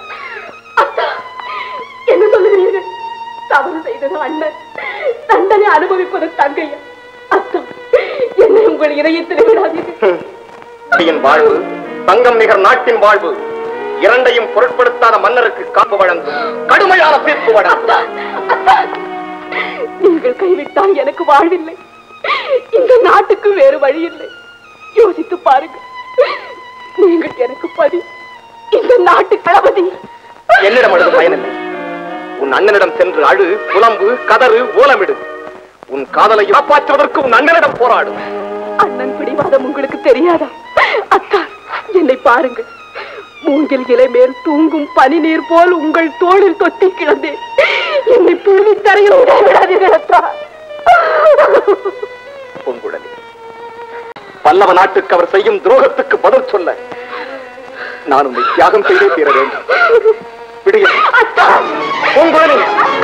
என்ன சொல்லுகிறீர்கள் தவறு செய்தது அண்ணன் தண்டனை அனுபவிப்பது தங்கையா அத்தம் என்னை உங்கள் இதயத்தில் விடாதீர்கள் நாட்டின் வாழ்வு தங்கம் நிகர் நாட்டின் வாழ்வு இரண்டையும் பொருட்படுத்தாத மன்னருக்கு காப்பு வழங்கும் கடுமையான தீர்ப்பு வழங்கும் நீங்கள் கைவிட்டால் எனக்கு வாழ்வில்லை இந்த நாட்டுக்கு வேறு வழி இல்லை யோசித்து பாருங்கள் நீங்கள் எனக்கு பதி இந்த நாட்டு தளபதி என்னிடம் அழுது பயனில்லை உன் அண்ணனிடம் சென்று அழு புலம்பு கதறு ஓலமிடு உன் காதலை காப்பாற்றுவதற்கு உன் அண்ணனிடம் போராடு அண்ணன் பிடிவாதம் உங்களுக்கு தெரியாதா அக்கா என்னை பாருங்கள் மூங்கில் இலை மேல் தூங்கும் பனி நீர் போல் உங்கள் தோளில் தொட்டி கிடந்தேன் என்னை பூமி தரையில் விட விடாதீர்கள் அக்கா பூங்குழலி பல்லவ நாட்டுக்கு அவர் செய்யும் துரோகத்துக்கு பதில் சொல்ல நான் உன்னை தியாகம் செய்தே தீர வேண்டும் விடுக பூங்குழலி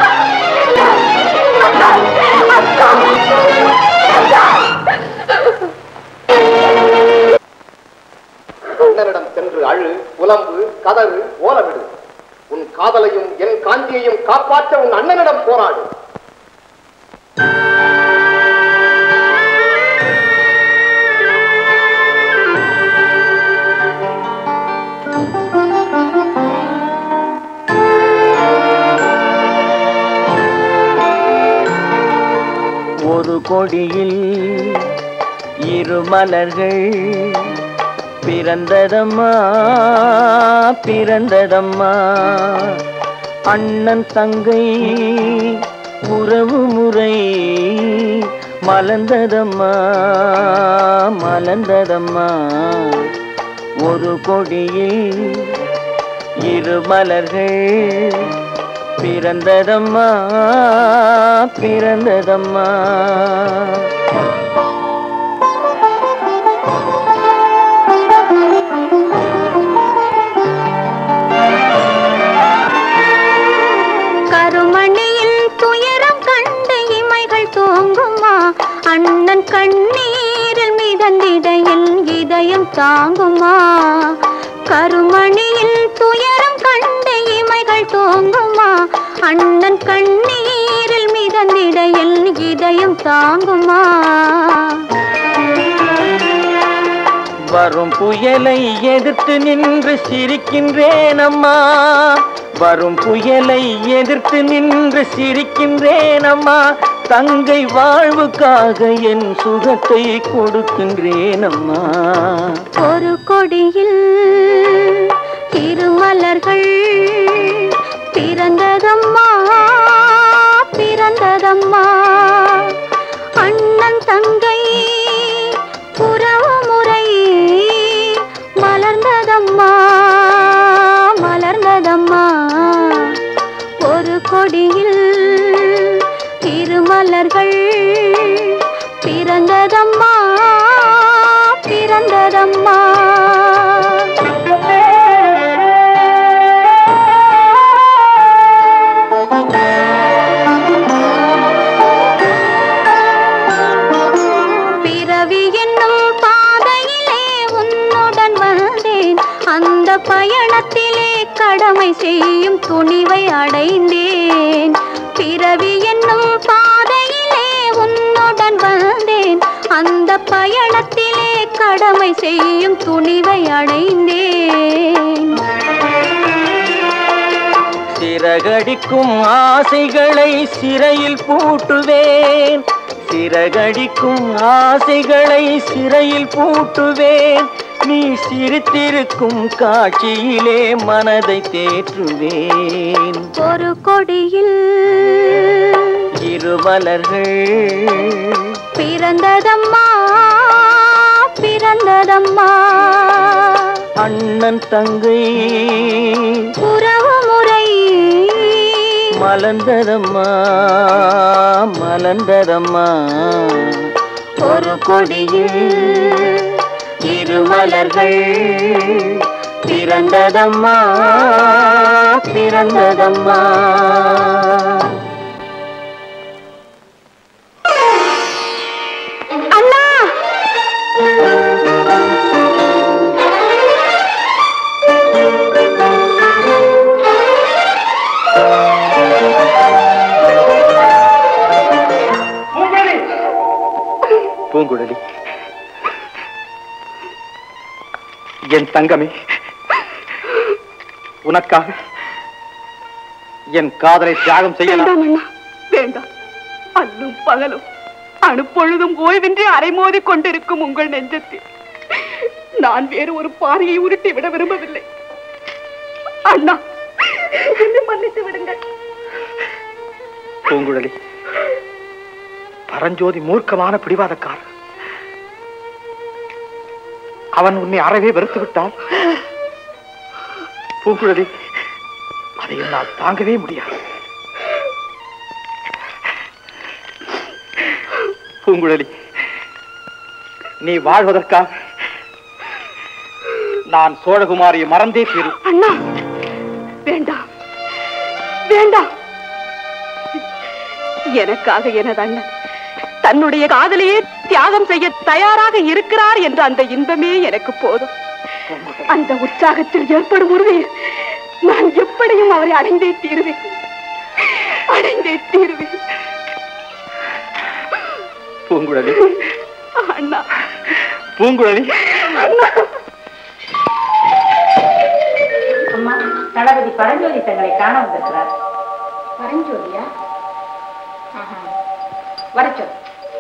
அண்ணனிடம் சென்று அழு புலம்பு கதறு ஓலமிடு உன் காதலையும் என் காஞ்சியையும் காப்பாற்ற உன் அண்ணனிடம் போராடு ஒரு கொடியில் இரு மலர்கள் பிறந்ததம்மா பிறந்ததம்மா அண்ணன் தங்கை உறவு முறை மலர்ந்ததம்மா மலர்ந்ததம்மா ஒரு கொடியில் இரு மலர்கள் பிறந்ததம்மா பிறந்ததம்மா கருமணியில் துயரம் கண்டு இமைகள் தூங்குமா அண்ணன் கண்ணீரில் மிதந்திட என் இதயம் தாங்குமா கருமணியில் துயரம் கண்டு இமைகள் தூங்குமா அண்ணன் கண்ணீரில் மிதந்திட என் இதயம் தாங்குமா வரும் புயலை எதிர்த்து நின்று சிரிக்கின்றேன் அம்மா வரும் புயலை எதிர்த்து நின்று சிரிக்கின்றேன் அம்மா தங்கை வாழ்வுக்காக என் சுகத்தை கொடுக்கின்றேன் அம்மா ஒரு கொடியில் திருமலர்கள் பிறந்ததம்மா பிறந்ததம்மா அண்ணன் தங்கை உறவு முறை மலர்ந்ததம்மா மலர்ந்ததம்மா ஒரு கொடியில் திருமலர்கள் பிறந்ததம்மா பிறந்ததம்மா பிறவி என்னும் பாதையிலே உன்னுடன் வந்தேன் அந்த பயணத்திலே கடமை செய்யும் துணிவை அடைந்தேன் பிறவி என்னும் பாதையிலே உன்னுடன் வந்தேன் அந்த பயணத்திலே கடமை செய்யும் துணிவை அடைந்தேன் சிறகடிக்கும் ஆசைகளை சிறையில் பூட்டுவேன் சிறகடிக்கும் ஆசைகளை சிறையில் பூட்டுவேன் நீ சிரித்திருக்கும் காட்சியிலே மனதை தேற்றுவேன் ஒரு கொடியில் இருமலர்கள் பிறந்ததம்மா பிறந்ததம்மா அண்ணன் தங்கை உறவு முறை மலர்ந்ததம்மா மலர்ந்ததம்மா ஒரு கொடியில் இருமலர்கள் பிறந்ததம்மா பிறந்ததம்மா அண்ணா பூங்குழலி என் தங்கமே உனக்காக என் காதலை தியாகம் செய்யலாம் வேண்டாம் அண்ணா வேண்டாம் அல்லும் பகலும் அணுப்பொழுதும் ஓய்வின்றி அரைமோதி கொண்டிருக்கும் உங்கள் நெஞ்சத்தில் நான் வேறு ஒரு பாறையை உருட்டி விட விரும்பவில்லை அண்ணா என்னை மன்னித்து விடுங்கள் பூங்குழலி பரஞ்சோதி மூர்க்கமான பிடிவாதக்காரர் அவன் உன்னை அறவே வெறுத்து விட்டான் பூங்குழலி அதை என்னால் தாங்கவே முடியாது பூங்குழலி நீ வாழ்வதற்காக நான் சோழகுமாரியை மறந்தே தீரும் அண்ணா வேண்டாம் வேண்டாம் எனக்காக எனது அண்ணன் தன்னுடைய காதலையே தியாகம் செய்ய தயாராக இருக்கிறார் என்ற அந்த இன்பமே எனக்கு போதும் அந்த உற்சாகத்தில் ஏற்படும் உறுதியில் நான் எப்படியும் அவரை அடைந்தே தீருவேன் அடைந்தே தீருவேன் பூங்குழலி அண்ணா பூங்குழலி அம்மா தளபதி பரஞ்சோதி தங்களை காண வந்திருக்கிறார் பரஞ்சோதியா வரச்சொல்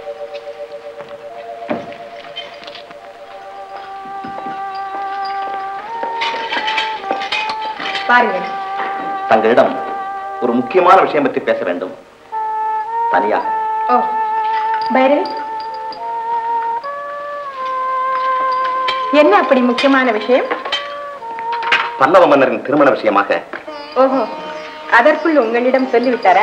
பாருங்க தங்களிடம் ஒரு முக்கியமான விஷயம் பற்றி பேச வேண்டும் தனியாக ஓ பைரவி என்ன அப்படி முக்கியமான விஷயம் பல்லவ மன்னரின் திருமண விஷயமாக ஓஹோ அதற்குள் உங்களிடம் சொல்லிவிட்டாரா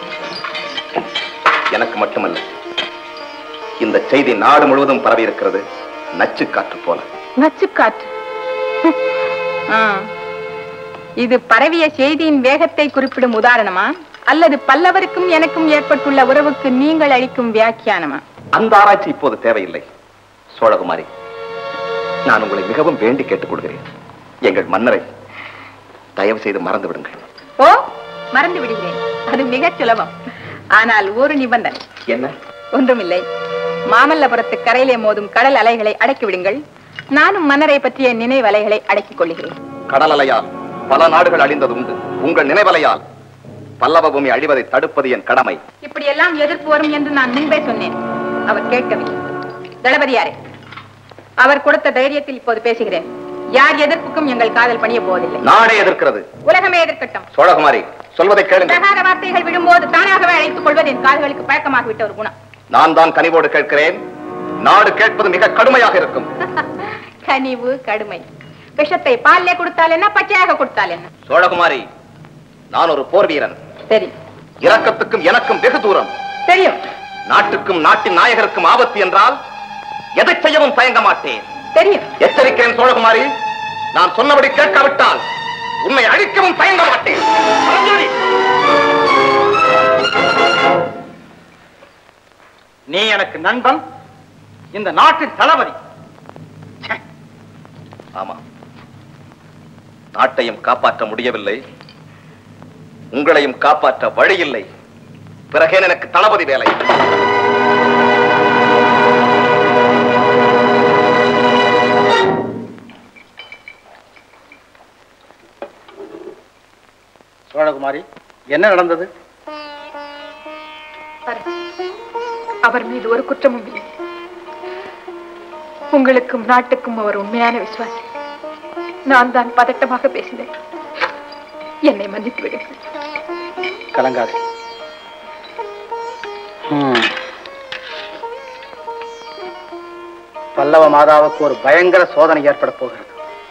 எனக்கு மட்டுமல்ல இந்த செய்தி நாடு முழுவதும் பரவி இருக்கிறது நச்சு காற்று போல நச்சுக்காற்று ஆ. இது பரவிய செய்தியின் வேகத்தை குறிப்பிடும் உதாரணமா அல்லது பல்லவருக்கும் எனக்கும் ஏற்பட்டுள்ள உறவுக்கு நீங்கள் அளிக்கும் வியாக்கியானமா அந்த ஆராய்ச்சி இப்போது தேவையில்லை சோழகுமாரி நான் உங்களை மிகவும் வேண்டி கேட்டுக்கொள்கிறேன் எங்கள் மன்னரை தயவு செய்து மறந்து விடுங்கள் ஓ மறந்து விடுகிறேன் அது மிகச் சுலபம் ஆனால் ஒரு நிபந்தனை என்ன ஒன்றுமில்லை மாமல்லபுரத்து கரையிலே மோதும் கடல் அலைகளை அடக்கி விடுங்கள் நானும் மன்னரை பற்றிய நினைவலைகளை அடக்கிக் கொள்கிறேன் கடல் அலையால் பல நாடுகள் அழிந்தது உண்டு உங்கள் நினைவலையால் பல்லவ பூமி அழிவதை தடுப்பது என் கடமை இப்படி எல்லாம் எதிர்ப்பு வரும் என்று நான் முன்பே சொன்னேன் அவர் கேட்கவில்லை தளபதியாரே அவர் கொடுத்த தைரியத்தில் இப்போது பேசுகிறேன் யார் எதிர்ப்புக்கும் எங்கள் காதல் பணிய போவதில்லை நாடே எதிர்க்கிறது உலகமே எதிர்க்கட்டும் சோழகுமாரி சொல்வதை கேளுங்கள் பிரகார வார்த்தைகள் விடும்போது தானாகவே அழைத்துக் கொள்வது என் காதுகளுக்கு பழக்கமாகிவிட்ட ஒரு குணம் நான் தான் கனிவோடு கேட்கிறேன் நாடு கேட்பது மிக கடுமையாக இருக்கும் கனிவு கடுமை விஷத்தை பால்லே கொடுத்தால் என்ன பச்சையாக கொடுத்தால் என்ன சோழகுமாரி நான் ஒரு போர் வீரன் சரி இரக்கத்துக்கும் எனக்கும் வெகு தூரம் தெரியும் நாட்டுக்கும் நாட்டின் நாயகருக்கும் ஆபத்து என்றால் எதை செய்யவும் தயங்க மாட்டேன் தெரியும் எச்சரிக்கிறேன் சோழகுமாரி நான் சொன்னபடி கேட்காவிட்டால் உன்னை அழிக்கவும் தயங்க மாட்டேன் பரஞ்சோதி! நீ எனக்கு நண்பன் இந்த நாட்டின் தளபதி ஆமா நாட்டையும் காப்பாற்ற முடியவில்லை உங்களையும் காப்பாற்ற வழி இல்லை பிறகேன் எனக்கு தளபதி வேலை சோழகுமாரி என்ன நடந்தது அவர் மீது ஒரு குற்றமும் இல்லை உங்களுக்கும் நாட்டுக்கும் அவர் உண்மையான விசுவாசி நான் தான் பதட்டமாக பேசினேன் என்னை மன்னித்து விடுங்கள் கலங்காதே ஹம். பல்லவ மாதாவுக்கு ஒரு பயங்கர சோதனை ஏற்பட போகிறது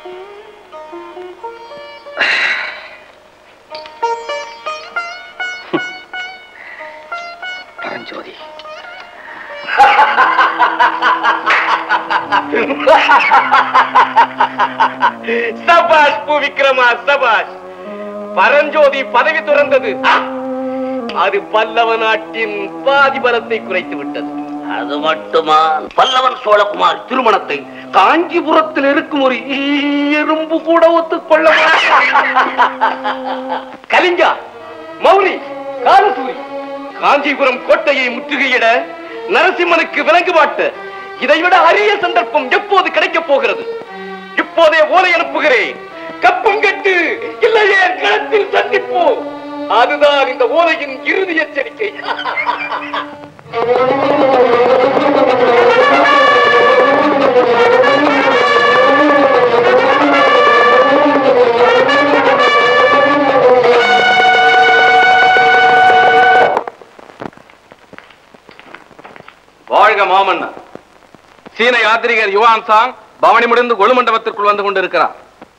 பரஞ்சோதி சபாஷ் பூ விக்ரமா சபாஷ் பரஞ்சோதி பதவி துறந்தது ஆ! அது பல்லவ நாட்டின் பாதி பலத்தை குறைத்து விட்டது அது மட்டுமா பல்லவன் சோழகுமார் திருமணத்தை காஞ்சிபுரத்தில் இருக்கும் ஒரு எறும்பு கூட ஒத்துக்கொள்ள கலிஞ்சா மௌரி காலசூரி காஞ்சிபுரம் கோட்டையை முற்றுகையிட நரசிம்மனுக்கு விலங்கு மாட்ட இதைவிட அரிய சந்தர்ப்பம் எப்போது கிடைக்கப் போகிறது இப்போதே ஓலை அனுப்புகிறேன் கப்பம் கட்டு இல்லையே களத்தில் சந்திப்போம் அதுதான் இந்த ஓலையின் இறுதி எச்சரிக்கை வாழ்க மாமன்னர் சீன யாத்திரிகர் யுவான் சாங் பவனி முடிந்து கொழு மண்டபத்திற்குள் வந்து கொண்டிருக்கிறார்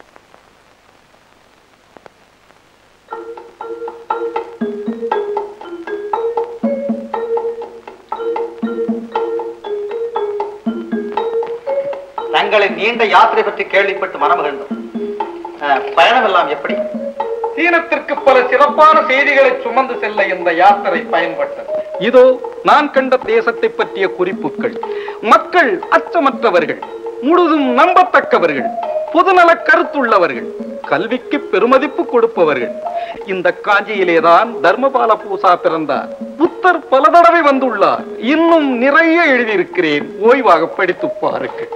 தங்களின் நீண்ட யாத்திரை பற்றி கேள்விப்பட்டு மனமகிழ்ந்தோம் அஹ், பயணம் எல்லாம் எப்படி சீனத்திற்கு பல சிறப்பான செய்திகளை சுமந்து செல்ல இந்த யாத்திரை பயன்பட்டது இதோ நான் கண்ட தேசத்தை பற்றிய குறிப்புகள் மக்கள் அச்சமற்றவர்கள் முழுதும் நம்பத்தக்கவர்கள் பொதுநல கருத்துள்ளவர்கள் கல்விக்கு பெருமதிப்பு கொடுப்பவர்கள் இந்த காஞ்சியிலேதான் தர்மபால பூசா பிறந்தார் புத்தர் பல தடவை வந்துள்ளார் இன்னும் நிறைய எழுதியிருக்கிறேன் ஓய்வாக படித்து பாருங்கள்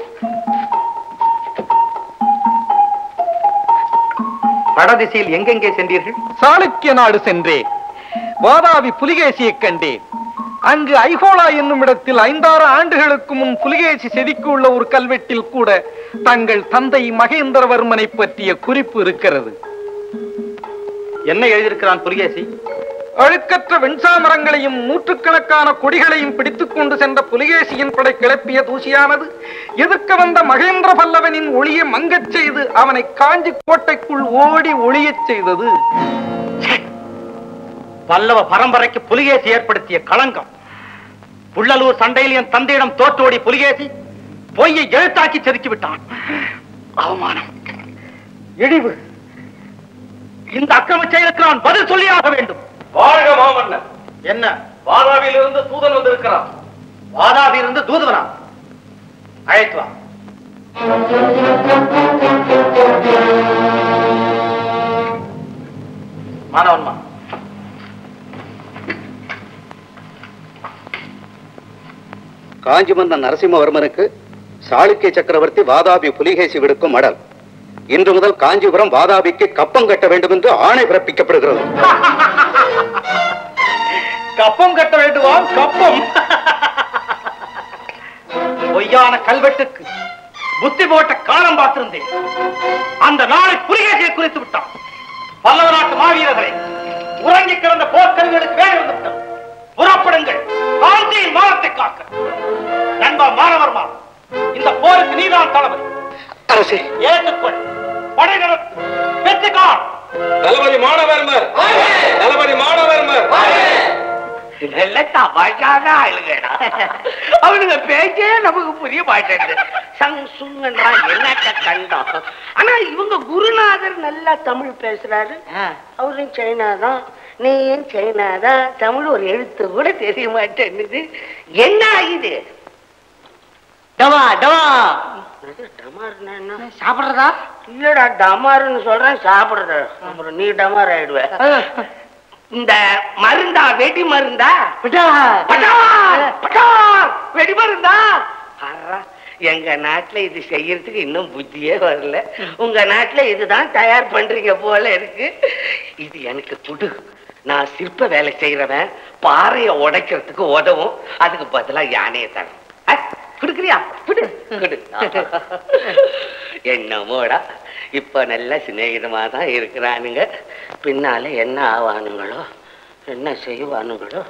வடதிசையில் எங்கெங்கே சென்றீர்கள் சாளுக்கிய நாடு சென்றேன் வாதாபி புலிகேசியை கண்டேன் அங்கு ஐஹோலா என்னும் இடத்தில் ஐந்தாறு ஆண்டுகளுக்கு முன் புலிகேசி செதுக்கி உள்ள ஒரு கல்வெட்டில் கூட தங்கள் தந்தை மகேந்திரவர்மனை பற்றிய குறிப்பு இருக்கிறது என்ன எழுதியிருக்கிறான் புலிகேசி அழுக்கற்ற வெண்சாமரங்களையும் நூற்றுக்கணக்கான கொடிகளையும் பிடித்துக் கொண்டு சென்ற புலிகேசியின் படை கிளப்பிய தூசியானது எதிர்க்க வந்த மகேந்திர பல்லவனின் ஒளியை மங்கச் செய்து அவனை காஞ்சி கோட்டைக்குள் ஓடி ஒளியச் செய்தது பல்லவ பரம்பரைக்கு புலிகேசி ஏற்படுத்திய களங்கம் புள்ளலூர் சண்டையில் என் தந்தையிடம் தோற்றோடி புலிகேசி பொய்யை எழுத்தாக்கி செதுக்கி விட்டான் அவமானம் இழிவு இந்த அக்கிரம செயலுக்கு நான் பதில் சொல்லியாக வேண்டும் வாழ்க மாமன்னர் என்ன வாதாவிலிருந்து தூதன் வந்திருக்கிறான் வாதாபியிலிருந்து தூதுவனா அழைத்து வா மாணவன்மா காஞ்சி மன்னன் நரசிம்மவர்மனுக்கு சாளுக்கிய சக்கரவர்த்தி வாதாபி புலிகேசி விடுக்கும் மடல் இன்று முதல் காஞ்சிபுரம் வாதாபிக்கு கப்பம் கட்ட வேண்டும் என்று ஆணை பிறப்பிக்கப்படுகிறது கப்பம் கட்ட வேண்டுவாம் கப்பம் பொய்யான கல்வெட்டுக்கு புத்தி போட்ட காலம் பார்த்திருந்தேன் அந்த நாளை புலிகேசியை குறித்து விட்டான் பல்லவ நாட்டு மாவீரர்களை உறங்கி கிடந்த போர்க்கருவிகளுக்கு வேலை வந்துவிட்டது புறப்படுங்கள் காஞ்சியின் மானத்தை காக்க நண்பா மாணவர்மா இந்த போருக்கு நீதான் தளபதி அரசே ஏற்றுக்கொள் படை நடத்து வெற்றி காண் தளபதி மாணவர்மர் தளபதி மாணவர்மர் நல்ல தமாஷான ஆளுங்கடா அவனுங்க பேச்சே நமக்கு புரிய மாட்டேங்குது சங் சுங்கன்றா என்னத்த கண்டம் ஆனா இவங்க குருநாதர் நல்லா தமிழ் பேசுறாரு அவரும் சைனா தான் நீயும் சைனா தான் தமிழ் ஒரு எழுத்து கூட தெரிய மாட்டேன்னுது என்ன இது டமா டமா டமார்னா என்ன சாப்பிடுறதா இல்லடா டமாருன்னு சொல்றேன் சாப்பிடுற அப்புறம் நீ டமார் ஆயிடுவ இந்த மருந்தா வெடி மருந்தா பட்டார், பட்டார், வெடி மருந்தா ஆறா, எங்க நாட்டுல இது செய்யறதுக்கு இன்னும் புத்தியே வரல உங்க நாட்டுல இதுதான் தயார் பண்றீங்க போல இருக்கு இது எனக்கு குடு நான் சிற்ப வேலை செய்யறவன் பாறைய உடைக்கிறதுக்கு உதவும் அதுக்கு பதிலா யானையை தரேன் அஹ், குடுக்குறியா குடு குடு என்னமோடா இப்ப நல்ல சிநேகிதமா தான் இருக்கிறானுங்க பின்னால என்ன ஆவானுங்களோ என்ன செய்வானுங்களோ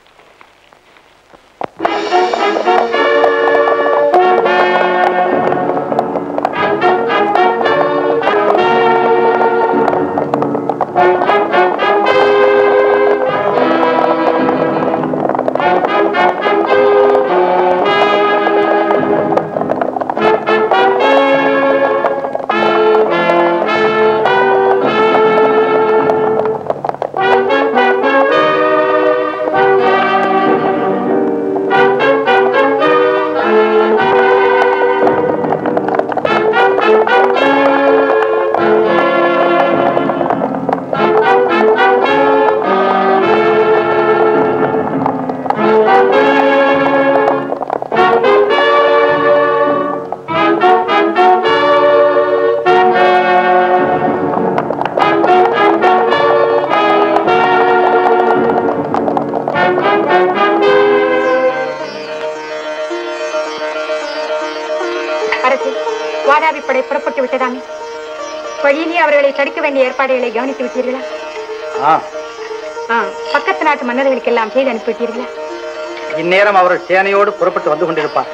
அரசு வாதாபி படை புறப்பட்டு விட்டதாமே வழியிலே அவர்களை தடுக்க வேண்டிய ஏற்பாடுகளை கவனித்து விட்டீர்களா ஆ, ஆ, பக்கத்து நாட்டு மன்னர்களுக்கெல்லாம் செய்து அனுப்பிவிட்டீர்களா இந்நேரம் அவர்கள் சேனையோடு புறப்பட்டு வந்து கொண்டிருப்பார்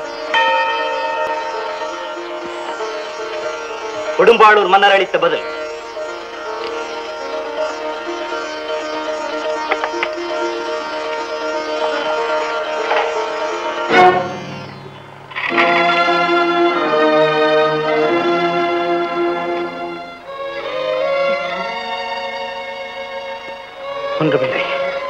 கொடும்பாளூர் மன்னர் அளித்த பதில் ஒன்றுமில்லை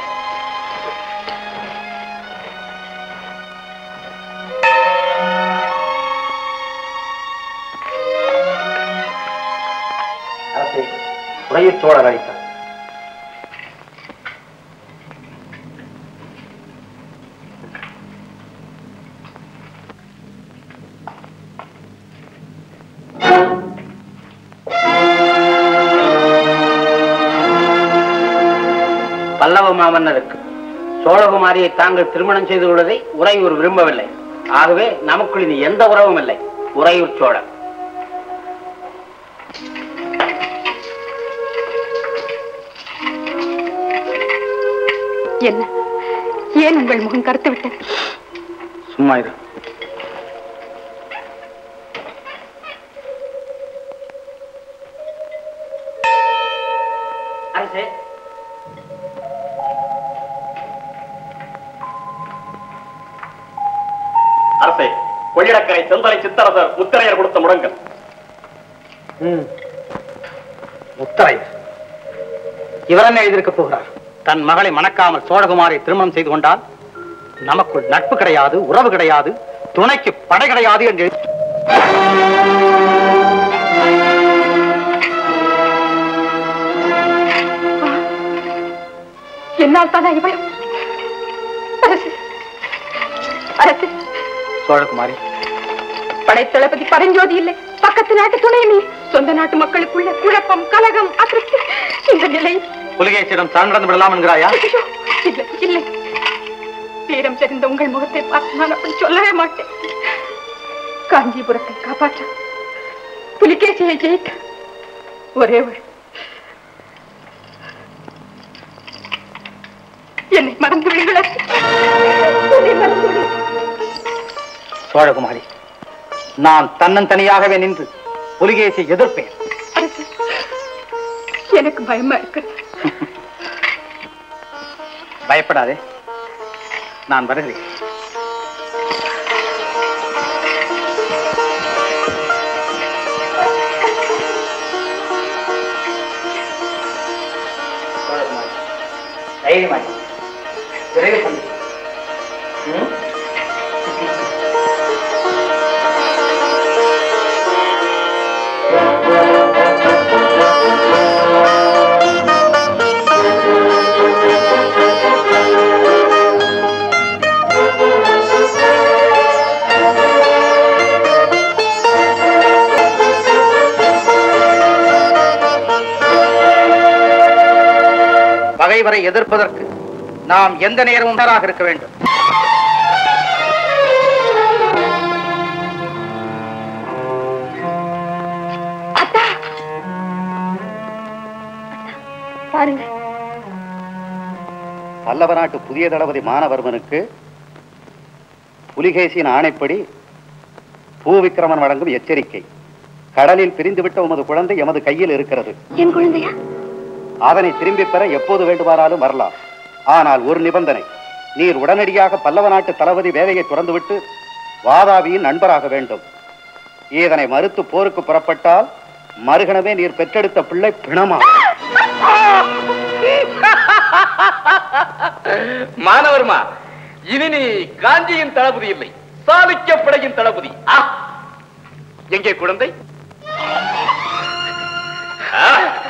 அரசே உறையூர் சோழர் அளித்தார் பல்லவ மாமன்னருக்கு சோழகுமாரியை தாங்கள் திருமணம் செய்து கொள்வதை உறையூர் விரும்பவில்லை ஆகவே நமக்குள் இனி எந்த உறவும் இல்லை உறையூர் சோழர் என்ன ஏன் உங்கள் முகம் கருத்து விட்டது சும்மா இரு அரசே அரசே கொள்ளிடக்கரை செந்தலை சித்தரசர் முத்திரையர் கொடுத்த முடங்கல் முத்தரை இவர் என்ன எழுதியிருக்க போகிறார் தன் மகளை மணக்காமல் சோழகுமாரை திருமணம் செய்து கொண்டால் நமக்குள் நட்பு கிடையாது உறவு கிடையாது துணைக்கு படை கிடையாது என்று எழுதி- என்னால் தானா இவ்வளவு அரசு அரசு சோழகுமாரி படைத்தளபதி பரஞ்சோதி இல்லை பக்கத்து நாட்டு துணை நீ சொந்த நாட்டு மக்களுக்குள்ள குழப்பம் கலகம் அதிருப்தி இந்த நிலை புலிகேசியிடம் சரணடைந்து விடலாம் என்கிறாயா ஐயோ, இல்லை இல்லை வீரம் தெரிந்த உங்கள் முகத்தை பார்த்து நான் அப்படி சொல்லவே மாட்டேன் காஞ்சிபுரத்தை காப்பாற்ற புலிகேசியை ஜெயிக்க ஒரே ஒரு என்னை மறந்து விடுங்கள் என்னை மறந்து விடுங்கள் சோழகுமாரி நான் தன்னந்தனியாகவே நின்று புலிகேசியை எதிர்ப்பேன் அரசு, எனக்கு பயமா இருக்கிறது பயப்படாதே நான் வருகிறேன் தைரியமாய் விரைவில் சந்திப்போம். ம்? பகைவரை எதிர்ப்பதற்கு நாம் எந்த நேரமும் தயாராக இருக்க வேண்டும் பாருங்க பல்லவ நாட்டு புதிய தளபதி மானவர்மனுக்கு புலிகேசியின் ஆணைப்படி பூவிக்கிரமன் வழங்கும் எச்சரிக்கை கடலில் பிரிந்துவிட்ட உமது குழந்தை எமது கையில் இருக்கிறது என் குழந்தையா அதனை திரும்பிப் பெற எப்போது வேண்டுமானாலும் வரலாம் ஆனால் ஒரு நிபந்தனை நீர் உடனடியாக பல்லவ நாட்டு தளபதி வேலையை துறந்துவிட்டு வாதாபியின் நண்பராக வேண்டும் இதனை மறுத்து போருக்கு புறப்பட்டால் மறுகணமே நீர் பெற்றெடுத்த பிள்ளை பிணமா மாணவர்மா இனி நீ காஞ்சியின் தளபதி இல்லை சாளுக்கிய படையின் தளபதி ஆ! எங்கே குழந்தை ஆ!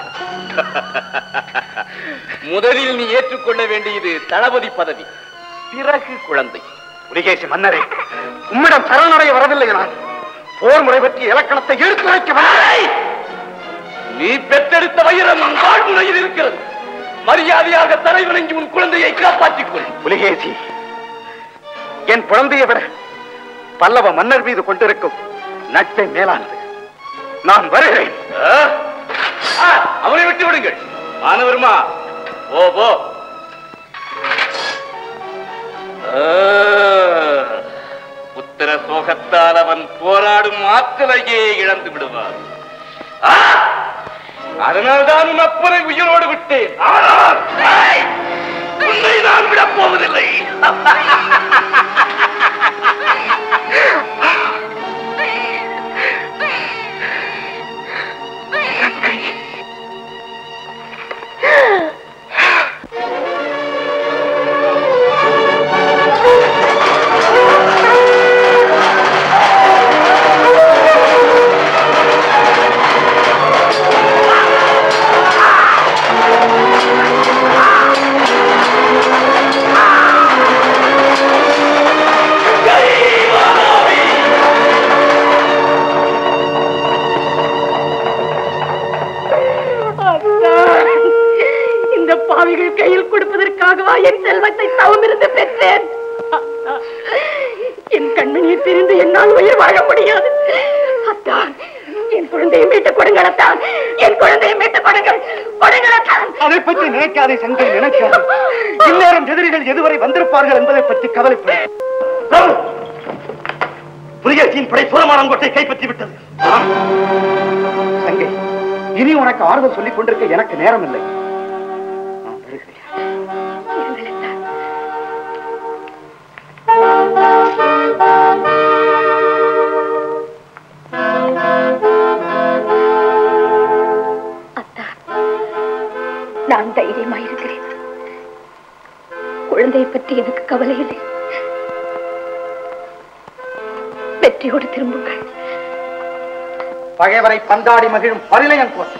முதலில் நீ ஏற்றுக்கொள்ள வேண்டியது தளபதி பதவி பிறகு குழந்தை புலிகேசி மன்னரே உம்மிடம் சரணடைய வரவில்லை நான் போர் முறை பற்றிய இலக்கணத்தை எடுத்துரைக்க வந்தேன். நீ பெற்றெடுத்த வைரம் வாழ்முனையில் இருக்கிறது மரியாதையாக தலை வணங்கி உன் குழந்தையை காப்பாற்றிக் கொள் புலிகேசி என் குழந்தையை விட பல்லவ மன்னர் மீது கொண்டிருக்கும் நட்பே மேலானது நான் வருகிறேன் ஆ? ஆ, அவனை விட்டு விடுங்கள் மாணவர்மா ஓ போ ஆ, புத்திர சோகத்தால் அவன் போராடும் ஆற்றலையே இழந்து விடுவான் ஆ! அதனால்தான் உன் அப்பனை உயிரோடு விட்டேன் ஆனால், ஏய், உன்னை நான் விடப் போவதில்லை இந்த பாவிகள் கையில் கொடுப்பதற்காகவா என் செல்வத்தை தவமிருந்து பெற்றேன் என் கண்மணியை பிரிந்து என்னால் உயிர் வாழ முடியாது அத்தான் என் குழந்தையை மீட்டுக் கொடுங்கள் அத்தான் என் குழந்தையை மீட்டுக் கொடுங்கள் கொடுங்கள் அத்தான் அதை பற்றி நினைக்காதே சங்கை நினைக்காதே இந்நேரம் எதிரிகள் எதுவரை வந்திருப்பார்கள் என்பதை பற்றி கவலைப்படு புலிகேசியின் படை சூரமானங்கோட்டை கைப்பற்றி விட்டது சங்கை இனி உனக்கு ஆறுதல் சொல்லிக் கொண்டிருக்க எனக்கு நேரம் இல்லை நான் வருகிறேன். பற்றி எனக்கு கவலை இல்லை வெற்றியோடு திரும்புங்கள் பகைவரை பந்தாடி மகிழும் பரிலையன் கோட்டை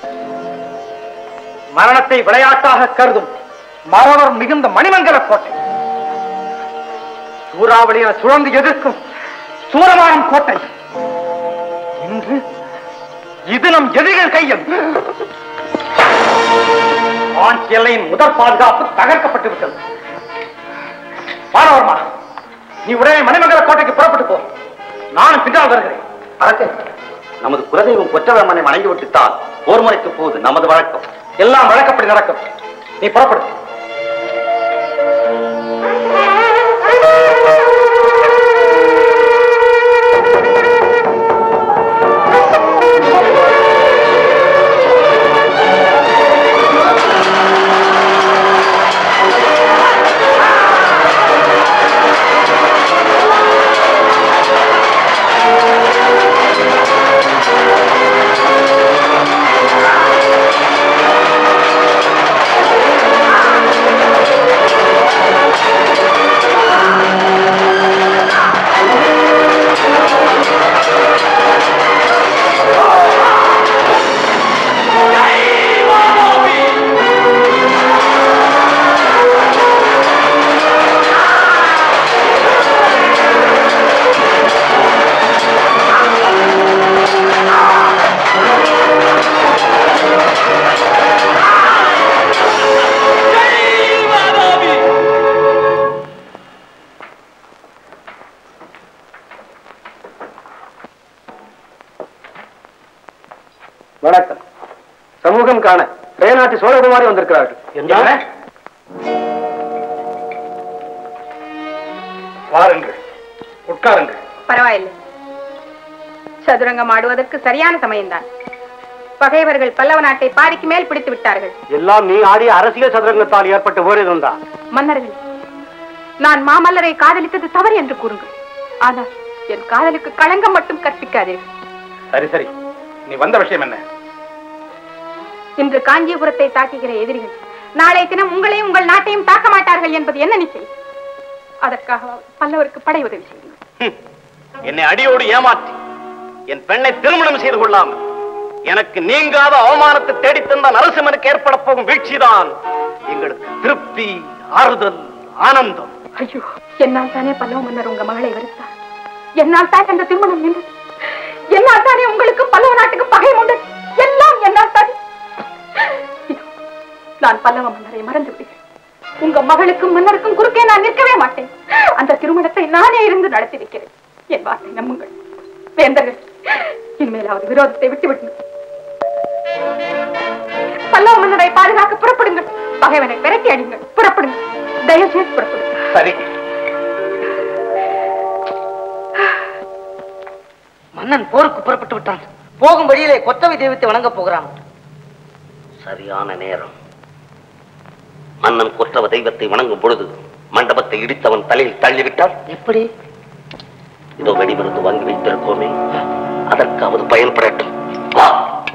மரணத்தை விளையாட்டாக கருதும் மறவர் மிகுந்த மணிமங்கல கோட்டை சூறாவளி என சுழந்து எதிர்க்கும் சூரமானம் கோட்டை இன்று இது நம் எதிரிகள் கையில் ஆட்சி எல்லையின் முதல் பாதுகாப்பு தகர்க்கப்பட்டு விட்டது மாணவர்மா நீ உடனே மணிமங்கல கோட்டைக்கு புறப்பட்டு போ நானும் பின்னால் வருகிறேன் அரசே நமது குலதெய்வம் கொற்றவரமனை வணங்கி விட்டுத்தான் போர் முறைக்கு போவது நமது வழக்கம் எல்லாம் வழக்கப்படி நடக்கும் நீ புறப்படு வணக்கம் சமூகம் காண வேநாட்டு சோழகுமாரி வந்திருக்கிறார்கள் என்ன வாருங்கள் உட்காருங்கள் பரவாயில்லை சதுரங்கம் ஆடுவதற்கு சரியான சமயம்தான் பகைவர்கள் பல்லவ நாட்டை பாதிக்கு மேல் பிடித்து விட்டார்கள் எல்லாம் நீ ஆடிய அரசியல் சதுரங்கத்தால் ஏற்பட்ட ஓரிதம் தான் மன்னர்கள் நான் மாமல்லரை காதலித்தது தவறு என்று கூறுங்கள் ஆனால் என் காதலுக்கு களங்கம் மட்டும் கற்பிக்காதீர்கள் சரி சரி நீ வந்த விஷயம் என்ன இன்று காஞ்சிபுரத்தை தாக்குகிற எதிரிகள் நாளை தினம் உங்களையும் உங்கள் நாட்டையும் தாக்க மாட்டார்கள் என்பது என்ன நிச்சயம் அதற்காக பல்லவருக்கு படை உதவி செய்யுங்கள் என்னை அடியோடு ஏமாற்றி என் பெண்ணை திருமணம் செய்து கொள்ளாமல் எனக்கு நீங்காத அவமானத்தை தேடித் தந்த நரசிம்மனுக்கு ஏற்பட போகும் வீழ்ச்சிதான் எங்களுக்கு திருப்தி ஆறுதல் ஆனந்தம் ஐயோ என்னால் தானே பல்லவ மன்னர் உங்க மகளை வெறுத்தார் என்னால் தான் அந்த திருமணம் நின்றது என்னால் தானே உங்களுக்கு பல்லவ நாட்டுக்கு பகை உண்டு எல்லாம் என்னால் தானே இதோ, நான் பல்லவ மன்னரை மறந்து விடுகிறேன் உங்க மகளுக்கும் மன்னருக்கும் குறுக்கே நான் நிற்கவே மாட்டேன் அந்த திருமணத்தை நானே இருந்து நடத்தி வைக்கிறேன் என் வார்த்தை நம்புங்கள் வேந்தர்கள் இனிமேலாவது விரோதத்தை விட்டு விடுங்கள் பல்லவ மன்னரை பாதுகாக்க புறப்படுங்கள் பகைவனை விரட்டி அடிங்கள் புறப்படுங்கள் தயவு செய்து புறப்படுங்கள் சரி மன்னன் போருக்கு புறப்பட்டு விட்டான் போகும் வழியிலே கொத்தவை தெய்வத்தை வணங்க போகிறான் சரியான நேரம் மன்னன் கொற்றவ தெய்வத்தை வணங்கும் பொழுது மண்டபத்தை இடித்தவன் தலையில் தள்ளிவிட்டால் எப்படி இதோ வெடிமருந்து வாங்கி வைத்திருக்கோமே அதற்காவது பயன்படட்டும் வா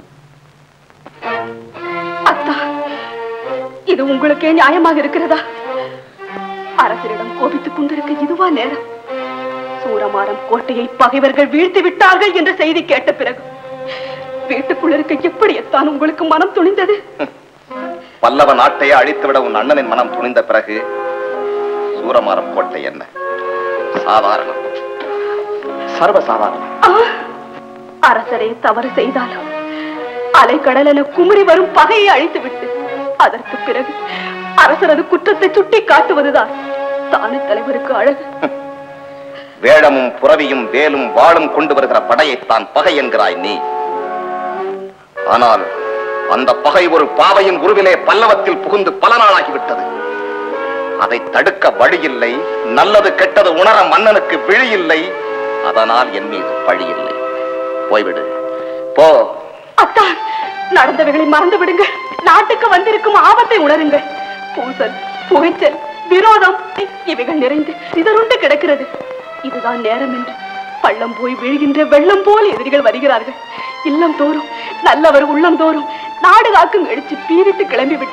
அத்தா இது உங்களுக்கே நியாயமாக இருக்கிறதா அரசரிடம் கோபித்துக் கொண்டிருக்க இதுவா நேரம் சூரமாரம் கோட்டையை பகைவர்கள் வீழ்த்தி விட்டார்கள் என்ற செய்தி கேட்ட பிறகு வீட்டுக்குள்ள இருக்க எப்படி எத்தான் உங்களுக்கு மனம் துணிந்தது பல்லவ நாட்டையே அழித்துவிட உன் அண்ணனின் மனம் துணிந்த பிறகு சூரமாரம் கோட்டை என்ன சாதாரணம் சர்வசாதாரணம் ஆ! அரசரே தவறு செய்தாலும் அலைக்கடல் என குமரி வரும் பகையை அழித்து விட்டு அதற்கு பிறகு அரசரது குற்றத்தை சுட்டி காட்டுவதுதான் தானே தலைவருக்கு அழகு வேடமும் புறவியும் வேலும் வாளும் கொண்டு வருகிற படையைத்தான் பகை என்கிறாய் நீ ஆனால் அந்த பகை ஒரு பாவையின் உருவிலே பல்லவத்தில் புகுந்து பல நாளாகிவிட்டது அதை தடுக்க வழியில்லை நல்லது கெட்டது உணர மன்னனுக்கு விழி இல்லை அதனால் என் மீது பழி இல்லை போய்விடு போ அத்தா நடந்தவைகளை மறந்து விடுங்க நாட்டுக்கு வந்திருக்கும் ஆபத்தை உணருங்கள் பூசல் புகைச்சல் விரோதம் இவைகள் நிறைந்து சிதறுண்டு கிடக்கிறது இதுதான் நேரம் என்று பள்ளம் போய் வீழ்கின்ற வெள்ளம் போல் எதிரிகள் வருகிறார்கள் இல்லம் தோறும் நல்லவர் உள்ளம் தோறும் நாடு காக்கும் எழுச்சி பீரிட்டு கிளம்பி விட்டது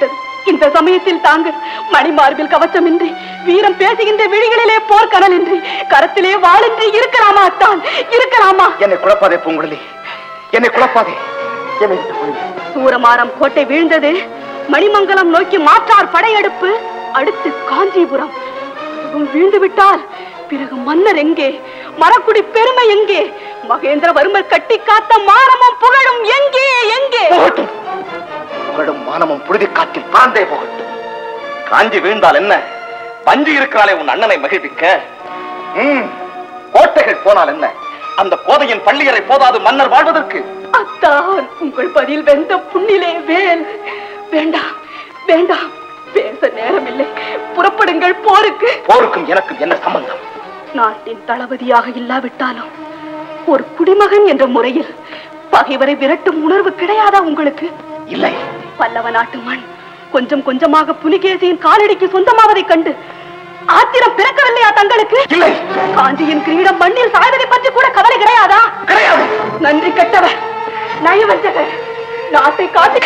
இந்த சமயத்தில் தாங்கள் மணிமார்பில் கவச்சமின்றி வீரம் பேசுகின்ற விழிகளிலே போர்க்கடலின்றி கரத்திலே வாளின்றி இருக்கலாமா அத்தான் இருக்கலாமா என்னை குழப்பாதே பூங்குழலி என்னை குழப்பாதே என்னை விட்டு போய் சூரமாரம் கோட்டை வீழ்ந்தது மணிமங்கலம் நோக்கி மாற்றார் படையெடுப்பு அடுத்து காஞ்சிபுரம் அதுவும் வீழ்ந்து விட்டால் பிறகு மன்னர் எங்கே மரக்குடி பெருமை எங்கே மகேந்திரவர்மர் கட்டி காத்த மானமும் புகழும் எங்கே எங்கே போகட்டும் புகழும் மானமும் புழுதி காற்றில் பறந்தே போகட்டும் காஞ்சி வீழ்ந்தால் என்ன பஞ்சு இருக்கிறாளே உன் அண்ணனை மகிழ்விக்க ம், கோட்டைகள் போனால் என்ன அந்த கோதையின் பள்ளியறை போதாது மன்னர் வாழ்வதற்கு அத்தான் உங்கள் பதில் வெந்த புண்ணிலே வேல் வேண்டாம் வேண்டாம் பேச நேரமில்லை புறப்படுங்கள் போருக்கு போருக்கும் எனக்கும் என்ன சம்பந்தம் நாட்டின் தளபதியாக இல்லாவிட்டாலும் ஒரு குடிமகன் என்ற முறையில் பகைவரை விரட்டும் உணர்வு கிடையாதா உங்களுக்கு இல்லை பல்லவ நாட்டு மண் கொஞ்சம் கொஞ்சமாக புலிகேசியின் காலடிக்கு சொந்தமாவதைக் கண்டு ஆத்திரம் பிறக்கவில்லையா தங்களுக்கு இல்லை காஞ்சியின் கிரீடம் மண்ணில் சாய்வதை பற்றி கூட கவலை கிடையாதா கிடையாது நன்றி கெட்டவர் நயவஞ்சகர் நாட்டை காட்டி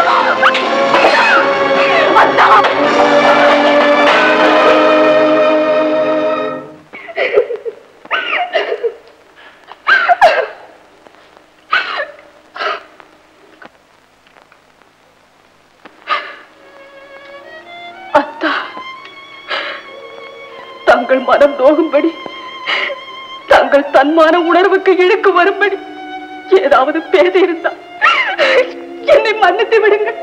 அத்தா! அத்தா தங்கள் மனம் நோகும்படி தங்கள் தன்மான உணர்வுக்கு இழுக்கு வரும்படி ஏதாவது பேசியிருந்தால் என்னை மன்னித்து விடுங்கள்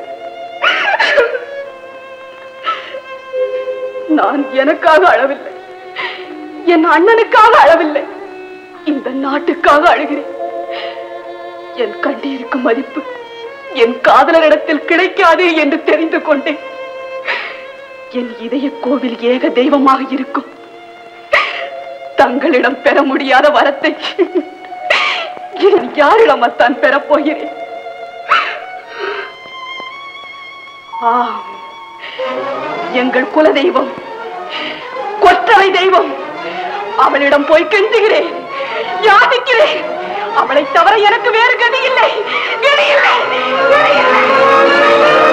நான் எனக்காக அழவில்லை என் அண்ணனுக்காக அழவில்லை இந்த நாட்டுக்காக அழுகிறேன் என் கண்ணீருக்கு மதிப்பு என் காதலரிடத்தில் கிடைக்காது என்று தெரிந்து கொண்டேன் என் இதய கோவில் ஏக தெய்வமாக இருக்கும் தங்களிடம் பெற முடியாத வரத்தை நான் யாரிடம் அத்தான் பெறப் போகிறேன் ஆம், எங்கள் குல தெய்வம் கொற்றவை தெய்வம் அவளிடம் போய் கெஞ்சுகிறேன் யாசிக்கிறேன் அவளை தவிர எனக்கு வேறு கதி இல்லை கதி இல்லை கதி இல்லை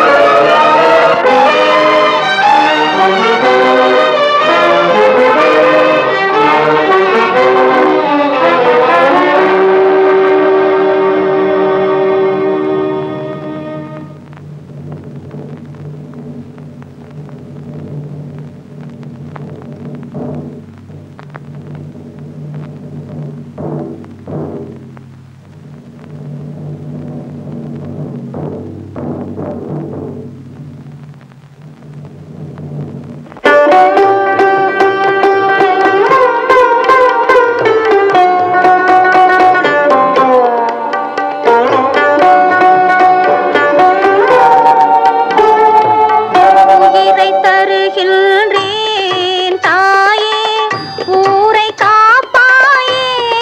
உயிரை தருகின்றேன் தாயே ஊரை காப்பாயே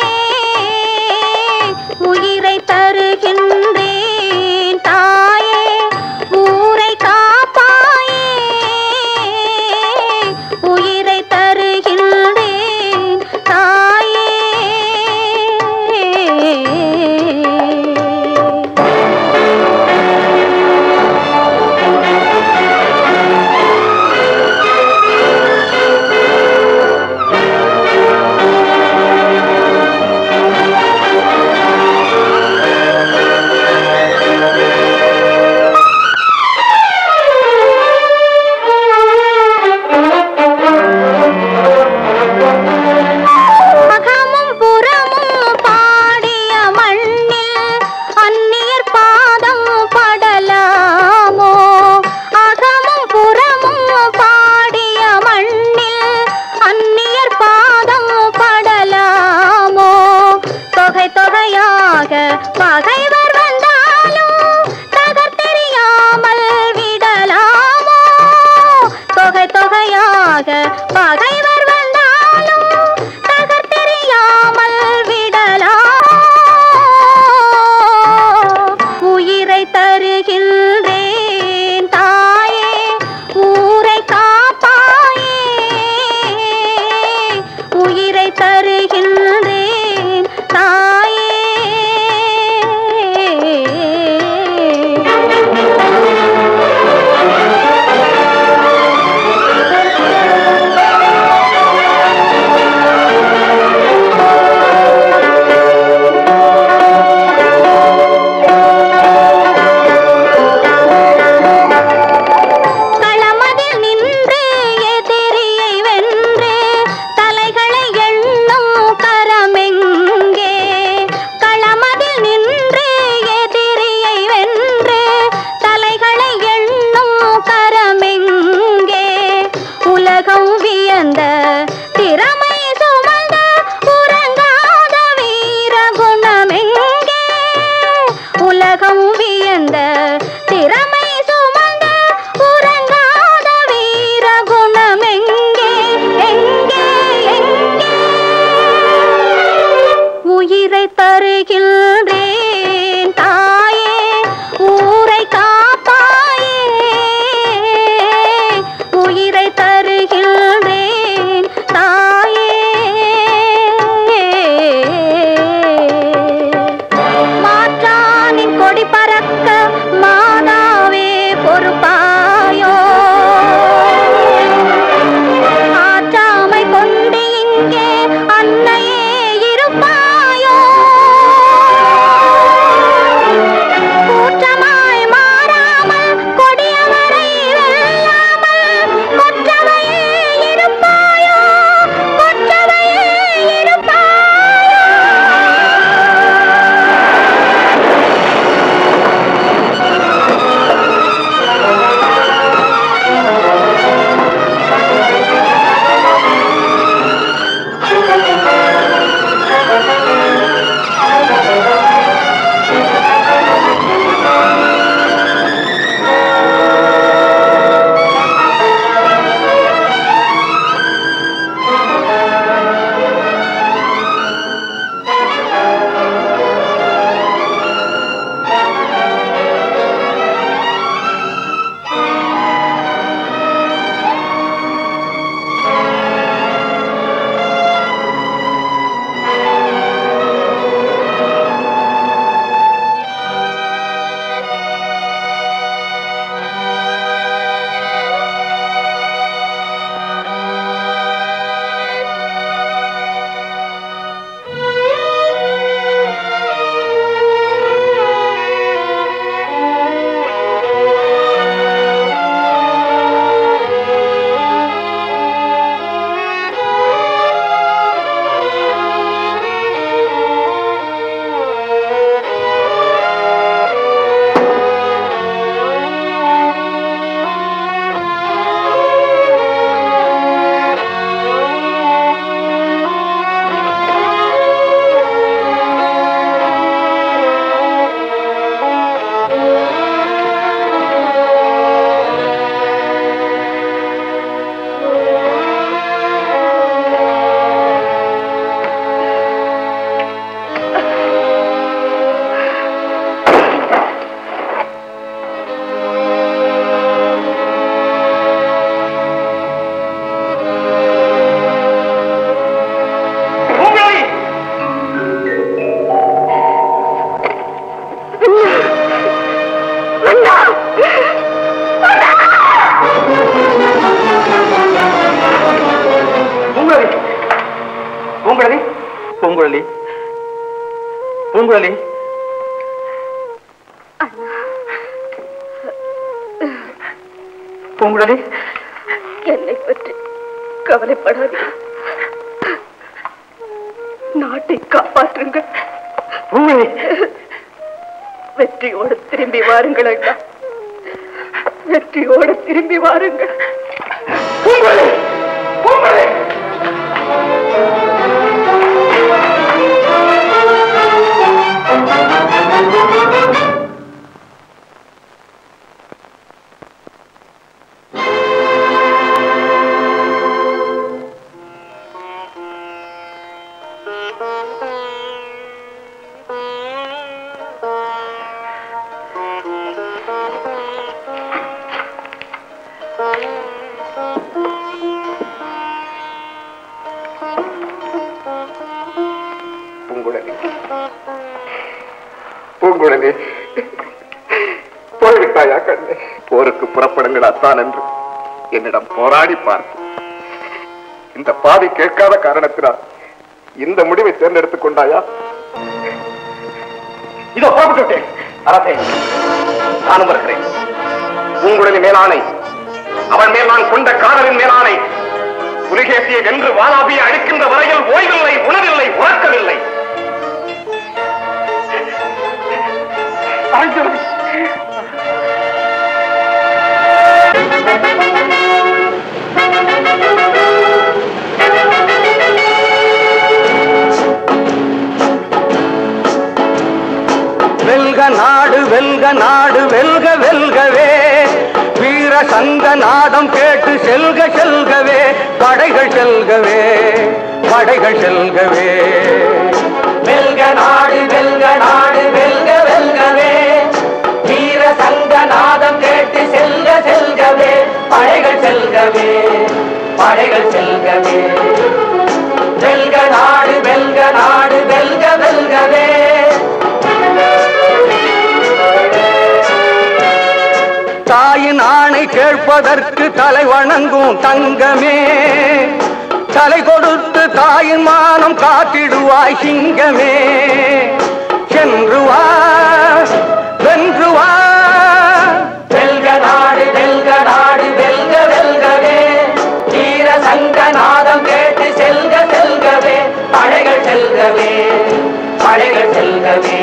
உயிரை தருகின்றேன் தாயே ஊரை காப்பாயே உயிரை தருகின்றேன் தாயே அகமும் புறமும் பாடிய மண்ணில் அந்நியர் பாதம் படலாமோ அகமும் புறமும் பாடிய மண்ணில் அந்நியர் பாதம் படலாமோ தொகை தொகையாக பகைவர் வந்தாலும் தகர்த்தெறியாமல் விடலாமோ தொகை தொகையாக பகைவர் வந்தாலும் தகர்த்தெறியாமல் விடலாம் உயிரை தருகின்றேன் தாயே ஊரை காப்பாயே உயிரை தருகின்றேன் தாயே தருகின்றேன் தாயே ஊரை காப்பாயே உயிரை தருகின்றேன் தாயே மாற்றானின் கொடி பறக்க மாதாவே பொறுப்பாயோ ஆற்றாமை கொண்டு இங்கே அன்னையே இருப்பாயோ கூற்றமாய் மாறாமல் கொடியவரை வெல்லாமல் கொற்றவையே இருப்பாயோ கொற்றவையே இருப்பாயோ பூங்குழலி பூங்குழலி பூங்குழலி பூங்குழலி பூங்குழலி என்னை பற்றி கவலைப்படாதீங்க நாட்டை காப்பாற்றுங்கள் பூங்குழலி வெற்றியோடு திரும்பி வாருங்கள் அண்ணா வெற்றியோடு திரும்பி வாருங்கள் பூங்குழலி பூங்குழலி பூங்குழலி பூங்குழலி போய்விட்டாயா கண்ணே போருக்கு புறப்படுங்கள் அத்தான் என்று என்னிடம் போராடி பார்த்து இந்த பாதி கேட்காத காரணத்தினால் இந்த முடிவை தேர்ந்தெடுத்துக் கொண்டாயா இதோ புறப்பட்டு விட்டேன் அரசே நானும் வருகிறேன் பூங்குழலி மேலானை அவன் மேல் நான் கொண்ட காதலின் மேலானை புலிகேசியை வென்று வாலாபியை அழிக்கின்ற வரையில் ஓய்வில்லை உணவில்லை உறக்கவில்லை வெல்க நாடு வெல்க நாடு வெல்க வெல்கவே வீர சங்க நாதம் கேட்டு செல்க செல்கவே படைகள் செல்கவே படைகள் செல்கவே வெல்க நாடு வெல்க நாடு வெல்க வெல்கவே வீர சங்க நாதம் கேட்டு செல்க செல்கவே படைகள் செல்கவே படைகள் செல்கவே வெல்க நாடு வெல்க நாடு வெல்க வெல்கவே தாயின் ஆணை கேட்பதற்கு தலை வணங்கும் தங்கமே தலை கொடுத்து தாயின் மானம் காத்திடுவாய் சிங்கமே சென்று வா வென்று வா வெல்க நாடு வெல்க நாடு வெல்க வெல்கவே வீர சங்க நாதம் கேட்டு செல்க செல்கவே படைகள் செல்கவே படைகள் செல்கவே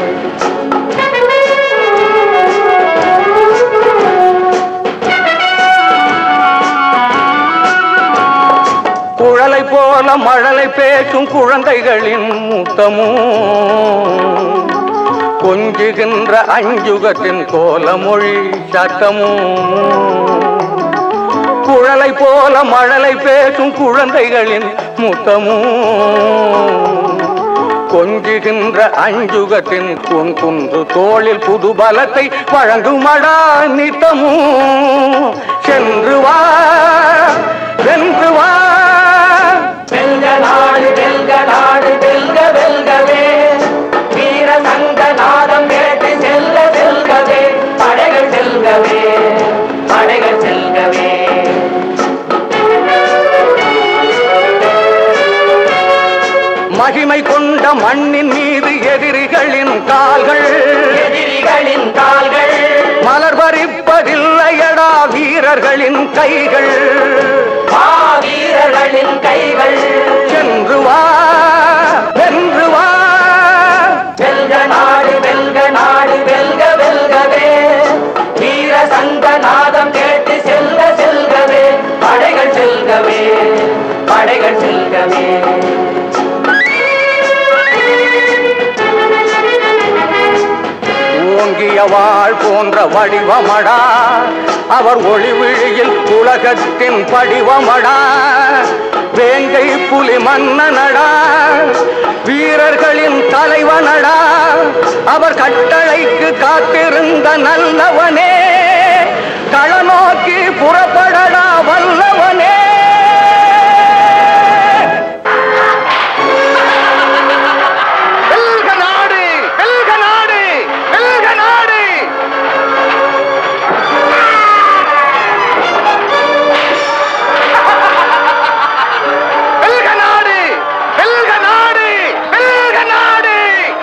குழலை போல மழலை பேசும் குழந்தைகளின் முத்தமும் கொஞ்சுகின்ற அஞ்சுகத்தின் கோலமொழி சத்தமும் குழலை போல மழலை பேசும் குழந்தைகளின் முத்தமும் கொஞ்சுகின்ற அஞ்சுகத்தின் குன் குன்று தோளில் புது பலத்தை வழங்குமடா நித்தமும் சென்று வா வென்று வா வெல்க நாடு வெல்க நாடு வெல்க வெல்கவே வீர சங்க நாதம் கேட்டு செல்க செல்கவே படைகள் செல்கவே படைகள் செல்கவே மகிமை கொண்ட மண்ணின் மீது எதிரிகளின் கால்கள் எதிரிகளின் கால்கள் மலர் பறிப்பதில்லையடா வீரர்களின் கைகள் மா வீரர்களின் கைகள் சென்று வா வென்று வா வெல்க நாடு வெல்க நாடு வெல்க வெல்கவே வீர சங்க நாதம் கேட்டு செல்க செல்கவே படைகள் செல்கவே படைகள் செல்கவே ஓங்கிய வாழ் போன்ற வடிவமடா அவர் ஒளி விழியில் உலகத்தின் படிவமடா வேங்கை புலி மன்னனடா வீரர்களின் தலைவனடா அவர் கட்டளைக்கு காத்திருந்த நல்லவனே களநோக்கி புறப்படடா வல்லவனே வெல்க நாடு வெல்க நாடு வெல்க நாடு வெல்க நாடு வெல்க நாடு வெல்க நாடு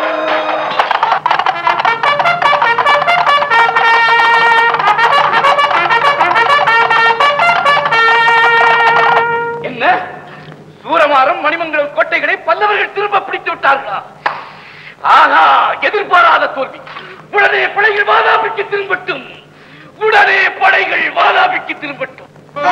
என்ன சூரமாரம் மணிமங்கலம் கோட்டைகளை பல்லவர்கள் திரும்ப பிடித்து விட்டார்களா ஆஹா எதிர்பாராத தோல்வி உடனே படைகள் வாதாபிக்கு திரும்பட்டும் உடனே படைகள் வாதாபிக்கு திரும்பட்டும்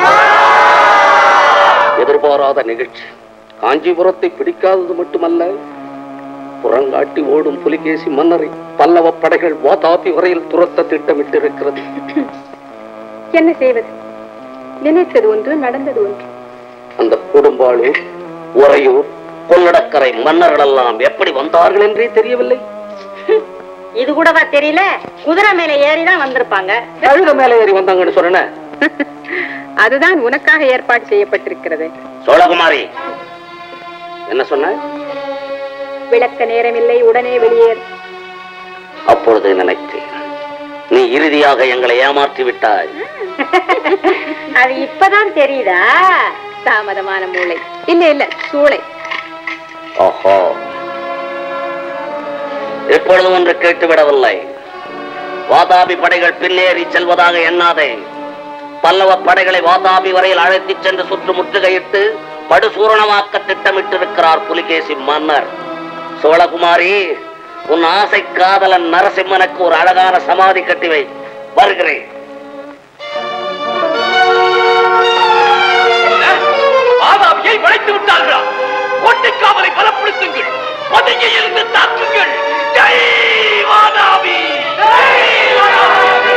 எதிர்பாராத நிகழ்ச்சி காஞ்சிபுரத்தை பிடிக்காதது மட்டுமல்ல புறங்காட்டி ஓடும் புலிகேசி மன்னரை பல்லவ படைகள் வாதாபி வரையில் துரத்த திட்டமிட்டிருக்கிறது என்ன செய்வது நினைத்தது ஒன்று நடந்தது ஒன்று அந்த கொடும்பாளூர் உறையூர் கொள்ளடக்கரை மன்னர்களெல்லாம் எப்படி வந்தார்கள் என்றே தெரியவில்லை இது கூடவா தெரியல குதிரை மேல ஏறிதான் வந்திருப்பாங்க கழுத மேலே ஏறி வந்தாங்கன்னு சொன்னேன் அதுதான் உனக்காக ஏற்பாடு செய்யப்பட்டிருக்கிறது சோழகுமாரி என்ன சொன்ன விளக்க நேரமில்லை உடனே வெளியேறு அப்பொழுது நினைத்தேன் நீ இறுதியாக எங்களை ஏமாற்றி விட்டாய் அது இப்பதான் தெரியுதா தாமதமான மூளை இல்ல இல்ல சூளை ஓஹோ இப்பொழுது ஒன்று கேட்டுவிடவில்லை வாதாபி படைகள் பின்னேறி செல்வதாக எண்ணாதே பல்லவ படைகளை வாதாபி வரையில் அழைத்துச் சென்று சுற்று முற்றுகையிட்டு படுசூரணமாக்க திட்டமிட்டிருக்கிறார் புலிகேசி மன்னர் சோழகுமாரி உன் ஆசை காதலன் நரசிம்மனுக்கு ஒரு அழகான சமாதி கட்டி வை வருகிறேன் வாதாபியை வளைத்து விட்டார்களா கோட்டை காவலை பலப்படுத்துங்கள் பதுங்கி இருந்து தாக்குங்கள் ஜெய் வாதாபி ஜெய் வாதாபி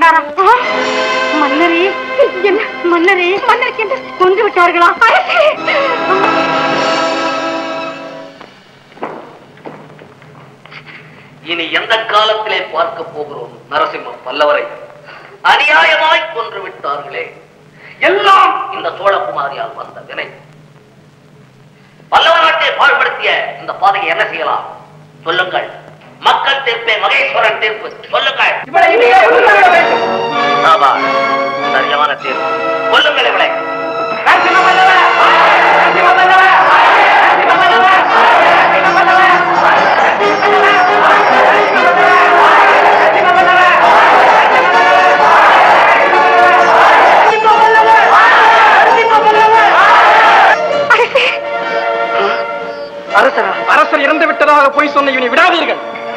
பண்டாரம் மன்னரே என்ன மன்னரே மன்னருக்கு என்று கொன்று விட்டார்களா அரசே இனி எந்த காலத்திலே பார்க்க போகிறோம் நரசிம்ம பல்லவரை அநியாயமாய் கொன்று விட்டார்களே எல்லாம் இந்த சோழகுமாரியால் வந்த வினை பல்லவ நாட்டை பாழ்படுத்திய இந்த பாதையை என்ன செய்யலாம் சொல்லுங்கள் மக்கள் தீர்ப்பே மகேஸ்வரன் தீர்ப்பு சொல்லுங்கள் ஆமா, சரியான தீர்ப்பு சொல்லுங்கள் இவளை அரசர் அரசர் இறந்து விட்டதாக போய் சொன்ன இவனை விடாதீர்கள்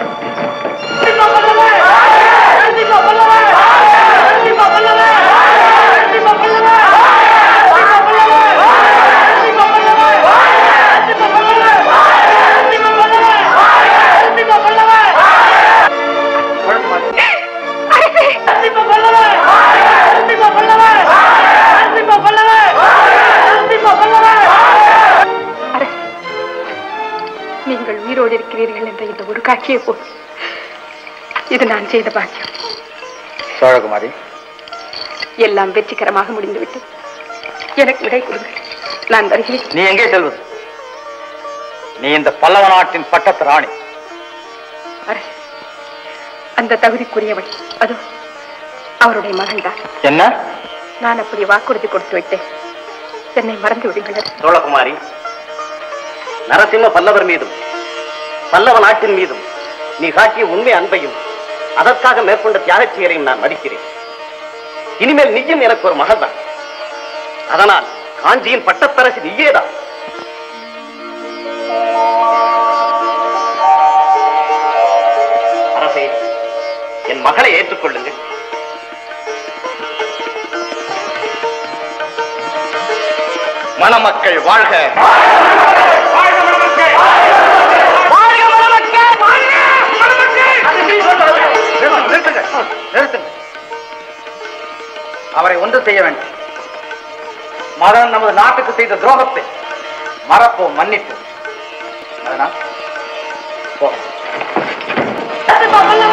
நீங்கள் உயிரோடு இருக்கிறீர்கள் என்ற இந்த ஒரு காட்சியை போல் இது நான் செய்த பாக்கியம் சோழகுமாரி எல்லாம் வெற்றிகரமாக முடிந்துவிட்டது எனக்கு விடை கொடுங்கள் நான் வருகிறேன் நீ எங்கே செல்வது நீ இந்த பல்லவ நாட்டின் பட்டத்து ராணி அரசு அந்த தகுதிக்குரியவள் அதோ அவருடைய மகன்தான் என்ன நான் அப்படி வாக்குறுதி கொடுத்து விட்டேன் என்னை மறந்து விடுங்கள் சோழகுமாரி நரசிம்ம பல்லவர் மீதும் பல்லவ நாட்டின் மீதும் நீ காட்டிய உண்மை அன்பையும் அதற்காக மேற்கொண்ட தியாகச் செயலையும் நான் மதிக்கிறேன் இனிமேல் நீயும் எனக்கு ஒரு மகள்தான் அதனால் காஞ்சியின் பட்டத்தரசி நீயேதான் அரசே என் மகளை ஏற்றுக்கொள்ளுங்கள் மணமக்கள் வாழ்க நிறுத்துங்க நிறுத்துங்க அவரை ஒன்று செய்ய வேண்டும் மகன் நமது நாட்டுக்கு செய்த துரோகத்தை மறப்போம் மன்னிப்போம் அதனால் போகலாம்